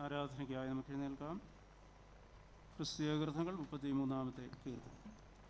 ആരാധനയ്ക്കായി നമുക്ക് എഴുന്നേൽക്കാം ക്രിസ്തീയ കീർത്തനങ്ങൾ മുപ്പത്തി മൂന്നാമത്തെ കീർത്തനം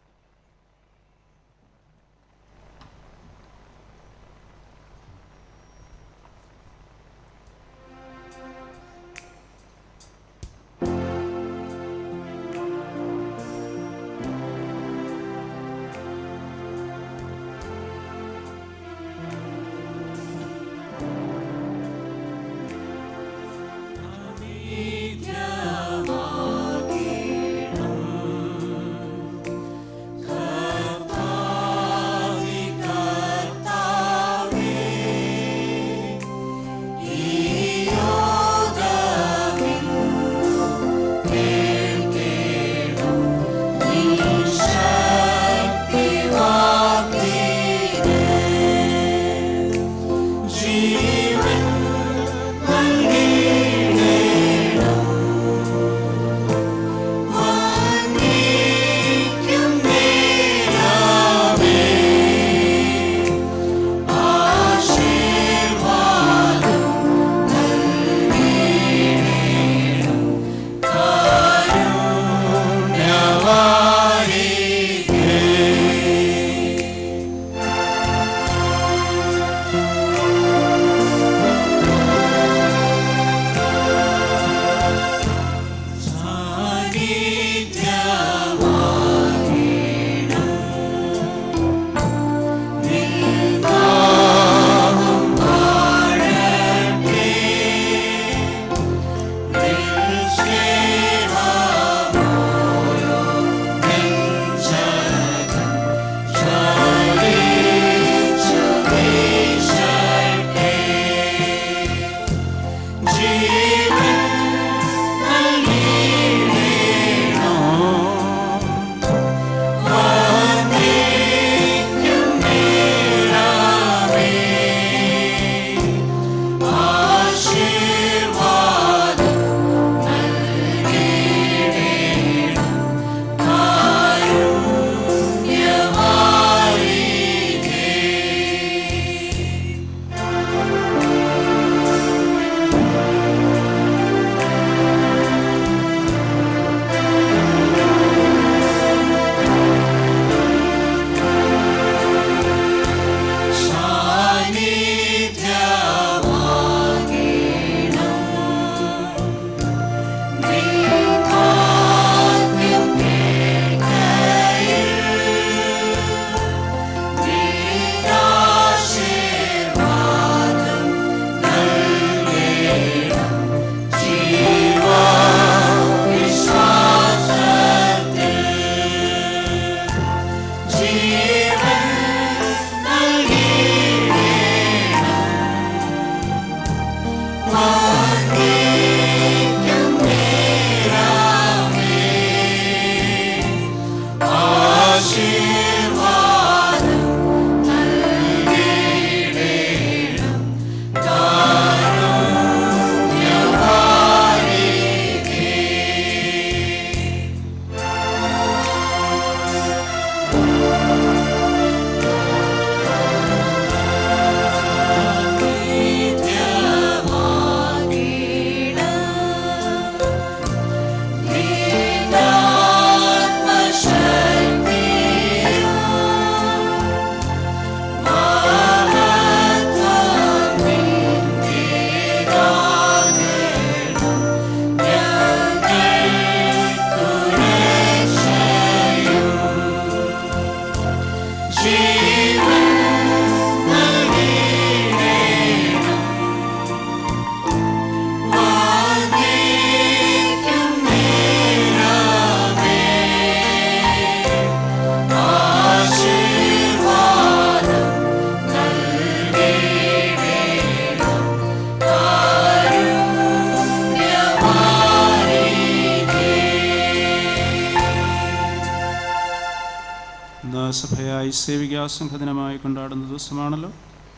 ഇന്ന് സഭയായി സേവികാ സംഘദിനമായി കൊണ്ടാടുന്ന ദിവസമാണല്ലോ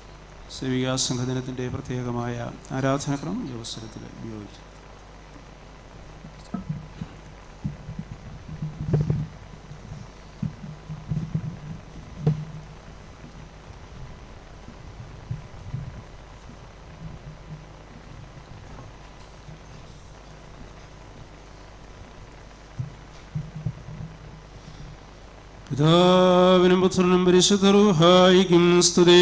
സേവികാ സംഘദിനത്തിൻ്റെ പ്രത്യേകമായ ആരാധനക്രമം ഈ അവസരത്തിൽ ഉപയോഗിച്ചു പിതാവിനും പുത്രനും പരിശുദ്ധ റൂഹായിക്കും സ്തുതി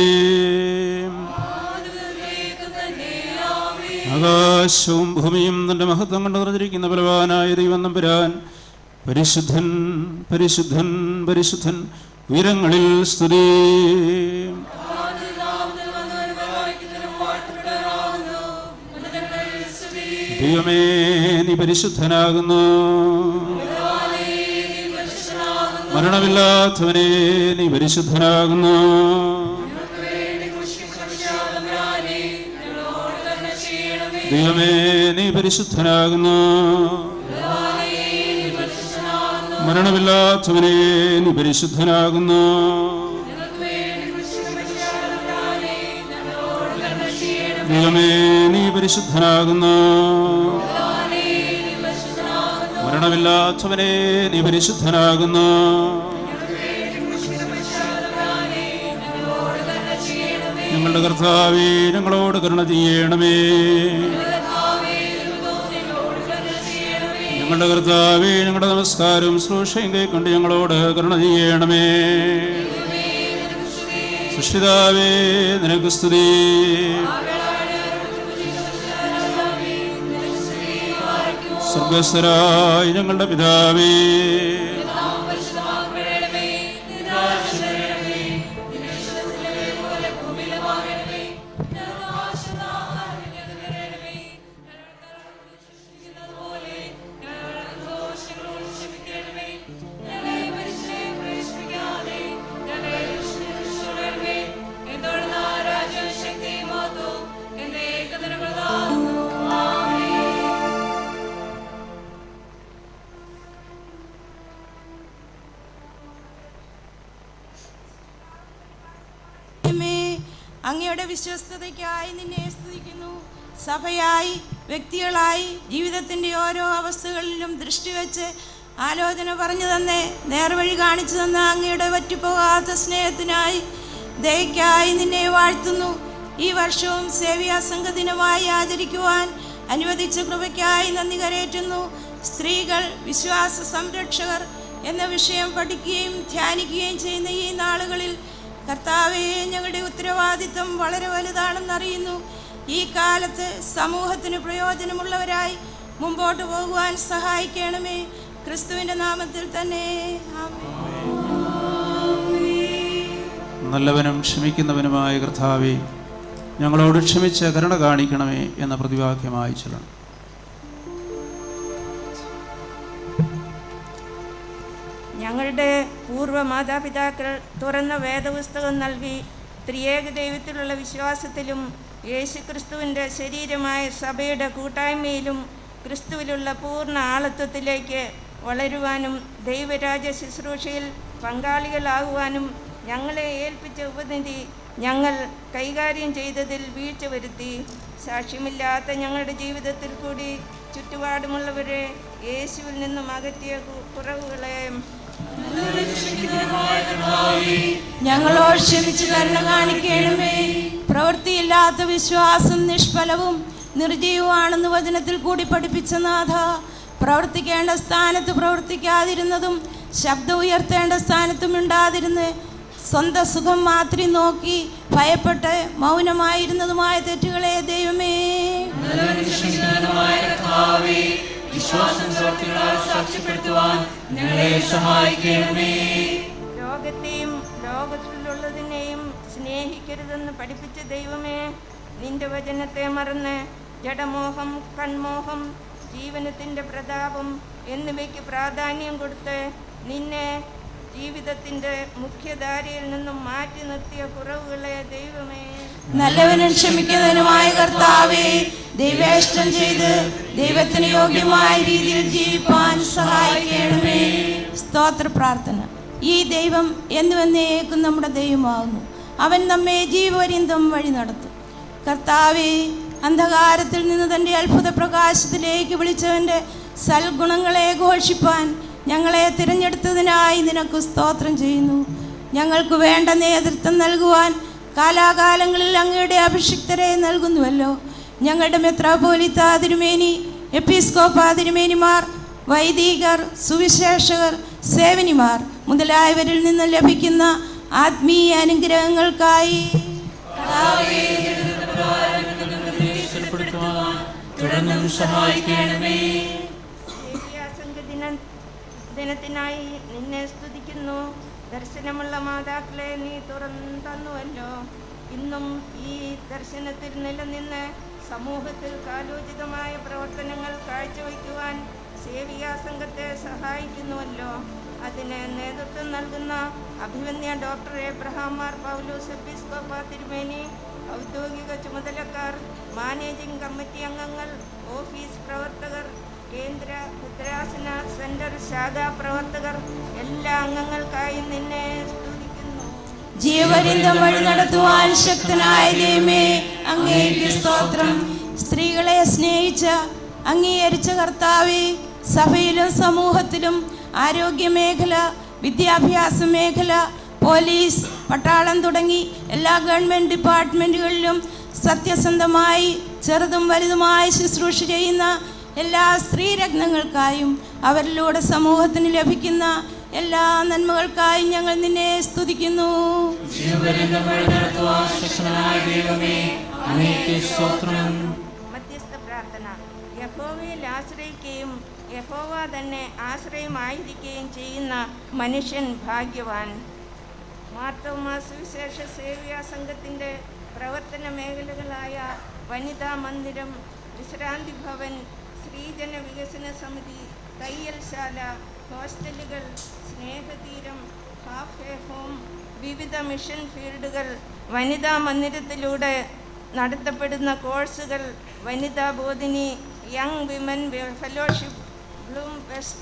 ആകാശവും ഭൂമിയും തന്റെ മഹത്വം കൊണ്ട് നിറഞ്ഞിരിക്കുന്ന ബലവാനായ ദൈവം നമ്പുരാൻ പരിശുദ്ധൻ പരിശുദ്ധൻ പരിശുദ്ധൻ ഉയരങ്ങളിൽ സ്തുതി ദൈവമേ നീ പരിശുദ്ധനാകുന്നു മരണമില്ലാത്തവനെ നീ പരിശുദ്ധനാകുന്നു ദൈവമേ നീ പരിശുദ്ധനാകുന്നു മരണമില്ലാത്തവനെ നീ പരിശുദ്ധനാകുന്നു ദൈവമേ നീ പരിശുദ്ധനാകുന്നു മരണമില്ലാത്തവനെ നീ പരിശുദ്ധനാകുന്നു ഞങ്ങളുടെ കർത്താവേ ഞങ്ങളോട് കരുണ ചെയ്യണമേ ഞങ്ങളുടെ കർത്താവേ ഞങ്ങളുടെ നമസ്കാരവും ശ്രോഷയും കൈക്കൊണ്ട് ഞങ്ങളോട് കരുണ ചെയ്യണമേ സൃഷ്ടിതാവേ നിനക്ക് സ്തുതി സ്വർഗസ്ഥരായ ഞങ്ങളുടെ പിതാവേ ദൈവമേ, അങ്ങയുടെ വിശ്വസ്തതയ്ക്കായി നിന്നെ സ്തുതിക്കുന്നു സഭയായി വ്യക്തികളായി ജീവിതത്തിൻ്റെ ഓരോ അവസ്ഥകളിലും ദൃഷ്ടിവെച്ച് ആലോചന പറഞ്ഞു തന്നെ നേർവഴി കാണിച്ചു തന്ന അങ്ങയുടെ വറ്റിപ്പോകാത്ത സ്നേഹത്തിനായി ദയക്കായി നിന്നെ വാഴ്ത്തുന്നു ഈ വർഷവും സേവ്യാസംഘ ദിനമായി ആചരിക്കുവാൻ അനുവദിച്ച കൃപയ്ക്കായി നന്ദി കരേറ്റുന്നു സ്ത്രീകൾ വിശ്വാസ സംരക്ഷകർ എന്ന വിഷയം പഠിക്കുകയും ധ്യാനിക്കുകയും ചെയ്യുന്ന ഈ നാളുകളിൽ കർത്താവെ ഞങ്ങളുടെ ഉത്തരവാദിത്വം വളരെ വലുതാണെന്നറിയുന്നു ഈ കാലത്ത് സമൂഹത്തിന് പ്രയോജനമുള്ളവരായി മുമ്പോട്ട് പോകുവാൻ സഹായിക്കണമേ ക്രിസ്തുവിൻ്റെ നാമത്തിൽ തന്നെ ആമേൻ. നല്ലവനും ക്ഷമിക്കുന്നവനുമായ കർത്താവേ ഞങ്ങളോട് ക്ഷമിച്ച് കരുണ കാണിക്കണമേ എന്ന പ്രതിവാക്യമായി ചൊല്ലണം ഞങ്ങളുടെ പൂർവ്വ മാതാപിതാക്കൾ തുറന്ന വേദപുസ്തകം നൽകി ത്രിയേക ദൈവത്തിലുള്ള വിശ്വാസത്തിലും യേശുക്രിസ്തുവിൻ്റെ ശരീരമായ സഭയുടെ കൂട്ടായ്മയിലും ക്രിസ്തുവിലുള്ള പൂർണ്ണ ആളത്വത്തിലേക്ക് വളരുവാനും ദൈവരാജ ശുശ്രൂഷയിൽ പങ്കാളികളാകുവാനും ഞങ്ങളെ ഏൽപ്പിച്ച ഉപനിധി ഞങ്ങൾ കൈകാര്യം ചെയ്തതിൽ വീഴ്ച വരുത്തി സാക്ഷ്യമില്ലാത്ത ഞങ്ങളുടെ ജീവിതത്തിൽ കൂടി ചുറ്റുപാടുമുള്ളവരെ യേശുവിൽ നിന്നും അകറ്റിയ കു- കുറവുകളെ ഞങ്ങളോട് ക്ഷമിച്ച് കരുണ കാണിക്കണമേ പ്രവൃത്തിയില്ലാത്ത വിശ്വാസം നിഷ്ഫലവും നിർജീവമാണെന്ന് വചനത്തിൽ കൂടി പഠിപ്പിച്ച നാഥ പ്രവർത്തിക്കേണ്ട സ്ഥാനത്ത് പ്രവർത്തിക്കാതിരുന്നതും ശബ്ദം ഉയർത്തേണ്ട സ്ഥാനത്തും ഉണ്ടാതിരുന്ന് സ്വന്തം സുഖം മാത്രം നോക്കി ഭയപ്പെട്ട് മൗനമായിരുന്നതുമായ തെറ്റുകളെ ദൈവമേ ലോകത്തെയും ലോകത്തിലുള്ളതിനെയും സ്നേഹിക്കരുതെന്ന് പഠിപ്പിച്ച ദൈവമേ നിന്റെ വചനത്തെ മറന്ന് ജഡമോഹം കൺമോഹം ജീവനത്തിൻ്റെ പ്രതാപം എന്നിവയ്ക്ക് പ്രാധാന്യം കൊടുത്ത് നിന്നെ ജീവിതത്തിൻ്റെ മുഖ്യധാരയിൽ നിന്നും മാറ്റി നിർത്തിയ കുറവുകളെ ദൈവമേ നല്ലവനും ക്ഷമിക്കുന്നതിനുമായ കർത്താവേ ദൈവേഷ്ടം ചെയ്ത് ദൈവത്തിന് യോഗ്യമായ രീതിയിൽ ജീവിപ്പാൻ സഹായിക്കണമേ സ്തോത്ര പ്രാർത്ഥന ഈ ദൈവം എന്നുവന്നേക്കും നമ്മുടെ ദൈവമാകുന്നു അവൻ നമ്മെ ജീവപര്യന്തം വഴി നടത്തും കർത്താവേ അന്ധകാരത്തിൽ നിന്ന് തൻ്റെ അത്ഭുത പ്രകാശത്തിലേക്ക് വിളിച്ചവൻ്റെ സൽഗുണങ്ങളെ ഘോഷിപ്പാൻ ഞങ്ങളെ തിരഞ്ഞെടുത്തതിനായി നിനക്ക് സ്തോത്രം ചെയ്യുന്നു ഞങ്ങൾക്ക് വേണ്ട നേതൃത്വം നൽകുവാൻ കാലാകാലങ്ങളിൽ അങ്ങയുടെ അഭിഷിക്തരെ നൽകുന്നുവല്ലോ ഞങ്ങളുടെ മെത്രാപോലിത്ത തിരുമേനി എപ്പിസ്കോപ്പ തിരുമേനിമാർ വൈദികർ സുവിശേഷകർ സേവനിമാർ മുതലായവരിൽ നിന്ന് ലഭിക്കുന്ന ആത്മീയ അനുഗ്രഹങ്ങൾക്കായി സ്ഥിരപ്പെടുത്തുവാൻ തുടർന്നും സഹായിക്കണമേ ദേവ്യാസംഗ ദിന ദിനത്തിനായി നിന്നെ സ്തുതിക്കുന്നു ദർശനമുള്ള മാതാക്കളെ നീ തുറന്നു തന്നുവല്ലോ ഇന്നും ഈ ദർശനത്തിൽ നിലനിന്ന് സമൂഹത്തിൽ കാലോചിതമായ പ്രവർത്തനങ്ങൾ കാഴ്ചവയ്ക്കുവാൻ സേവിയാ സംഘത്തെ സഹായിക്കുന്നുവല്ലോ അതിന് നേതൃത്വം നൽകുന്ന അഭിമന്യ ഡോക്ടർ എബ്രഹാം മാർ പൗലോസ് എപ്പിസ്കോപ്പ തിരുമേനി ഔദ്യോഗിക ചുമതലക്കാർ മാനേജിംഗ് കമ്മിറ്റി അംഗങ്ങൾ ഓഫീസ് പ്രവർത്തകർ കേന്ദ്ര ഭദ്രാസന സെന്റർ ശാഖാ പ്രവർത്തകർ എല്ലാ അംഗങ്ങൾക്കായി നിന്നെ സ്തുതിക്കുന്നു ജീവപര്യന്തം വഴി നടത്തുവാൻ ശക്തനായ ദൈവമേ അങ്ങേക്ക് സ്തോത്രം സ്ത്രീകളെ സ്നേഹിച്ച അംഗീകരിച്ച കർത്താവെ സഭയിലും സമൂഹത്തിലും ആരോഗ്യ മേഖല വിദ്യാഭ്യാസ മേഖല പോലീസ് പട്ടാളം തുടങ്ങി എല്ലാ ഗവൺമെൻറ് ഡിപ്പാർട്ട്മെൻറ്റുകളിലും സത്യസന്ധമായി ചെറുതും വലുതുമായി ശുശ്രൂഷ ചെയ്യുന്ന എല്ലാ സ്ത്രീരത്നങ്ങൾക്കായും അവരിലൂടെ സമൂഹത്തിന് ലഭിക്കുന്ന എല്ലാ നന്മകൾക്കായും ഞങ്ങൾ നിന്നെ സ്തുതിക്കുന്നു ജീവപര്യന്തം വഴി നടത്തുവാൻ ശക്തനായ ദൈവമേ അങ്ങേക്ക് സ്തോത്രം മധ്യസ്ഥ പ്രാർത്ഥന യഹോവയിൽ ആശ്രയിക്കുകയും യഹോവ തന്നെ ആശ്രയമായിരിക്കുകയും ചെയ്യുന്ന മനുഷ്യൻ ഭാഗ്യവാൻ മാർത്തോമാ സുവിശേഷ സേവ്യാ സംഘത്തിൻ്റെ പ്രവർത്തന മേഖലകളായ വനിതാ മന്ദിരം വിശ്രാന്തി ഭവൻ സ്ത്രീജന വികസന സമിതി തയ്യൽശാല ഹോസ്റ്റലുകൾ സ്നേഹതീരം ഹാഫ് എ ഹോം വിവിധ മിഷൻ ഫീൽഡുകൾ വനിതാ മന്ദിരത്തിലൂടെ നടത്തപ്പെടുന്ന കോഴ്സുകൾ Vanitha Bodhini young women fellowship bloom west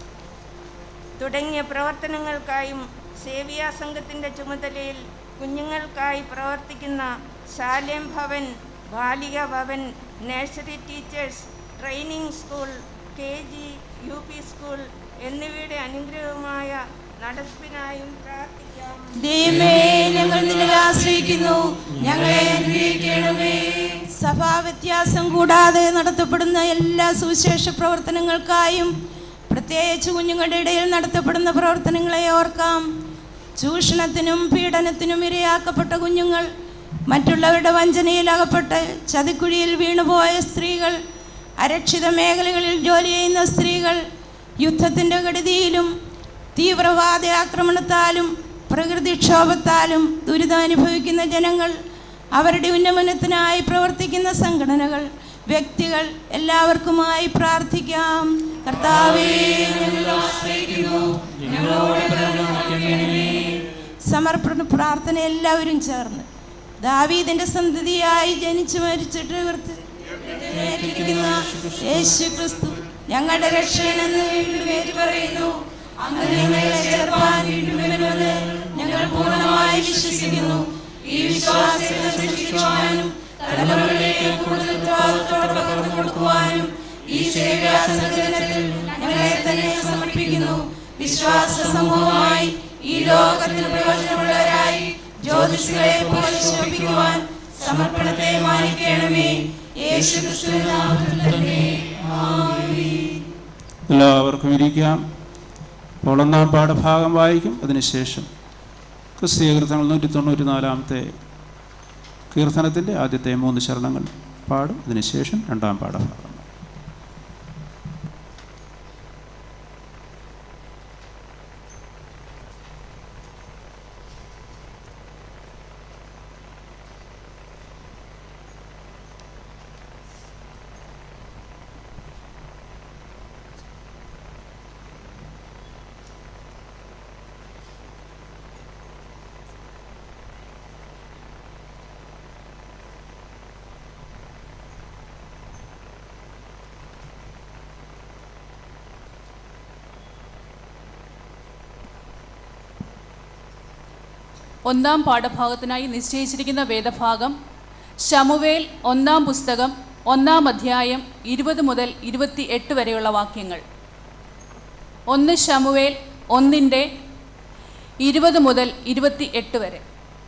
തുടങ്ങിയ പ്രവർത്തനങ്ങൾക്കായും സേവിയാ സംഘത്തിൻ്റെ ചുമതലയിൽ കുഞ്ഞുങ്ങൾക്കായി പ്രവർത്തിക്കുന്ന Salem Bhavan Balika Bhavan nursery teachers training school K G U P school എന്നിവയുടെ അനുഗ്രഹമായ നടപ്പിനായും പ്രാർത്ഥിക്കാം ദൈവമേ ഞങ്ങൾ നിന്നിൽ ആശ്രയിക്കുന്നു ഞങ്ങളെ അനുഗ്രഹിക്കണമേ സഭാ വ്യത്യാസം കൂടാതെ നടത്തപ്പെടുന്ന എല്ലാ സുവിശേഷ പ്രവർത്തനങ്ങൾക്കായും പ്രത്യേകിച്ച് കുഞ്ഞുങ്ങളുടെ ഇടയിൽ നടത്തപ്പെടുന്ന പ്രവർത്തനങ്ങളെ ഓർക്കാം ചൂഷണത്തിനും പീഡനത്തിനും ഇരയാക്കപ്പെട്ട കുഞ്ഞുങ്ങൾ മറ്റുള്ളവരുടെ വഞ്ചനയിൽ അകപ്പെട്ട് ചതിക്കുഴിയിൽ വീണുപോയ സ്ത്രീകൾ അരക്ഷിത മേഖലകളിൽ ജോലി ചെയ്യുന്ന സ്ത്രീകൾ യുദ്ധത്തിൻ്റെ കെടുതിയിലും തീവ്രവാദ ആക്രമണത്താലും പ്രകൃതിക്ഷോഭത്താലും ദുരിതം അനുഭവിക്കുന്ന ജനങ്ങൾ അവരുടെ ഉന്നമനത്തിനായി പ്രവർത്തിക്കുന്ന സംഘടനകൾ വ്യക്തികൾ എല്ലാവർക്കുമായി പ്രാർത്ഥിക്കാം കർത്താവേ ഞങ്ങൾ ഞങ്ങളോട് കരുണയാക്കണമേ സമർപ്പണ പ്രാർത്ഥന എല്ലാവരും ചേർന്ന് ദാവീദിന്റെ സന്തതിയായി ജനിച്ചു മരിച്ചിട്ട് ഉയർത്തിരിക്കുന്ന യേശു ക്രിസ്തു ഞങ്ങളുടെ രക്ഷകനെന്ന് വീണ്ടും ഏറ്റു പറയുന്നു അങ്ങനെ ഞങ്ങളെ ചേർപ്പാൻ വീണ്ടും വരുമെന്ന് ഞങ്ങൾ പൂർണ്ണമായി വിശ്വസിക്കുന്നു ഈ വിശ്വാസത്തെ സൂക്ഷിക്കുവാനും തലമുറയിലേക്ക് കൂടുതൽ ഉത്തരവാദിത്തോടെ പകർന്നു കൊടുക്കുവാനും ഈ സേവ്യാസംഘടനത്തിൽ ഞങ്ങളെ തന്നെ സമർപ്പിക്കുന്നു വിശ്വാസ സമൂഹമായി ഈ ലോകത്തിന് പ്രയോജനമുള്ളവരായി ജ്യോതിഷുകളെ പോലെ ശോഭിക്കുവാൻ സമർപ്പണത്തെ മാനിക്കണമേ യേശു ക്രിസ്തുവിൻ നാമത്തിൽ തന്നെ ആമേൻ. എല്ലാവർക്കും ഇരിക്കാം അപ്പോൾ ഒന്നാം പാഠഭാഗം വായിക്കും അതിനുശേഷം ക്രിസ്തീയ കീർത്തനങ്ങൾ നൂറ്റി തൊണ്ണൂറ്റി നാലാമത്തെ കീർത്തനത്തിൻ്റെ ആദ്യത്തെ മൂന്ന് ശരണങ്ങൾ പാടും അതിനുശേഷം രണ്ടാം പാഠഭാഗം ഒന്നാം പാഠഭാഗത്തിനായി നിശ്ചയിച്ചിരിക്കുന്ന വേദഭാഗം ശമുവേൽ ഒന്നാം പുസ്തകം ഒന്നാം അധ്യായം ഇരുപത് മുതൽ ഇരുപത്തി എട്ട് വരെയുള്ള വാക്യങ്ങൾ ഒന്ന് ശമുവേൽ ഒന്നിൻ്റെ ഇരുപത് മുതൽ ഇരുപത്തി എട്ട് വരെ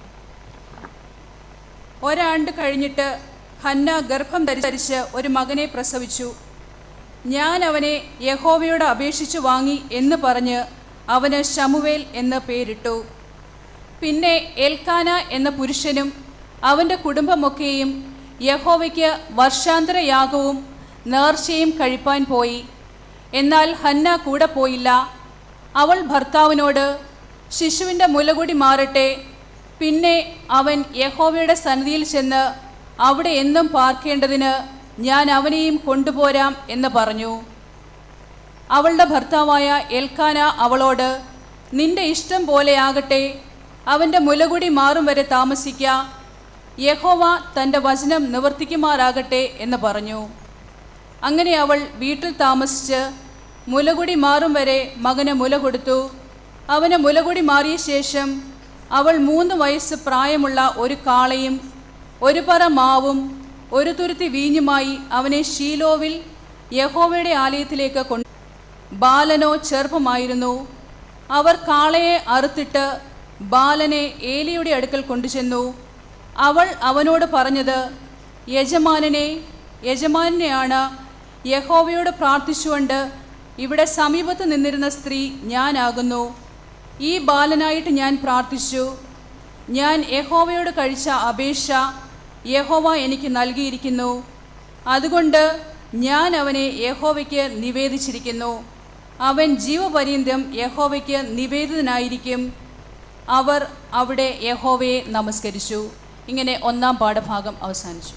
ഒരാണ്ട് കഴിഞ്ഞിട്ട് ഹന്ന ഗർഭം ധരിച്ച് ഒരു മകനെ പ്രസവിച്ചു ഞാൻ അവനെ യഹോവയോട് അപേക്ഷിച്ചു വാങ്ങി എന്ന് പറഞ്ഞ് അവന് ശമുവേൽ എന്ന് പേരിട്ടു പിന്നെ എൽക്കാന എന്ന പുരുഷനും അവൻ്റെ കുടുംബമൊക്കെയും യഹോവയ്ക്ക് വർഷാന്തര യാഗവും നേർച്ചയും കഴിപ്പാൻ പോയി എന്നാൽ ഹന്ന കൂടെ പോയില്ല അവൾ ഭർത്താവിനോട് ശിശുവിൻ്റെ മുലകുടി മാറട്ടെ പിന്നെ അവൻ യഹോവയുടെ സന്നിധിയിൽ ചെന്ന് അവിടെ എന്നും പാർക്കേണ്ടതിന് ഞാൻ അവനെയും കൊണ്ടുപോരാം എന്ന് പറഞ്ഞു അവളുടെ ഭർത്താവായ എൽക്കാന അവളോട് നിന്റെ ഇഷ്ടം പോലെയാകട്ടെ അവൻ്റെ മുലകുടി മാറും വരെ താമസിക്ക യഹോവ തൻ്റെ വചനം നിവർത്തിക്കുമാറാകട്ടെ എന്ന് പറഞ്ഞു അങ്ങനെ അവൾ വീട്ടിൽ താമസിച്ച് മുലകുടി മാറും വരെ മകന് മുല കൊടുത്തു അവന് മുലകുടി മാറിയ ശേഷം അവൾ മൂന്ന് വയസ്സ് പ്രായമുള്ള ഒരു കാളയും ഒരു പറ മാവും ഒരു തുരുത്തി വീഞ്ഞുമായി അവനെ ഷീലോവിൽ യഹോവയുടെ ആലയത്തിലേക്ക് കൊണ്ടു ബാലനോ ചെറുപ്പമായിരുന്നു അവർ കാളയെ അറുത്തിട്ട് ബാലനെ ഏലിയുടെ അടുക്കൽ കൊണ്ടുചെന്നു അവൾ അവനോട് പറഞ്ഞത് യജമാനനെ യജമാനെയാണ് യഹോവയോട് പ്രാർത്ഥിച്ചുകൊണ്ട് ഇവിടെ സമീപത്ത് നിന്നിരുന്ന സ്ത്രീ ഞാനാകുന്നു ഈ ബാലനായിട്ട് ഞാൻ പ്രാർത്ഥിച്ചു ഞാൻ യഹോവയോട് കഴിച്ച അപേക്ഷ യഹോവ എനിക്ക് നൽകിയിരിക്കുന്നു അതുകൊണ്ട് ഞാൻ അവനെ യഹോവയ്ക്ക് നിവേദിച്ചിരിക്കുന്നു അവൻ ജീവപര്യന്തം യഹോവയ്ക്ക് നിവേദിതനായിരിക്കും അവർ അവിടെ യഹോവയെ നമസ്കരിച്ചു ഇങ്ങനെ ഒന്നാം പാഠഭാഗം അവസാനിച്ചു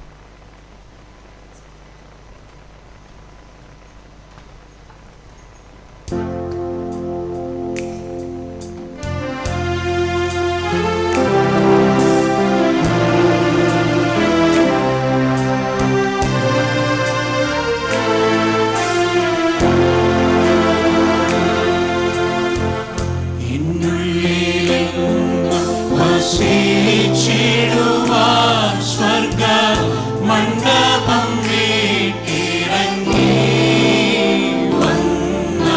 വസിച്ചിടുവാൻ സ്വർഗ മണ്ഡപം വീട്ടിറങ്ങി വന്ന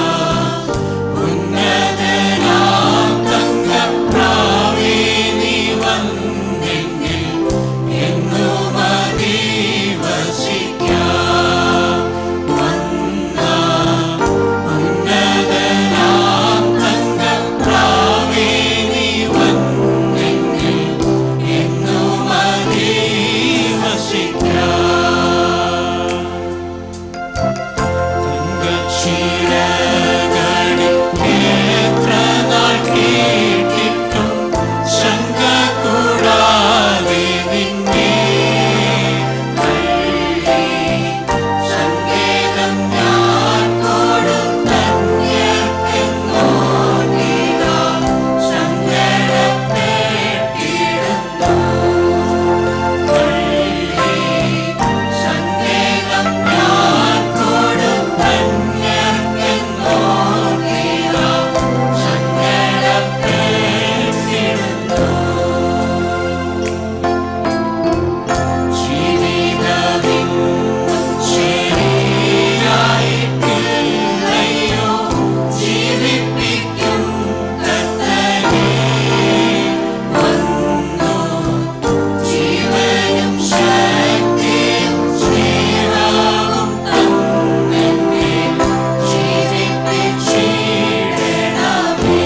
ഉന്നതനാം തങ്കപ്രാവേ നീ വന്നെങ്കിൽ എന്നും അധിവസിക്കാം വന്ന ഉന്നതനാം തങ്കപ്രാവേ നീ വന്നെങ്കിൽ എന്നും അധിവസിക്കാം തങ്കച്ചിറകളിൽ എത്ര നാൾ കേട്ടിട്ടും ശങ്ക കൂടാതെ നിന്നെ തള്ളി സങ്കേതം ഞാൻ കൊടുത്തന്യർക്കെന്നോ നീതാ സങ്കടപ്പെട്ടിടുന്നു തള്ളി സങ്കേതം ഞാൻ കൊടുത്തന്യർക്കെന്നോ നീതാ സങ്കടപ്പെട്ടിടുന്നു ജീവിതവിൻ ശരിയായിട്ടില്ലയോ ജീവിപ്പിക്കും കർത്തനെ വന്നു ജീവനും ശക്തിയും സ്നേഹവും തന്നെന്നെ ജീവിപ്പിച്ചിടണമേ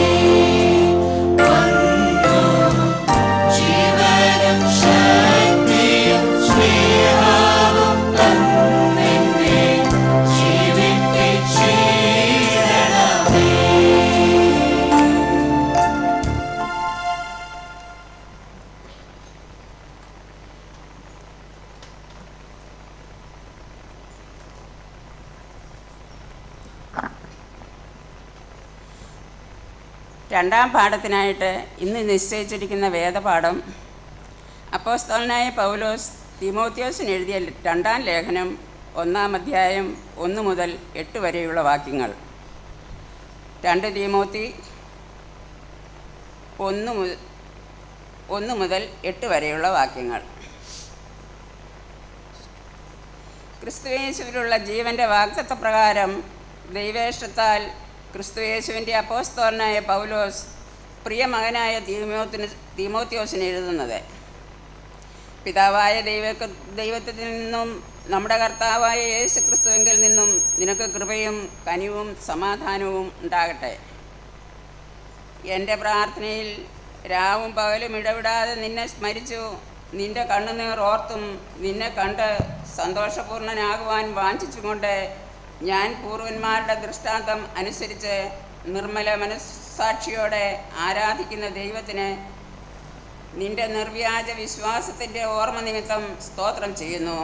വന്നു ജീവനും ശക്തിയും സ്നേഹവും തന്നെന്നെ ജീവിപ്പിച്ചിടണമേ രണ്ടാം പാഠത്തിനായിട്ട് ഇന്ന് നിശ്ചയിച്ചിരിക്കുന്ന വേദപാഠം അപ്പോസ്തലനായ പൗലോസ് തിമോത്യോസിന് എഴുതിയ രണ്ടാം ലേഖനം ഒന്നാം അധ്യായം ഒന്ന് മുതൽ എട്ട് വരെയുള്ള വാക്യങ്ങൾ രണ്ട് തിമോത്തി ഒന്ന് മുതൽ ഒന്ന് മുതൽ എട്ട് വരെയുള്ള വാക്യങ്ങൾ ക്രിസ്തുയേശുവിലുള്ള ജീവൻ്റെ വാഗ്ദത്വപ്രകാരം ദൈവേഷ്ടത്താൽ ക്രിസ്തുയേശുവിൻ്റെ അപ്പോസ്തോലനായ പൗലോസ് പ്രിയ മകനായ തീമോത്തിന് തീമോത്യോസിന് എഴുതുന്നത് പിതാവായ ദൈവ ദൈവത്തിൽ നിന്നും നമ്മുടെ കർത്താവായ യേശു ക്രിസ്തുവിങ്കിൽ നിന്നും നിനക്ക് കൃപയും കനിവും സമാധാനവും ഉണ്ടാകട്ടെ എൻ്റെ പ്രാർത്ഥനയിൽ രാവും പകലും ഇടവിടാതെ നിന്നെ സ്മരിച്ചു നിന്റെ കണ്ണുനീർ ഓർത്തും നിന്നെ കണ്ട് സന്തോഷപൂർണനാകുവാൻ വാഞ്ചിച്ചുകൊണ്ട് ഞാൻ പൂർവന്മാരുടെ ദൃഷ്ടാന്തം അനുസരിച്ച് നിർമ്മല മനസ്സാക്ഷിയോടെ ആരാധിക്കുന്ന ദൈവത്തിന് നിന്റെ നിർവ്യാജ വിശ്വാസത്തിൻ്റെ ഓർമ്മ നിമിത്തം സ്തോത്രം ചെയ്യുന്നു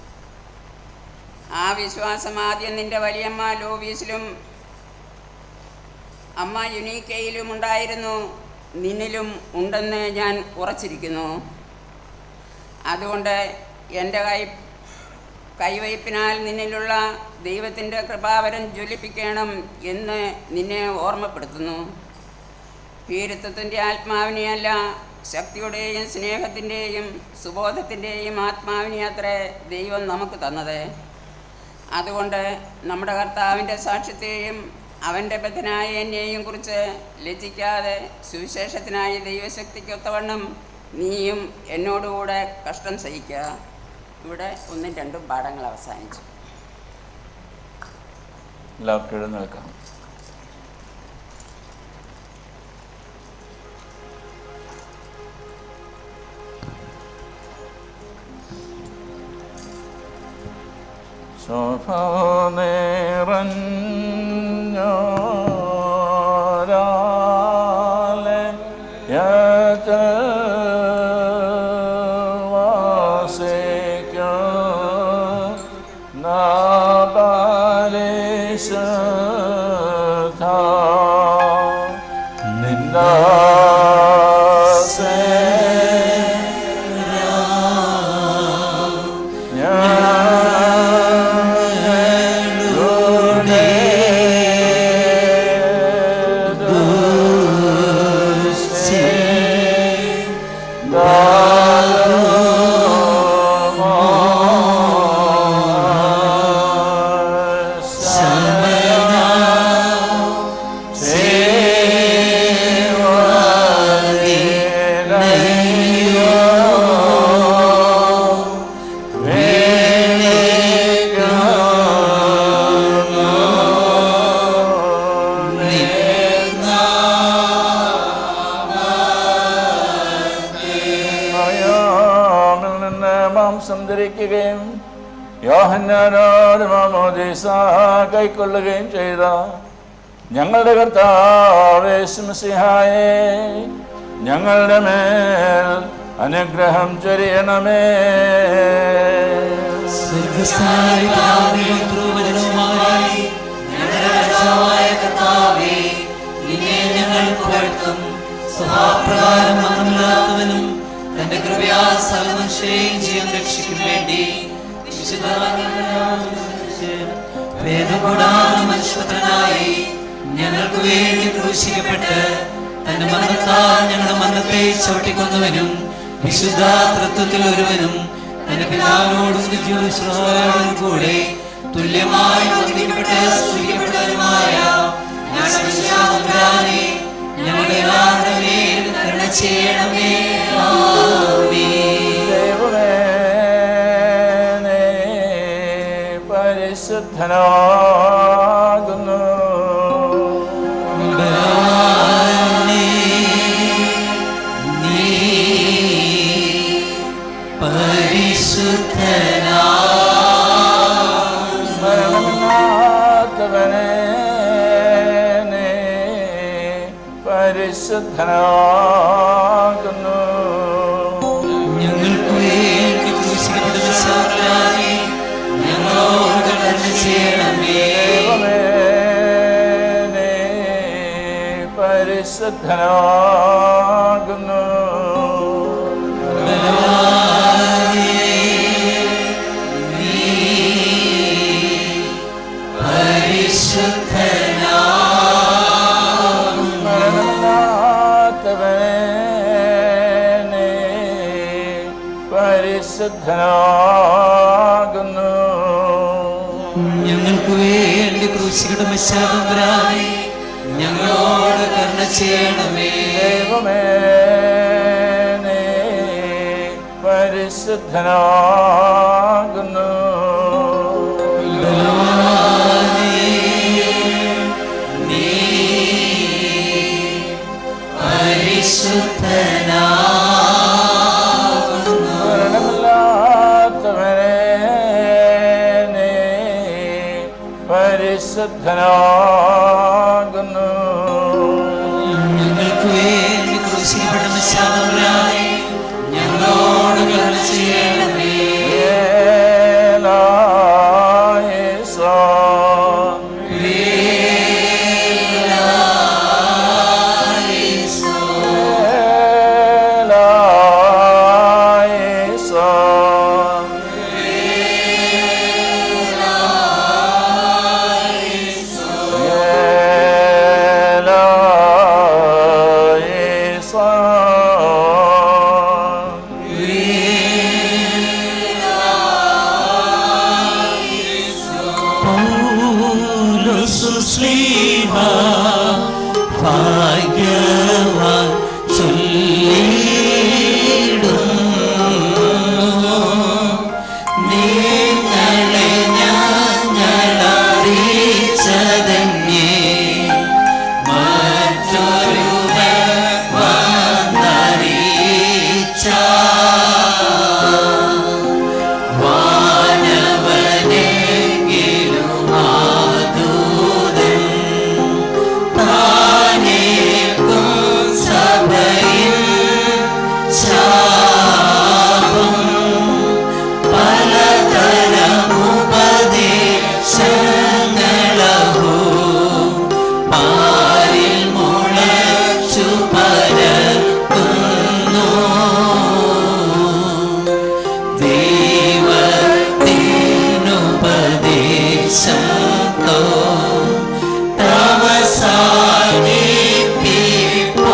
ആ വിശ്വാസം ആദ്യം നിന്റെ വലിയമ്മ ലോവീസിലും അമ്മ യുനീക്കയിലും ഉണ്ടായിരുന്നു നിന്നിലും ഉണ്ടെന്ന് ഞാൻ ഉറച്ചിരിക്കുന്നു അതുകൊണ്ട് എൻ്റെ കൈ കൈവയ്പിനാൽ നിന്നിലുള്ള ദൈവത്തിൻ്റെ കൃപാവരം ജ്വലിപ്പിക്കണം എന്ന് നിന്നെ ഓർമ്മപ്പെടുത്തുന്നു ഭീരുത്വത്തിൻ്റെ ആത്മാവിനെയല്ല ശക്തിയുടെയും സ്നേഹത്തിൻ്റെയും സുബോധത്തിൻ്റെയും ആത്മാവിനെ അത്രേ ദൈവം നമുക്ക് തന്നത് അതുകൊണ്ട് നമ്മുടെ കർത്താവിൻ്റെ സാക്ഷ്യത്തെയും അവൻ്റെ ബദ്ധനായ എന്നെയും കുറിച്ച് ലജ്ജിക്കാതെ സുവിശേഷത്തിനായി ദൈവശക്തിക്കൊത്തവണ്ണം നീയും എന്നോടുകൂടെ കഷ്ടം സഹിക്കുക ഇവിടെ ഒന്നും രണ്ടും പാഠങ്ങൾ അവസാനിച്ചു എല്ലാവർക്കും എഴുന്നേൽക്കാം ശോഭനിറഞ്ഞോരാലെ യതവാസിക്കും നാബാലിശുദ്ധ നിന്ദാസേ മയാമിൽ നിന്ന് മാംസം ധരിക്കുകയും യോഹന്നാനോട് മാമോദീസ കൈക്കൊള്ളുകയും ചെയ്ത ഞങ്ങളുടെ കർത്താവേശുമസിഹായെ ഞങ്ങളുടെ മേൽ അനുഗ്രഹം ചൊരിയണമേ സ്വർഗസ്ഥനായ പിതാവേ, ധ്രുവജനവുമായി ഞങ്ങളുടെ രാജാവായ കർത്താവേ, നിന്നെ ഞങ്ങൾ പുകഴ്ത്തും. സ്വഭാവപ്രകാരം മരണമില്ലാത്തവനും തന്റെ കൃപയാ സർവമനുഷ്യരെയും ജീവൻ രക്ഷിക്കും വേണ്ടി വേദകൂടാതെ മനുഷ്യപുത്രനായി ഞങ്ങൾക്ക് വേണ്ടി ക്രൂശിക്കപ്പെട്ട് തന്റെ മരണത്താൽ ഞങ്ങളുടെ മരണത്തെ ചവിട്ടിക്കൊന്നവനും വിശുദ്ധ തൃത്വത്തിൽ ഒരുവനും തന്റെ പിതാവിനോടും വിദ്യോശ്രോയോടും കൂടെ തുല്യമായി വന്ദിക്കപ്പെട്ട് സ്തുതിക്കപ്പെട്ടവനുമായ ഞങ്ങളുടെ വിശ്വാസപുരാനെ ഞങ്ങളുടെ എല്ലാവരുടെ മേൽ കരുണ ചെയ്യണമേ ആമേൻ. ദൈവമേ നീ പരിശുദ്ധനാകുന്നു ബലാലേ, നീ പരിശുദ്ധനാ മരണമില്ലാത്തവനെ നീ പരിശുദ്ധനാകുന്നു ഞങ്ങൾക്ക് വേണ്ടി ക്രൂശിക്കപ്പെടുന്ന സഹോദരനെ ഞങ്ങളോട് കരുണ ചെയ്യണമേ ദൈവമേ നീ പരിശുദ്ധനാകുന്നു പരിശുദ്ധനാ മരണമില്ലാത്തവനെ നീ പരിശുദ്ധനാകുന്നു ഞങ്ങൾക്ക് വേണ്ടി ക്രൂശിക്കപ്പെട്ട മത്സ്യാതമ്പരാനെ ഞങ്ങളോട് കരുണ ചെയ്യണമേ ദൈവമേ നീ പരിശുദ്ധനാകുന്നു നീ പരിശുദ്ധനാകുന്നു ഞങ്ങൾക്ക് വേണ്ടി ക്രൂശിക്കപ്പെട്ട നിശാതവരായി ഞങ്ങളോട് കരുണ ചെയ്യണമേ ഏലായേസോൻ. ഏലായേസോൻ. ഏലായേസോൻ. പൗലോസുശ്ലീഹ ഭാഗ്യവാൻ ചൊല്ലിടുന്നു നിങ്ങളെ ഞങ്ങളറിയിച്ചതന്നെ മറ്റൊരുവൻ വന്നറിയിച്ച വാനവനെങ്കിലും ആദൂതൻ താനേക്കും സഭയിൽ ശാപം പലതരമുപദേശങ്ങളഹോ പാരിൽ മുളച്ചു പരക്കുന്നു ദൈവത്തിനുപദേശം തോ തമസാനിപ്പിപ്പോ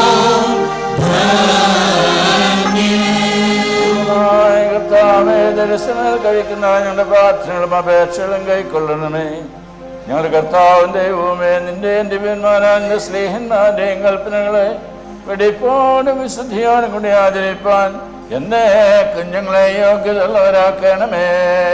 ദൈവമായ കർത്താവേ, ദർശനങ്ങൾ കഴിക്കുന്ന ഞങ്ങളുടെ പ്രാർത്ഥനകളും അപേക്ഷകളും കൈക്കൊള്ളണമേ ഞങ്ങളുടെ കർത്താവിൻ്റെ ദൈവമേ നിന്റെ ദിവ്യന്മാരാന്റെ സ്നേഹന്മാരുടെയും കൽപ്പനകളെ വെടിപ്പോടും വിശുദ്ധിയോടും കൂടി ആചരിപ്പാൻ എന്നെ കുഞ്ഞുങ്ങളെ യോഗ്യതയുള്ളവരാക്കണമേ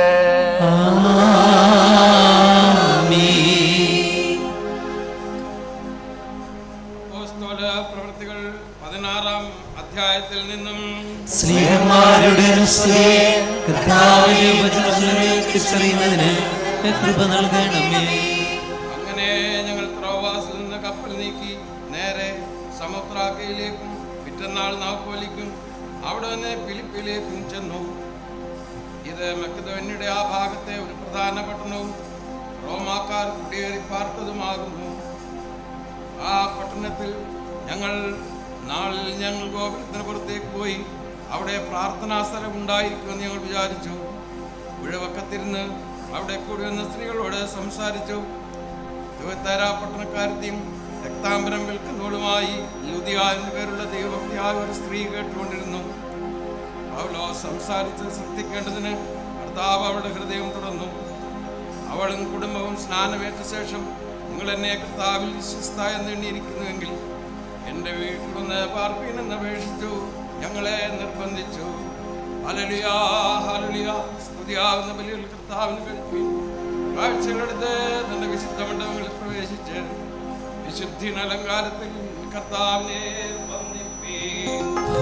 അപ്പോസ്തല പ്രവൃത്തികൾ പതിനാറാം അധ്യായത്തിൽ നിന്നും സ്നേഹന്മാരുടെ സ്തുതിയെ കർത്താവിന്റെ വചനങ്ങളെ തിരിച്ചറിയുന്നതിന് കൃപ നൽകണമേ അങ്ങനെ ഞങ്ങൾ ത്രോവാസിൽ നിന്ന് കപ്പൽ നീക്കി നേരെ സമുദ്രാക്കയിലേക്കും പിറ്റന്നാൾ നാപ്പോലിക്കും അവിടെ നിന്ന് ഫിലിപ്പിലേക്കും ചെന്നു ഇത് മെക്കതോന്യയുടെ ആ ഭാഗത്തെ ഒരു പ്രധാന പട്ടണവും റോമാക്കാർ കുടിയേറി പാർത്തതുമാകുന്നു ആ പട്ടണത്തിൽ ഞങ്ങൾ നാളിൽ ഞങ്ങൾ ഗോപുരത്തിന് പുറത്തേക്ക് പോയി അവിടെ പ്രാർത്ഥനാ സ്ഥലം ഉണ്ടായിരിക്കുമെന്ന് ഞങ്ങൾ വിചാരിച്ചു പുഴവക്കത്തിരുന്ന് അവിടെ കൂടി വന്ന സ്ത്രീകളോട് സംസാരിച്ചു യുവത്താര പട്ടണക്കാരത്തെയും രക്താംബരം വിൽക്കുന്നവളുമായി ലുദിയ എന്നു പേരുള്ള ദൈവഭക്തിയായ ഒരു സ്ത്രീ കേട്ടുകൊണ്ടിരുന്നു അവളോ സംസാരിച്ച് ശ്രദ്ധിക്കേണ്ടതിന് കർത്താവ് അവളുടെ ഹൃദയം തുറന്നു അവളും കുടുംബവും സ്നാനമേറ്റ ശേഷം നിങ്ങൾ എന്നെ കർത്താവിൽ വിശ്വസ്ത എന്ന് എണ്ണിയിരിക്കുന്നുവെങ്കിൽ എൻ്റെ വീട്ടിലൊന്ന് പാർപ്പീനെന്ന് അപേക്ഷിച്ചു ഞങ്ങളെ നിർബന്ധിച്ചു ഹലലിയാ ഹലലിയ സ്തുതിയാകുന്ന ബലികൾ കർത്താവിന് കഴിപ്പിൻ കാഴ്ചകളെടുത്ത് തന്റെ വിശുദ്ധ മണ്ഡപങ്ങളിൽ പ്രവേശിച്ച് വിശുദ്ധി അലങ്കാരത്തിൽ കർത്താവിനെ വന്ദിപ്പീൻ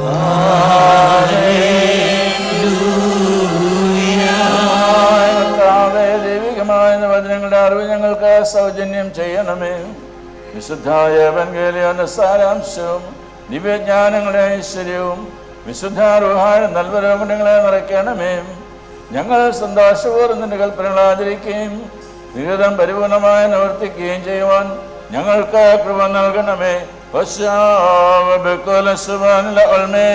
കർത്താവേ, ദൈവികമായ വചനങ്ങളുടെ അറിവ് ഞങ്ങൾക്ക് സൗജന്യം ചെയ്യണമേ വിശുദ്ധായ എവൻഗേലിയോന്റെ സാരാംശവും ദിവ്യജ്ഞാനങ്ങളുടെ ഐശ്വര്യവും വിശുദ്ധ റുഹായ നൽവരോഗങ്ങളെ നിറയ്ക്കണമേ ഞങ്ങൾ സന്തോഷപൂർവ്വം നിന്റെ കൽപ്പനകൾ ആചരിക്കുകയും വിഹിതം പരിപൂർണമായി നിവർത്തിക്കുകയും ചെയ്യുവാൻ ഞങ്ങൾക്ക് കൃപ നൽകണമേ വശാവ ബിക്കുല സുബ്ഹാനല്ല ഉൽമേ.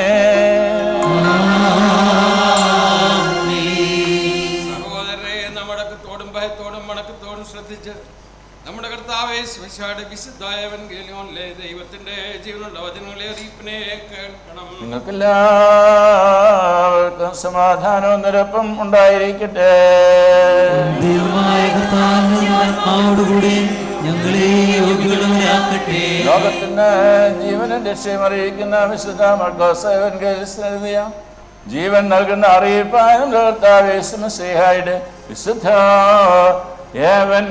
സഹോദരരെ നമ്മുടെ തോടും ഭയത്തോടും വണക്കത്തോടും ശ്രദ്ധിച്ച് നമ്മുടെ കർത്താവെ സ്വശ്വാട് വിശുദ്ധായവൻ ഗേലിയോനിലെ ദൈവത്തിന്റെ ജീവനുള്ള വചനങ്ങളെ അറിയിപ്പിനെ കേൾക്കണം നിങ്ങൾക്കെല്ലാവർക്കും സമാധാനവും നിരപ്പും ഉണ്ടായിരിക്കട്ടെ ദൈവമായ കർത്താവിന്റെ ആത്മാവോടുകൂടി ഞങ്ങളെ യോഗ്യമുള്ളവരാക്കട്ടെ ലോകത്തിന് ജീവനും രക്ഷയും അറിയിക്കുന്ന വിശുദ്ധ മർക്കോസേവൻ എഴുതിയ ജീവൻ നൽകുന്ന അറിയിപ്പാനും കർത്താവേശുമസേഹായുടെ വിശുദ്ധ ഏവൻ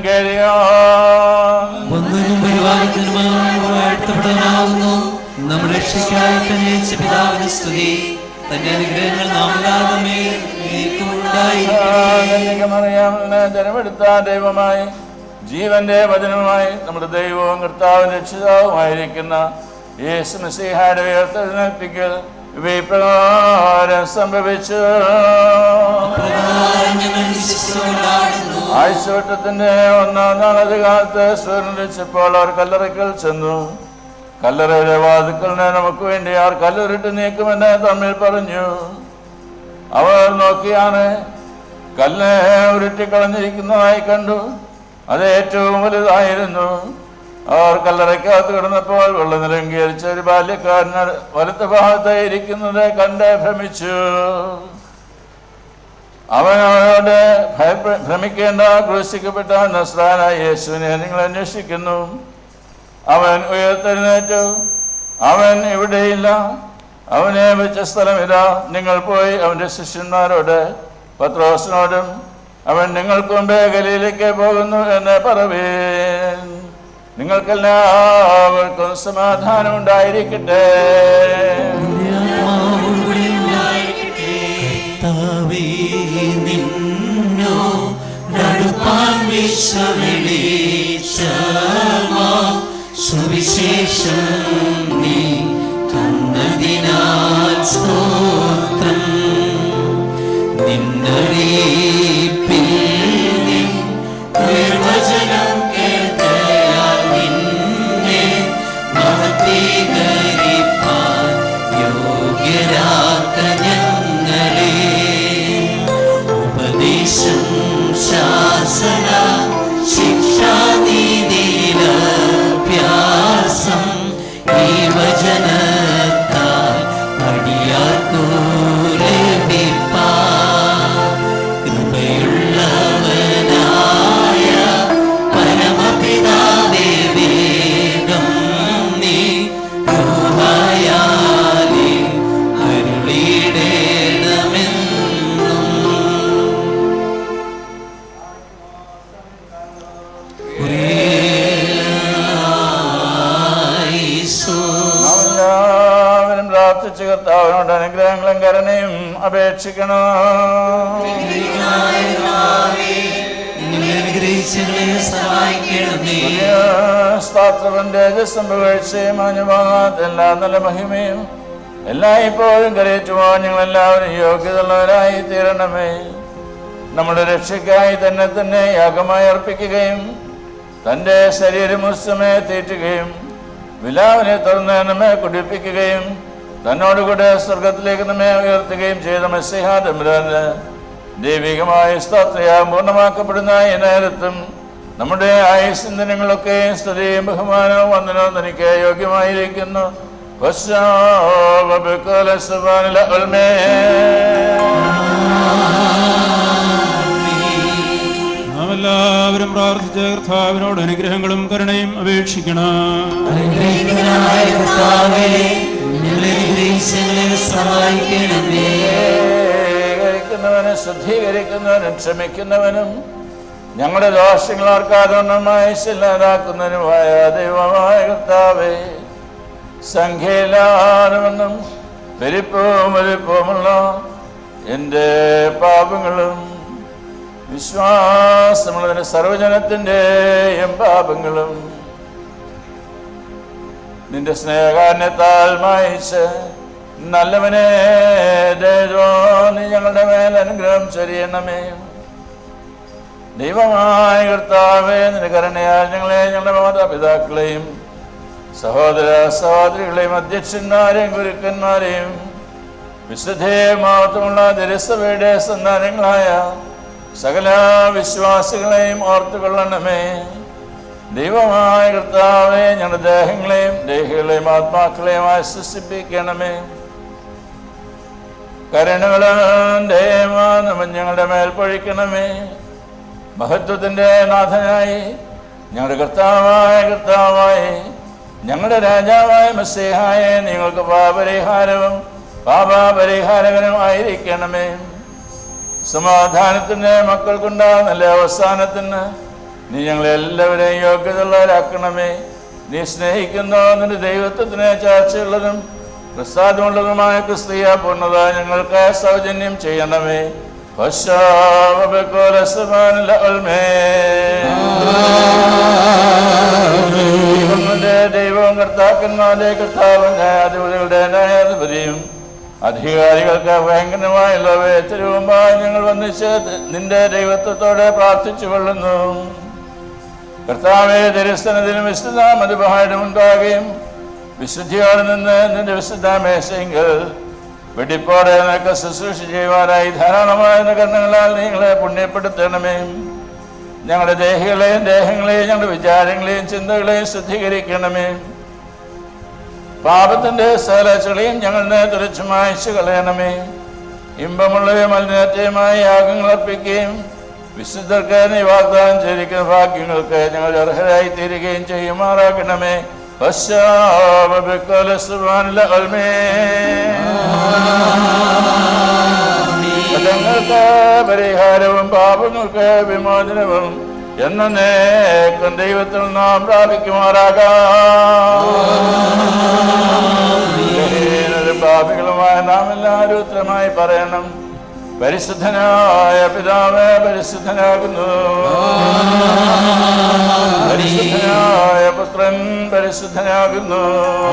ഒന്നിനും പരിപാലിക്കുന്നതിനുമായി വാഴ്ത്തപ്പെടാനാവുന്നു നമ്മുടെ രക്ഷയ്ക്കായി തന്നെ അയച്ച പിതാവിന് സ്തുതി തന്റെ അനുഗ്രഹങ്ങൾ നാം എല്ലാവരും മേൽ നീക്കുമുണ്ടായിരിക്കട്ടെ. അറിയാമെന്ന് ജനമെടുത്ത ദൈവമായി ജീവന്റെ വചനവുമായി നമ്മുടെ ദൈവവും കർത്താവും രക്ഷിതാവുമായിരിക്കുന്ന യേശു മസീഹായുടെ ഉയർത്തെഴുന്നേൽപ്പിക്കൽ ഇവപ്രകാരം സംഭവിച്ചു പ്രകാരം ഞങ്ങൾ വിശ്വസിച്ചുകൊണ്ടാടുന്നു ആഴ്ചവട്ടത്തിന്റെ ഒന്നാം നാളത് കാലത്ത് സൂര്യൻ വെച്ചപ്പോൾ അവർ കല്ലറയ്ക്കൽ ചെന്നു കല്ലറയുടെ വാതുക്കളിനെ നമുക്ക് വേണ്ടി ആർ കല്ലുരുട്ട് നീക്കുമെന്ന് തമ്മിൽ പറഞ്ഞു അവർ നോക്കിയാണ് കല്ല് ഉരുട്ടിക്കളഞ്ഞിരിക്കുന്നതായി കണ്ടു അത് ഏറ്റവും വലുതായിരുന്നു അവർ കല്ലറയ്ക്കകത്ത് കിടന്നപ്പോൾ വെള്ളനിലങ്കീകരിച്ച ഒരു ബാല്യക്കാരന് വലത്ത് ഭാഗത്ത് ഇരിക്കുന്നത് കണ്ട് ഭ്രമിച്ചു അവൻ അവനോട് ഭയപ്പെ- ഭ്രമിക്കേണ്ട ക്രൂശിക്കപ്പെട്ട നസ്രാനായ യേശുവിനെ നിങ്ങൾ അന്വേഷിക്കുന്നു അവൻ ഉയർത്തെഴുന്നേറ്റു അവൻ ഇവിടെയില്ല അവനെ വെച്ച സ്ഥലമില്ല നിങ്ങൾ പോയി അവൻ്റെ ശിഷ്യന്മാരോട് പത്രോസിനോടും അവൻ നിങ്ങൾക്ക് മുമ്പേ ഗലിയിലേക്ക് പോകുന്നു എന്ന് പറവീൻ നിങ്ങൾക്കെല്ലാവർക്കും സമാധാനം ഉണ്ടായിരിക്കട്ടെ കർത്താവേ, നിന്നോ നടുപ്പാൻ വിശ്വവിളിച്ചമാ സുവിശേഷം നീ തന്നതിനാൽ സ്തോത്രം നിന്നറിയിപ്പിൽ നിൻ നിർവചനം കേൾക്കയാൽ നിന്നെ മഹത്വീകരിപ്പാൻ യോഗ്യരാക്ക ഞങ്ങളെ ഉപദേശം ശാസന ശിക്ഷാനീതിയിലഭ്യാസം ഈ വചനത്താൽ അടിയാർക്കു ലഭിപ്പാൻ കൃപയുള്ളവനായ പരമപിതാവേ വേഗം നീ ൂഹായാലേ അരുളിയിടേണമെന്നും ഉറേലായിസോ. നാം എല്ലാവരും പ്രാർത്ഥിച്ച് കർത്താവിനോട് അനുഗ്രഹങ്ങളും കരുണയും അപേക്ഷിക്കണം നിങ്ങളെ അനുഗ്രഹിച്ച് ഞങ്ങളെ സഹായിക്കണമേ സ്താത്രവൻ തേജസ്സും പുകഴ്ചയും അനുഭവത്ത് എല്ലാ നല്ല മഹിമയും എല്ലായ്പ്പോഴും കരയേറ്റുവാൻ ഞങ്ങൾ എല്ലാവരും യോഗ്യതയുള്ളവരായി തീരണമേ നമ്മുടെ രക്ഷയ്ക്കായി തന്നെ തന്നെ യാഗമായി അർപ്പിക്കുകയും തൻ്റെ ശരീരമുസ്തമേ തീറ്റുകയും വിലാവിനെ തുറന്ന് നമ്മെ കുടിപ്പിക്കുകയും തന്നോടുകൂടെ സ്വർഗത്തിലേക്ക് നമ്മെ ഉയർത്തുകയും ചെയ്ത മെസ്സിഹാദമിരാന് ദൈവികമായ സ്തോത്രയാ പൂർണ്ണമാക്കപ്പെടുന്ന ഈ നേരത്തും നമ്മുടെ ആയുസിന്ധനങ്ങളൊക്കെ സ്തുതിയും ബഹുമാനവും വന്ദനവും തനിക്ക് യോഗ്യമായിരിക്കുന്നു നാം എല്ലാവരും പ്രാർത്ഥിച്ച കർത്താവിനോട് അനുഗ്രഹങ്ങളും കരുണയും അപേക്ഷിക്കണം അനുഗ്രഹിക്കനായ കർത്താവേ ഞങ്ങളെ അനുഗ്രഹിച്ച് ഞങ്ങളെ സഹായിക്കണമേ ശുദ്ധീകരിക്കുന്നവനും ശുദ്ധീകരിക്കുന്നവനും ക്ഷമിക്കുന്നവനും ഞങ്ങളുടെ ദോഷങ്ങൾ ഓർക്കാതൊന്നുമായി ഇല്ലാതാക്കുന്നതിനുമായ ദൈവമായ കർത്താവേ സംഖ്യയിലാണെന്നും പെരിപ്പവും വലിപ്പവുമുള്ള എൻ്റെ പാപങ്ങളും വിശ്വാസമുള്ളതിന് സർവജനത്തിൻ്റെയും പാപങ്ങളും നിന്റെ സ്നേഹകാരണത്താൽ മായിച്ച് നല്ലവനെ ദൈവോ നീ ഞങ്ങളുടെ മേൽ അനുഗ്രഹം ചൊരിയണമേ ദൈവമായ കർത്താവേ നിന്റെ കരുണയാൽ ഞങ്ങളെ ഞങ്ങളുടെ മാതാപിതാക്കളെയും സഹോദര സഹോദരികളെയും അധ്യക്ഷന്മാരെയും ഗുരുക്കന്മാരെയും വിശുദ്ധേമാവത്തുമുള്ള ദരിസഭയുടെ സന്താനങ്ങളായ സകല വിശ്വാസികളെയും ഓർത്തുകൊള്ളണമേ ദൈവമായ കർത്താവെ ഞങ്ങളുടെ ദേഹങ്ങളെയും ദേഹികളെയും ആത്മാക്കളെയും ആശ്വസിപ്പിക്കണമേ കരുണകളും ദയമാനും ഞങ്ങളുടെ മേൽ പൊഴിക്കണമേ മഹത്വത്തിൻ്റെ നാഥനായി ഞങ്ങളുടെ കർത്താവായ കർത്താവായി ഞങ്ങളുടെ രാജാവായ മസ്സേഹായ നിങ്ങൾക്ക് പാപരിഹാരവും പാപാപരിഹാരകനും ആയിരിക്കണമേ സമാധാനത്തിന് മക്കൾക്കുണ്ടാകുന്ന നല്ല അവസാനത്തിന് നീ ഞങ്ങളെ എല്ലാവരെയും യോഗ്യതയുള്ളവരാക്കണമേ നീ സ്നേഹിക്കുന്ന നിന്റെ ദൈവത്വത്തിന് ചാർച്ചയുള്ളതും പ്രസാദമുള്ളതുമായ ക്രിസ്തീയ പൂർണ്ണത ഞങ്ങൾക്ക് സൗജന്യം ചെയ്യണമേ خشاب بكل السمان ദൈവങ്ങളുടെ ദൈവവും കർത്താക്കന്മാരുടെ കർത്താവും ന്യായാധിപതികളുടെ ന്യായാധിപതിയും അധികാരികൾക്ക് ഭയങ്കരമായുള്ള വേത്തരവുമായി ഞങ്ങൾ വന്നിച്ച് നിന്റെ ദൈവത്വത്തോടെ പ്രാർത്ഥിച്ചു കൊള്ളുന്നു കർത്താവെ ദരിസ്ഥനത്തിനും വിശുദ്ധാമതിഭായുടെ മുൻപാകുകയും വിശുദ്ധിയോടെ നിന്ന് നിന്റെ വിശുദ്ധാമേശയെങ്കിൽ വെടിപ്പോടെ നിനക്ക് ശുശ്രൂഷ ചെയ്യുവാനായി ധാരാളമായ കർണങ്ങളാൽ നിങ്ങളെ പുണ്യപ്പെടുത്തണമേ ഞങ്ങളുടെ ദേഹികളെയും ദേഹങ്ങളെയും ഞങ്ങളുടെ വിചാരങ്ങളെയും ചിന്തകളെയും ശുദ്ധീകരിക്കണമേ പാപത്തിന്റെ സകലച്ചളയും ഞങ്ങളുടെ തുറച്ചു മായച്ചു കളയണമേ ഇമ്പമുള്ളവയും മലിനേറ്റയുമായ യാഗങ്ങൾ അർപ്പിക്കുകയും വിശുദ്ധർക്ക് നീ വാഗ്ദാനം ചെയ്തിരിക്കുന്ന ഭാഗ്യങ്ങൾക്ക് ഞങ്ങൾ അർഹരായി തീരുകയും ചെയ്യുമാറാക്കണമേ കടങ്ങൾക്ക് പരിഹാരവും പാപങ്ങൾക്ക് വിമോചനവും എന്നേക്കും ദൈവത്തിൽ നാം പ്രാപിക്കുമാറാകാം പാപികളുമായ നാം എല്ലാവരും ഉത്തരമായി പറയണം പരിശുദ്ധനായ പിതാവ് പരിശുദ്ധനാകുന്നു പരിശുദ്ധനായ പുത്രൻ പരിശുദ്ധനാകുന്നു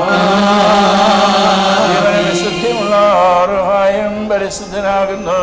ജീവന വിശുദ്ധിയുള്ള ആറുഹായും പരിശുദ്ധനാകുന്നു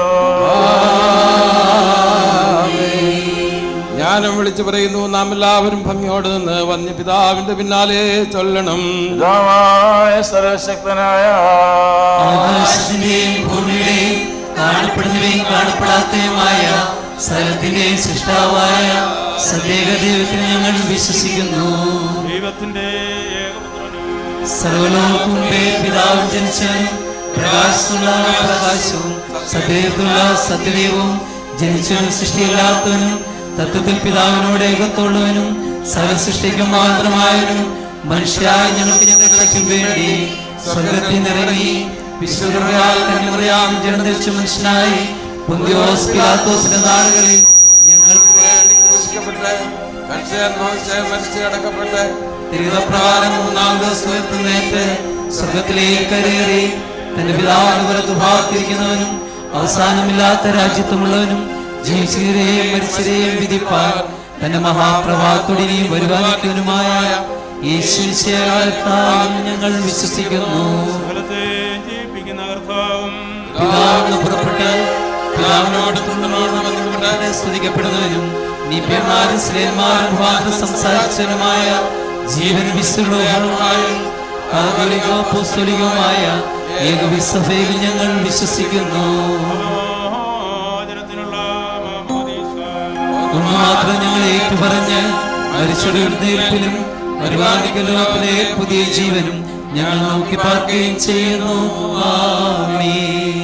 ജ്ഞാനം വിളിച്ചു പറയുന്നു നാം എല്ലാവരും ഭംഗിയോട് നിന്ന് വന്യപിതാവിന്റെ പിന്നാലെ ചൊല്ലണം പിതാവായ സർവശക്തനായ ആകാശത്തിന്റെയും ഭൂമിയുടെയും കാണപ്പെടുന്നവയും കാണപ്പെടാത്തതുമായ സ്ഥലത്തിന്റെയും സൃഷ്ടാവായ സന്ദേഹ ദൈവത്തിൽ ഞങ്ങൾ വിശ്വസിക്കുന്നു ദൈവത്തിന്റെ സർവലോകമുമ്പേ പിതാവ് ജനിച്ചവനും പ്രകാശമുള്ള പ്രകാശവും സത്യത്തിലുള്ള സത്യദൈവവും ജനിച്ചവനും സൃഷ്ടിയില്ലാത്തവനും തത്വത്തിൽ പിതാവിനോട് ഏകത്തുള്ളവനും സകല സൃഷ്ടിക്കും മാത്രമായവനും മനുഷ്യരായ ഞങ്ങൾക്ക് ഞങ്ങൾക്ക് വേണ്ടി സ്വർഗത്തിൽ നിറങ്ങി വിശ്വകൃപയാൽ കന്യമറിയാം ജനം ധരിച്ച മനുഷ്യനായി പൊന്തിയോസ് പിലാത്തോസിന്റെ നാടുകളിൽ ഞങ്ങൾക്ക് വേണ്ടി ക്രൂശിക്കപ്പെട്ട് മനുഷ്യൻ ഭവിച്ച് മരിച്ചു കിടക്കപ്പെട്ട് തിരുവപ്രകാരം മൂന്നാം ദിവസം ഉയർത്തുന്നേറ്റ് സ്വർഗത്തിലേക്ക് കരേറി തന്റെ പിതാവിന് പുറത്ത് ഭാഗത്തിരിക്കുന്നവനും അവസാനമില്ലാത്ത രാജ്യത്വമുള്ളവനും ജീവിച്ചവരെയും മരിച്ചവരെയും വിധിപ്പാൻ തന്റെ മഹാപ്രഭാതത്തോടിനെയും വരുവാനിക്കുന്നവനുമായ യേശുശേഖരത്താൽ ഞങ്ങൾ വിശ്വസിക്കുന്നു ജീവിപ്പിക്കുന്ന കർത്താവും പിതാവിന് പുറപ്പെട്ട് പിതാവിനോട് പുത്രനോട് ബന്ധപ്പെട്ട് സ്തുതിക്കപ്പെടുന്നവനും നിപ്യന്മാരും സ്ത്രീയന്മാരും മുഖാന്തരം സംസാരിച്ചവനുമായ ജീവൻ വിശ്വലോകമായും കാതോലികോസ്തോലികവുമായ ഏകവിസഭയിൽ ഞങ്ങൾ വിശ്വസിക്കുന്നു ഒന്ന് മാത്രം ഞങ്ങൾ ഏറ്റുപറഞ്ഞ് മരിച്ചൊരു എഴുന്നേൽപ്പിലും പരിപാടികലോകത്തിലെ പുതിയ ജീവനും ഞങ്ങൾ നോക്കി പാർക്കുകയും ചെയ്യുന്നു ആമേൻ.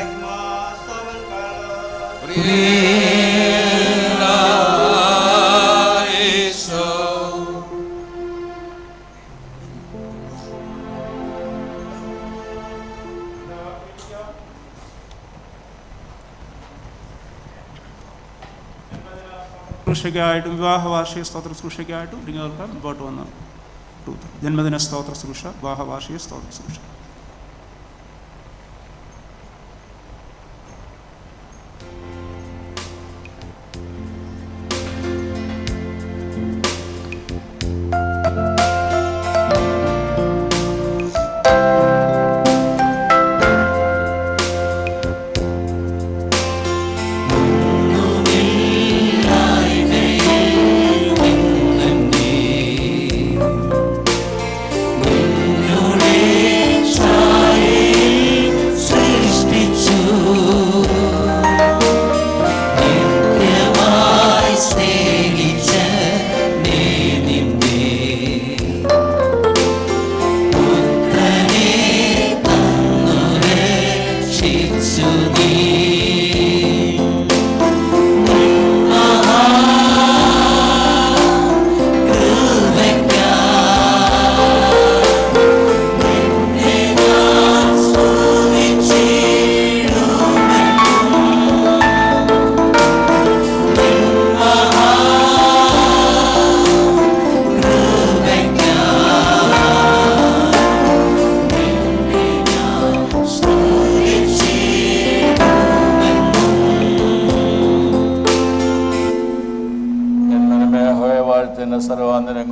ശുശ്രൂഷയ്ക്കായിട്ടും വിവാഹ വാർഷിക സ്തോത്ര ശുശ്രൂഷയ്ക്കായിട്ടും ഇങ്ങോട്ട് മുമ്പോട്ട് വന്ന് ജന്മദിന സ്തോത്ര ശുശ്രൂഷ വിവാഹ വാർഷിക സ്തോത്ര ശുശ്രൂഷ നിന്നുടെ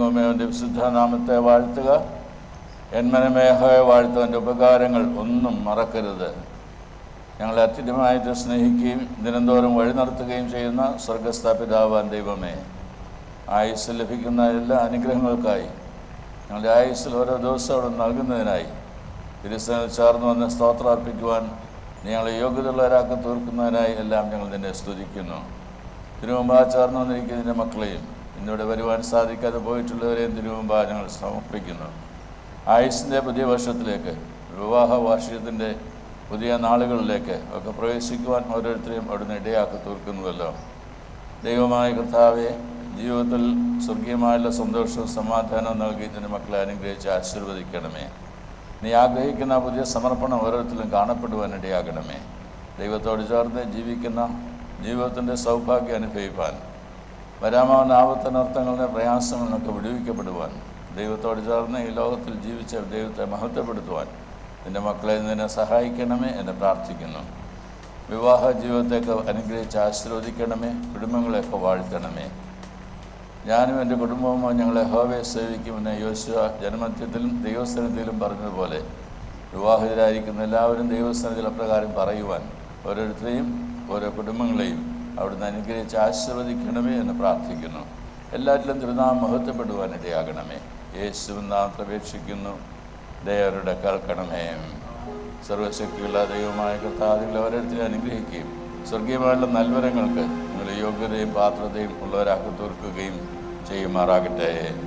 ദൈവമേ അവൻ്റെ വിശുദ്ധ നാമത്തെ വാഴ്ത്തുക എന്മനമേഹയെ വാഴ്ത്തുവൻ്റെ ഉപകാരങ്ങൾ ഒന്നും മറക്കരുത് ഞങ്ങളെ അത്യുന്നതമായിട്ട് സ്നേഹിക്കുകയും ദിനംതോറും വഴി നടത്തുകയും ചെയ്യുന്ന സ്വർഗസ്ഥ പിതാവാൻ ദൈവമേ ആയുസ് ലഭിക്കുന്ന എല്ലാ അനുഗ്രഹങ്ങൾക്കായി ഞങ്ങളുടെ ആയുസ്സിൽ ഓരോ ദിവസം അവിടെ നൽകുന്നതിനായി തിരുസനിൽ ചേർന്ന് വന്ന് സ്തോത്രം അർപ്പിക്കുവാൻ ഞങ്ങളെ യോഗ്യതയുള്ളവരാക്കി തീർക്കുന്നതിനായി എല്ലാം ഞങ്ങൾ നിന്നെ സ്തുതിക്കുന്നു തിരുമുമ്പാ ചേർന്ന് വന്നിരിക്കുന്നതിൻ്റെ മക്കളെയും ഇന്നിവിടെ വരുവാൻ സാധിക്കാതെ പോയിട്ടുള്ളവരെയും തിരുമുമ്പാ ഞങ്ങൾ സമർപ്പിക്കുന്നു ആയുസിൻ്റെ പുതിയ വർഷത്തിലേക്ക് വിവാഹ വാർഷികത്തിൻ്റെ പുതിയ നാളുകളിലേക്ക് ഒക്കെ പ്രവേശിക്കുവാൻ ഓരോരുത്തരെയും അവിടുന്ന് ഇടയാക്കി തീർക്കുന്നുവല്ലോ ദൈവമായ കർത്താവെ ജീവിതത്തിൽ സ്വർഗീയമായുള്ള സന്തോഷവും സമാധാനവും നൽകി നിന്റെ മക്കളെ അനുഗ്രഹിച്ച് ആശീർവദിക്കണമേ നീ ആഗ്രഹിക്കുന്ന പുതിയ സമർപ്പണം ഓരോരുത്തരും കാണപ്പെടുവാൻ ഇടയാകണമേ ദൈവത്തോട് ചേർന്ന് ജീവിക്കുന്ന ജീവിതത്തിൻ്റെ സൗഭാഗ്യം അനുഭവിപ്പാൻ വരാമാവുന്ന ആപത്തനർത്ഥങ്ങളുടെ പ്രയാസങ്ങളിൽ നിന്നൊക്കെ വിടുവിക്കപ്പെടുവാൻ ദൈവത്തോട് ചേർന്ന് ഈ ലോകത്തിൽ ജീവിച്ച ദൈവത്തെ മഹത്വപ്പെടുത്തുവാൻ നിൻ്റെ മക്കളെ നിന്നെ സഹായിക്കണമേ എന്ന് പ്രാർത്ഥിക്കുന്നു വിവാഹ ജീവിതത്തെയൊക്കെ അനുഗ്രഹിച്ച് ആശീർവദിക്കണമേ കുടുംബങ്ങളെയൊക്കെ വാഴ്ത്തണമേ ഞാനും എൻ്റെ കുടുംബവും ഞങ്ങളെ ഹോവയെ സേവിക്കുമെന്ന് യോശുവ ജനമധ്യത്തിലും ദൈവസ്ഥനത്തിലും പറഞ്ഞതുപോലെ വിവാഹിതരായിരിക്കുന്ന എല്ലാവരും ദൈവസ്ഥനത്തിൽ അപ്രകാരം പറയുവാൻ ഓരോരുത്തരെയും ഓരോ കുടുംബങ്ങളെയും അവിടുന്ന് അനുഗ്രഹിച്ച് ആശീർവദിക്കണമേ എന്ന് പ്രാർത്ഥിക്കുന്നു എല്ലാറ്റിലും തിരുനാം മഹത്വപ്പെടുവാൻ ഇടയാകണമേ യേശുവിൻ നാം പ്രവേശിക്കുന്നു ദയവരുടെ കേൾക്കണമേ സർവശക്തിയുള്ള ദൈവമായ കർത്താവിൽ ഓരോരുത്തരെ അനുഗ്രഹിക്കുകയും സ്വർഗീയമായുള്ള നൽവരങ്ങൾക്ക് നിങ്ങൾ യോഗ്യതയും പാത്രതയും ഉള്ളവരാക്കി തീർക്കുകയും ചെയ്യുമാറാകട്ടെ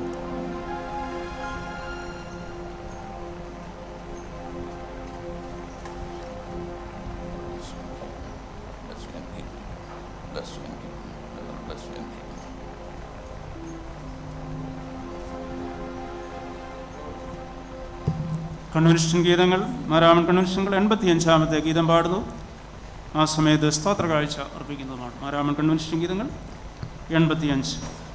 കൺവെൻഷൻ ഗീതങ്ങൾ മാരാമൻ കൺവെൻഷനുകൾ എൺപത്തിയഞ്ചാമത്തെ ഗീതം പാടുന്നു ആ സമയത്ത് സ്തോത്ര കാഴ്ച അർപ്പിക്കുന്നതുമാണ് മാരാമൻ കൺവെൻഷൻ ഗീതങ്ങൾ എൺപത്തിയഞ്ച്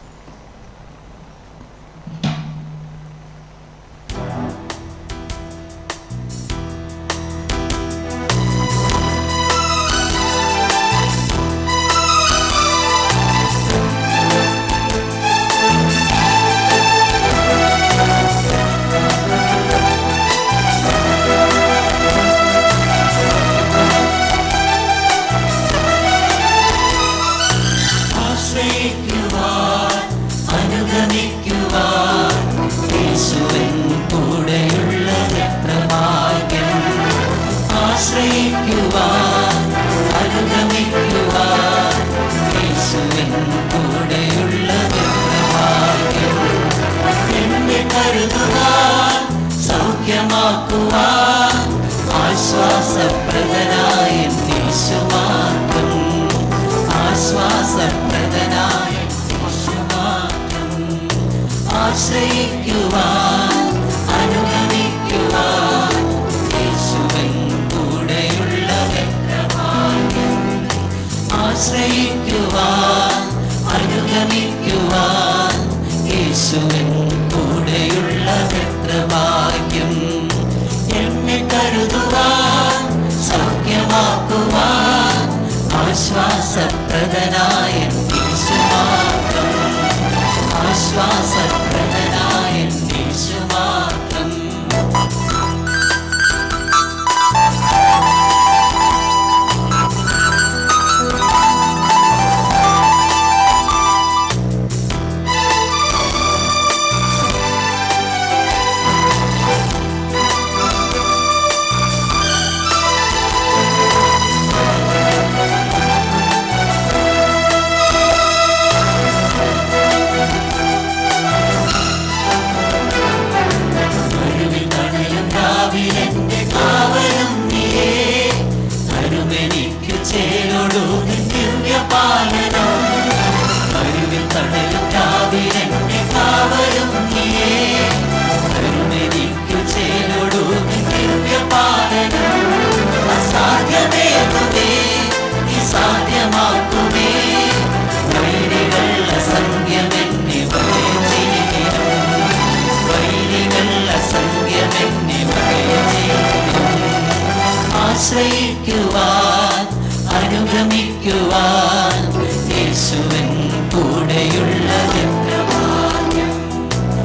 ആശ്രയിക്കുവാൻ അനുഗമിക്കുവാൻ യേശുവിൻ കൂടെയുള്ളത് എത്ര ഭാഗ്യം ആശ്രയിക്കുവാൻ അനുഗമിക്കുവാൻ യേശുവിൻ കൂടെയുള്ളത് എത്ര ഭാഗ്യം എന്നെ കരുതുവാൻ സൗഖ്യമാക്കുവാൻ ആശ്വാസപ്രദനായ യേശു മാത്രം ആശ്വാസപ്രദനായ യേശു മാത്രം ആശ്രയിക്കുവാൻ അനുഗമിക്കുവാൻ യേശുവിൻ കൂടെയുള്ളത് എത്ര ഭാഗ്യം ആശ്രയിക്കുവാൻ അനുഗമിക്കുവാൻ യേശുവിൻ കൂടെയുള്ളത് എത്ര ഭാഗ്യം എന്നെ കരുതുവാൻ സൗഖ്യമാക്കുവാൻ ആശ്വാസപ്രദനായ യേശു മാത്രം ആശ്വാസപ്രദനായ യേശു മാത്രം കരുവിൽ തണലും രാവിലെന്റെ കാവലും നീയേ കരുമെനിക്കു ചേലൊടു ദിവ്യപാലനം കരുവിൽ തണലും രാവിലെന്റെ കാവലും നീയേ കരുമെനിക്കു ചേലൊടു ദിവ്യപാലനം അസാധ്യമേതുമേ നീ സാധ്യമാക്കുമേ വൈരികളുടെ സംഖ്യമെന്നെ വരെ ചെയ്യണം വൈരികളുടെ സംഖ്യമെന്നെ വരെ ചെയ്യണം ആശ്രയിക്കുവാൻ അനുഗമിക്കുവാൻ യേശുവൻ കൂടെയുള്ളത് എത്ര ഭാഗ്യം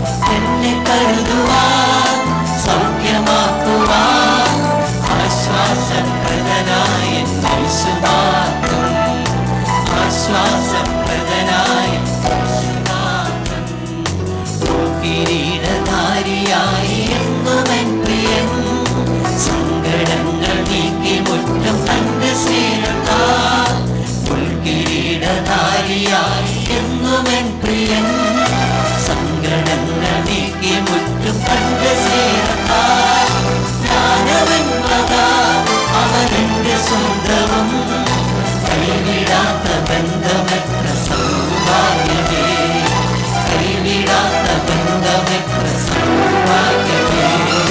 നാരിയായി എന്നുമെൻ പ്രിയൻ സങ്കടങ്ങൾ നീക്കി മുറ്റം തന്റെ സ്നേഹത്താൽ പുൽക്കിരീടധാരിയായി എന്നുമെൻ പ്രിയൻ സങ്കടങ്ങൾ നീക്കി മുറ്റും തന്റെ സ്നേഹത്താൽ ഞാനവൻ വക അവനെന്റെ സ്വന്തവും കൈവിടാത്ത ബന്ധമെത്ര സൗഭാഗ്യമേ കൈവിടാത്ത ബന്ധമെത്ര സൗഭാഗ്യമേ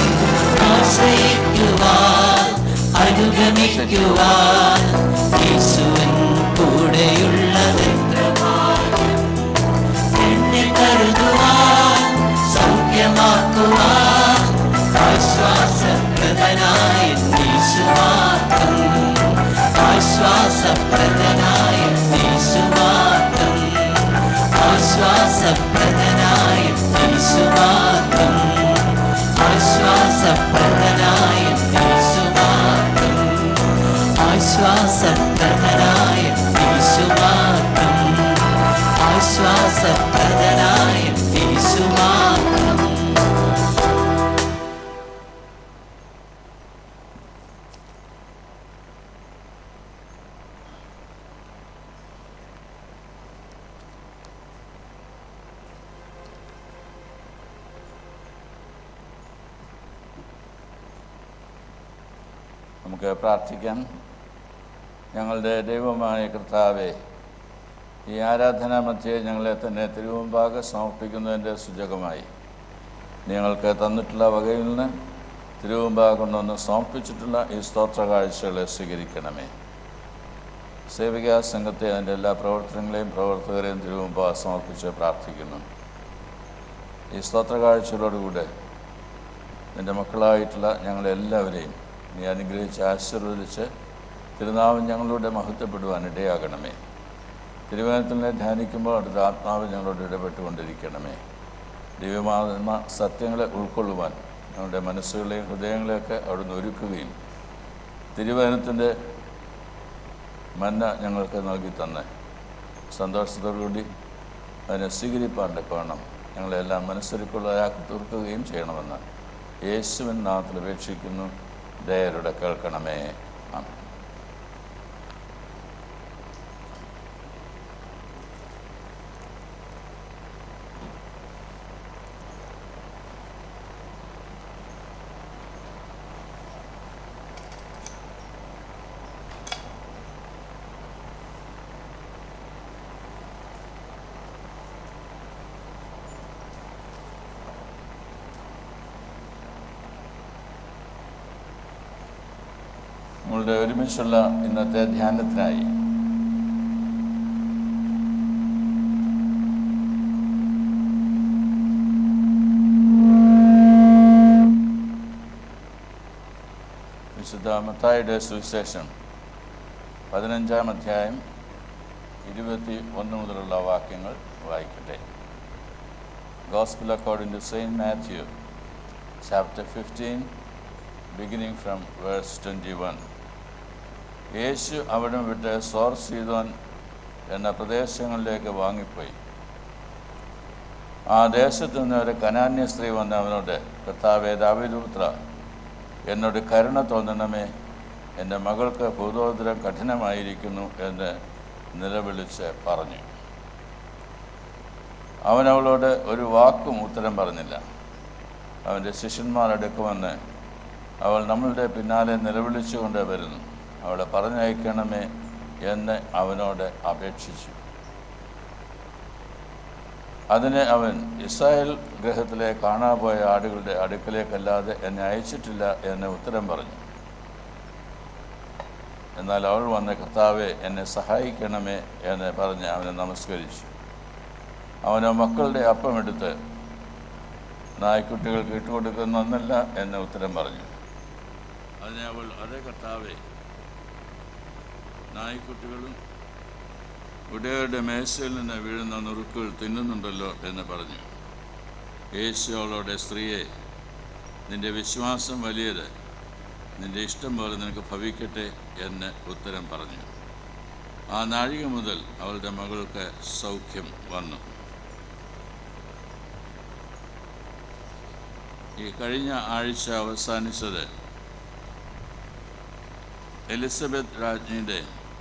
ആശ്രയിക്കുവാൻ അനുഗമിക്കുവാൻ യേശുവൻ കൂടെയുള്ളതെത്ര ഭാഗ്യം എന്നെ കരുതുവാൻ സൗഖ്യമാക്കുവാൻ ആശ്വാസപ്രദനായ യേശുവാക്കം ആശ്വാസപ്രദനായ യേശുവാക്കം ആശ്വാസപ്രദനായ യേശുവാക്കം ആശ്വാസപ്രദനായ യേശുവാക്കം ആശ്വാസപ്രദനായ യേശുവാക്കം ആശ്വാസപ്രദനായ യേശുവാക്കം നമുക്ക് പ്രാർത്ഥിക്കാം ഞങ്ങളുടെ ദൈവമായ കർത്താവെ ഈ ആരാധനാ മധ്യേ ഞങ്ങളെ തന്നെ തിരുമുമ്പാകെ സമർപ്പിക്കുന്നതിൻ്റെ സൂചകമായി ഞങ്ങൾക്ക് തന്നിട്ടുള്ള വകയിൽ നിന്ന് തിരുമുമ്പാകെ കൊണ്ടുവന്ന് സമർപ്പിച്ചിട്ടുള്ള ഈ സ്തോത്ര കാഴ്ചകളെ സ്വീകരിക്കണമേ സേവികാ സംഘത്തെ അതിൻ്റെ എല്ലാ പ്രവർത്തനങ്ങളെയും പ്രവർത്തകരെയും തിരുമുമ്പാകെ സമർപ്പിച്ച് പ്രാർത്ഥിക്കുന്നു ഈ സ്തോത്ര കാഴ്ചകളോടുകൂടെ നിൻ്റെ മക്കളായിട്ടുള്ള ഞങ്ങളെല്ലാവരെയും നീ അനുഗ്രഹിച്ച് ആശീർവദിച്ച് തിരുനാമം ഞങ്ങളോട് മഹത്വപ്പെടുവാൻ ഇടയാകണമേ തിരുവനന്തപുരത്തിനെ ധ്യാനിക്കുമ്പോൾ അടുത്ത ആത്മാവ് ഞങ്ങളോട് ഇടപെട്ടുകൊണ്ടിരിക്കണമേ ദിവ്യമാകുന്ന സത്യങ്ങളെ ഉൾക്കൊള്ളുവാൻ ഞങ്ങളുടെ മനസ്സുകളെയും ഹൃദയങ്ങളെയൊക്കെ അവിടുന്ന് ഒരുക്കുകയും തിരുവനന്തത്തിൻ്റെ മന്ന ഞങ്ങൾക്ക് നൽകി തന്നെ സന്തോഷത്തോടുകൂടി അതിനെ സ്വീകരിപ്പാൻ്റെ കോണം ഞങ്ങളെല്ലാം മനസ്സൊരുക്കുള്ളതാക്കി തീർക്കുകയും ചെയ്യണമെന്ന് യേശുവിൻ നാമത്തിൽ അപേക്ഷിക്കുന്നു ദയരുടെ കേൾക്കണമേ ആമേൻ നമ്മളുടെ ഒരുമിച്ചുള്ള ഇന്നത്തെ ധ്യാനത്തിനായി വിശുദ്ധ മത്തായിയുടെ സുവിശേഷം പതിനഞ്ചാം അധ്യായം ഇരുപത്തി ഒന്ന് മുതലുള്ള വാക്യങ്ങൾ വായിക്കട്ടെ gospel according to saint Matthew chapter fifteen beginning from verse twenty one യേശു അവിടം വിട്ട് സോർ സീതോൻ എന്ന പ്രദേശങ്ങളിലേക്ക് വാങ്ങിപ്പോയി ആ ദേശത്ത് നിന്ന് ഒരു കനാന്യ സ്ത്രീ വന്ന് അവനോട് കർത്താവേ ദാവിദുപുത്ര എന്നോട് കരുണ തോന്നണമേ എൻ്റെ മകൾക്ക് ഭൂതോദരം കഠിനമായിരിക്കുന്നു എന്ന് നിലവിളിച്ച് പറഞ്ഞു അവൻ അവളോട് ഒരു വാക്കും ഉത്തരം പറഞ്ഞില്ല അവൻ്റെ ശിഷ്യന്മാരെടുക്കുമെന്ന് അവൾ നമ്മളുടെ പിന്നാലെ നിലവിളിച്ചുകൊണ്ട് വരുന്നു അവളെ പറഞ്ഞയക്കണമേ എന്ന് അവനോട് അപേക്ഷിച്ചു അതിന് അവൻ ഇസ്രായേൽ ഗ്രഹത്തിലെ കാണാപോയ ആടുകളുടെ അടുക്കലേക്കല്ലാതെ എന്നെ അയച്ചിട്ടില്ല എന്ന് ഉത്തരം പറഞ്ഞു എന്നാൽ അവൾ വന്ന് കർത്താവെ എന്നെ സഹായിക്കണമേ എന്ന് പറഞ്ഞ് അവനെ നമസ്കരിച്ചു അവന് മക്കളുടെ അപ്പമെടുത്ത് നായ്ക്കുട്ടികൾക്ക് ഇട്ടുകൊടുക്കുന്ന ഒന്നല്ല എന്ന് ഉത്തരം പറഞ്ഞു അതിനെ അവൾ അതേ കർത്താവെ നായ്ക്കുട്ടികളും ഉടയരുടെ മേശയിൽ നിന്ന് വീഴുന്ന നുറുക്കുകൾ തിന്നുന്നുണ്ടല്ലോ എന്ന് പറഞ്ഞു യേശു അവളോടെ സ്ത്രീയെ നിന്റെ വിശ്വാസം വലിയത് നിന്റെ ഇഷ്ടം പോലെ നിനക്ക് ഭവിക്കട്ടെ എന്ന് ഉത്തരം പറഞ്ഞു ആ നാഴിക മുതൽ അവളുടെ മകൾക്ക് സൗഖ്യം വന്നു ഈ കഴിഞ്ഞ ആഴ്ച അവസാനിച്ചത് എലിസബത്ത് രാജ്ഞിയുടെ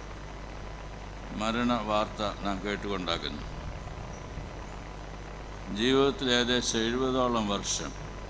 മരണ വാർത്ത നാം കേട്ടുകൊണ്ടാകുന്നു ജീവിതത്തിൽ ഏകദേശം എഴുപതോളം വർഷം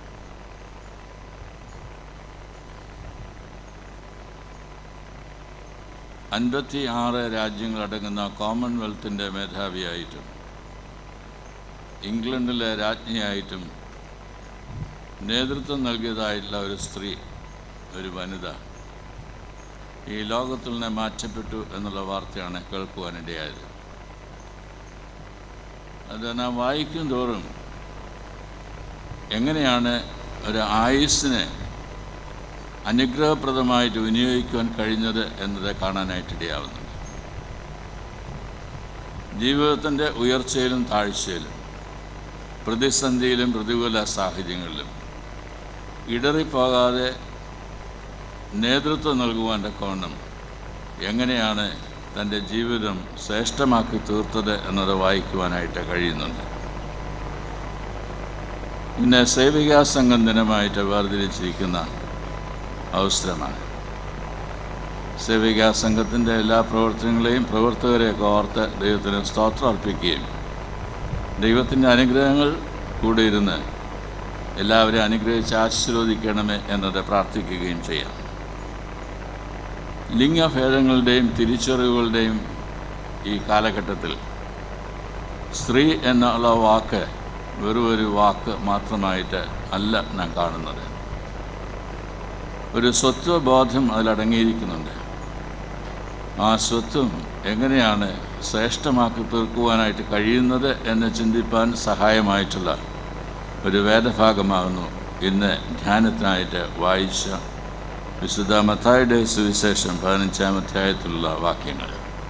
അൻപത്തി ആറ് രാജ്യങ്ങളടങ്ങുന്ന കോമൺവെൽത്തിൻ്റെ മേധാവിയായിട്ടും ഇംഗ്ലണ്ടിലെ രാജ്ഞിയായിട്ടും നേതൃത്വം നൽകിയതായിട്ടുള്ള ഒരു സ്ത്രീ ഒരു വനിത ഈ ലോകത്തിൽ നിന്ന് മാറ്റപ്പെട്ടു എന്നുള്ള വാർത്തയാണ് കേൾക്കുവാനിടയായത് അത് നാം വായിക്കും തോറും എങ്ങനെയാണ് ഒരു ആയുസ്സിനെ അനുഗ്രഹപ്രദമായിട്ട് വിനിയോഗിക്കുവാൻ കഴിഞ്ഞത് എന്നത് കാണാനായിട്ടിടയാവുന്നുണ്ട് ജീവിതത്തിൻ്റെ ഉയർച്ചയിലും താഴ്ചയിലും പ്രതിസന്ധിയിലും പ്രതികൂല സാഹചര്യങ്ങളിലും ഇടറിപ്പോകാതെ നേതൃത്വം നൽകുവാൻ തക്കവണ്ണം എങ്ങനെയാണ് തൻ്റെ ജീവിതം ശ്രേഷ്ഠമാക്കി തീർത്തത് എന്നത് വായിക്കുവാനായിട്ട് കഴിയുന്നുണ്ട് ഇന്ന് സേവികാ സംഘം ദിനമായിട്ട് വേർതിരിച്ചിരിക്കുന്ന അവസരമാണ് സേവികാ സംഘത്തിൻ്റെ എല്ലാ പ്രവർത്തനങ്ങളെയും പ്രവർത്തകരെയൊക്കെ ഓർത്ത് ദൈവത്തിന് സ്തോത്രം അർപ്പിക്കുകയും ദൈവത്തിൻ്റെ അനുഗ്രഹങ്ങൾ കൂടെ ഇരുന്ന് എല്ലാവരെയും അനുഗ്രഹിച്ച് ആശീർവദിക്കണമേ എന്നത് പ്രാർത്ഥിക്കുകയും ചെയ്യാം ലിംഗഭേദങ്ങളുടെയും തിരിച്ചറിവുകളുടെയും ഈ കാലഘട്ടത്തിൽ സ്ത്രീ എന്നുള്ള വാക്ക് വെറും ഒരു വാക്ക് മാത്രമായിട്ട് അല്ല നാം കാണുന്നത് ഒരു സ്വത്വബോധം അതിലടങ്ങിയിരിക്കുന്നുണ്ട് ആ സ്വത്വം എങ്ങനെയാണ് ശ്രേഷ്ഠമാക്കി തീർക്കുവാനായിട്ട് കഴിയുന്നത് എന്ന് ചിന്തിപ്പാൻ സഹായമായിട്ടുള്ള ഒരു വേദഭാഗമാകുന്നു ഇന്ന് ധ്യാനത്തിനായിട്ട് വായിച്ച വിശുദ്ധ മത്തായുടെ സുവിശേഷം പതിനഞ്ചാം അധ്യായത്തിലുള്ള വാക്യങ്ങൾ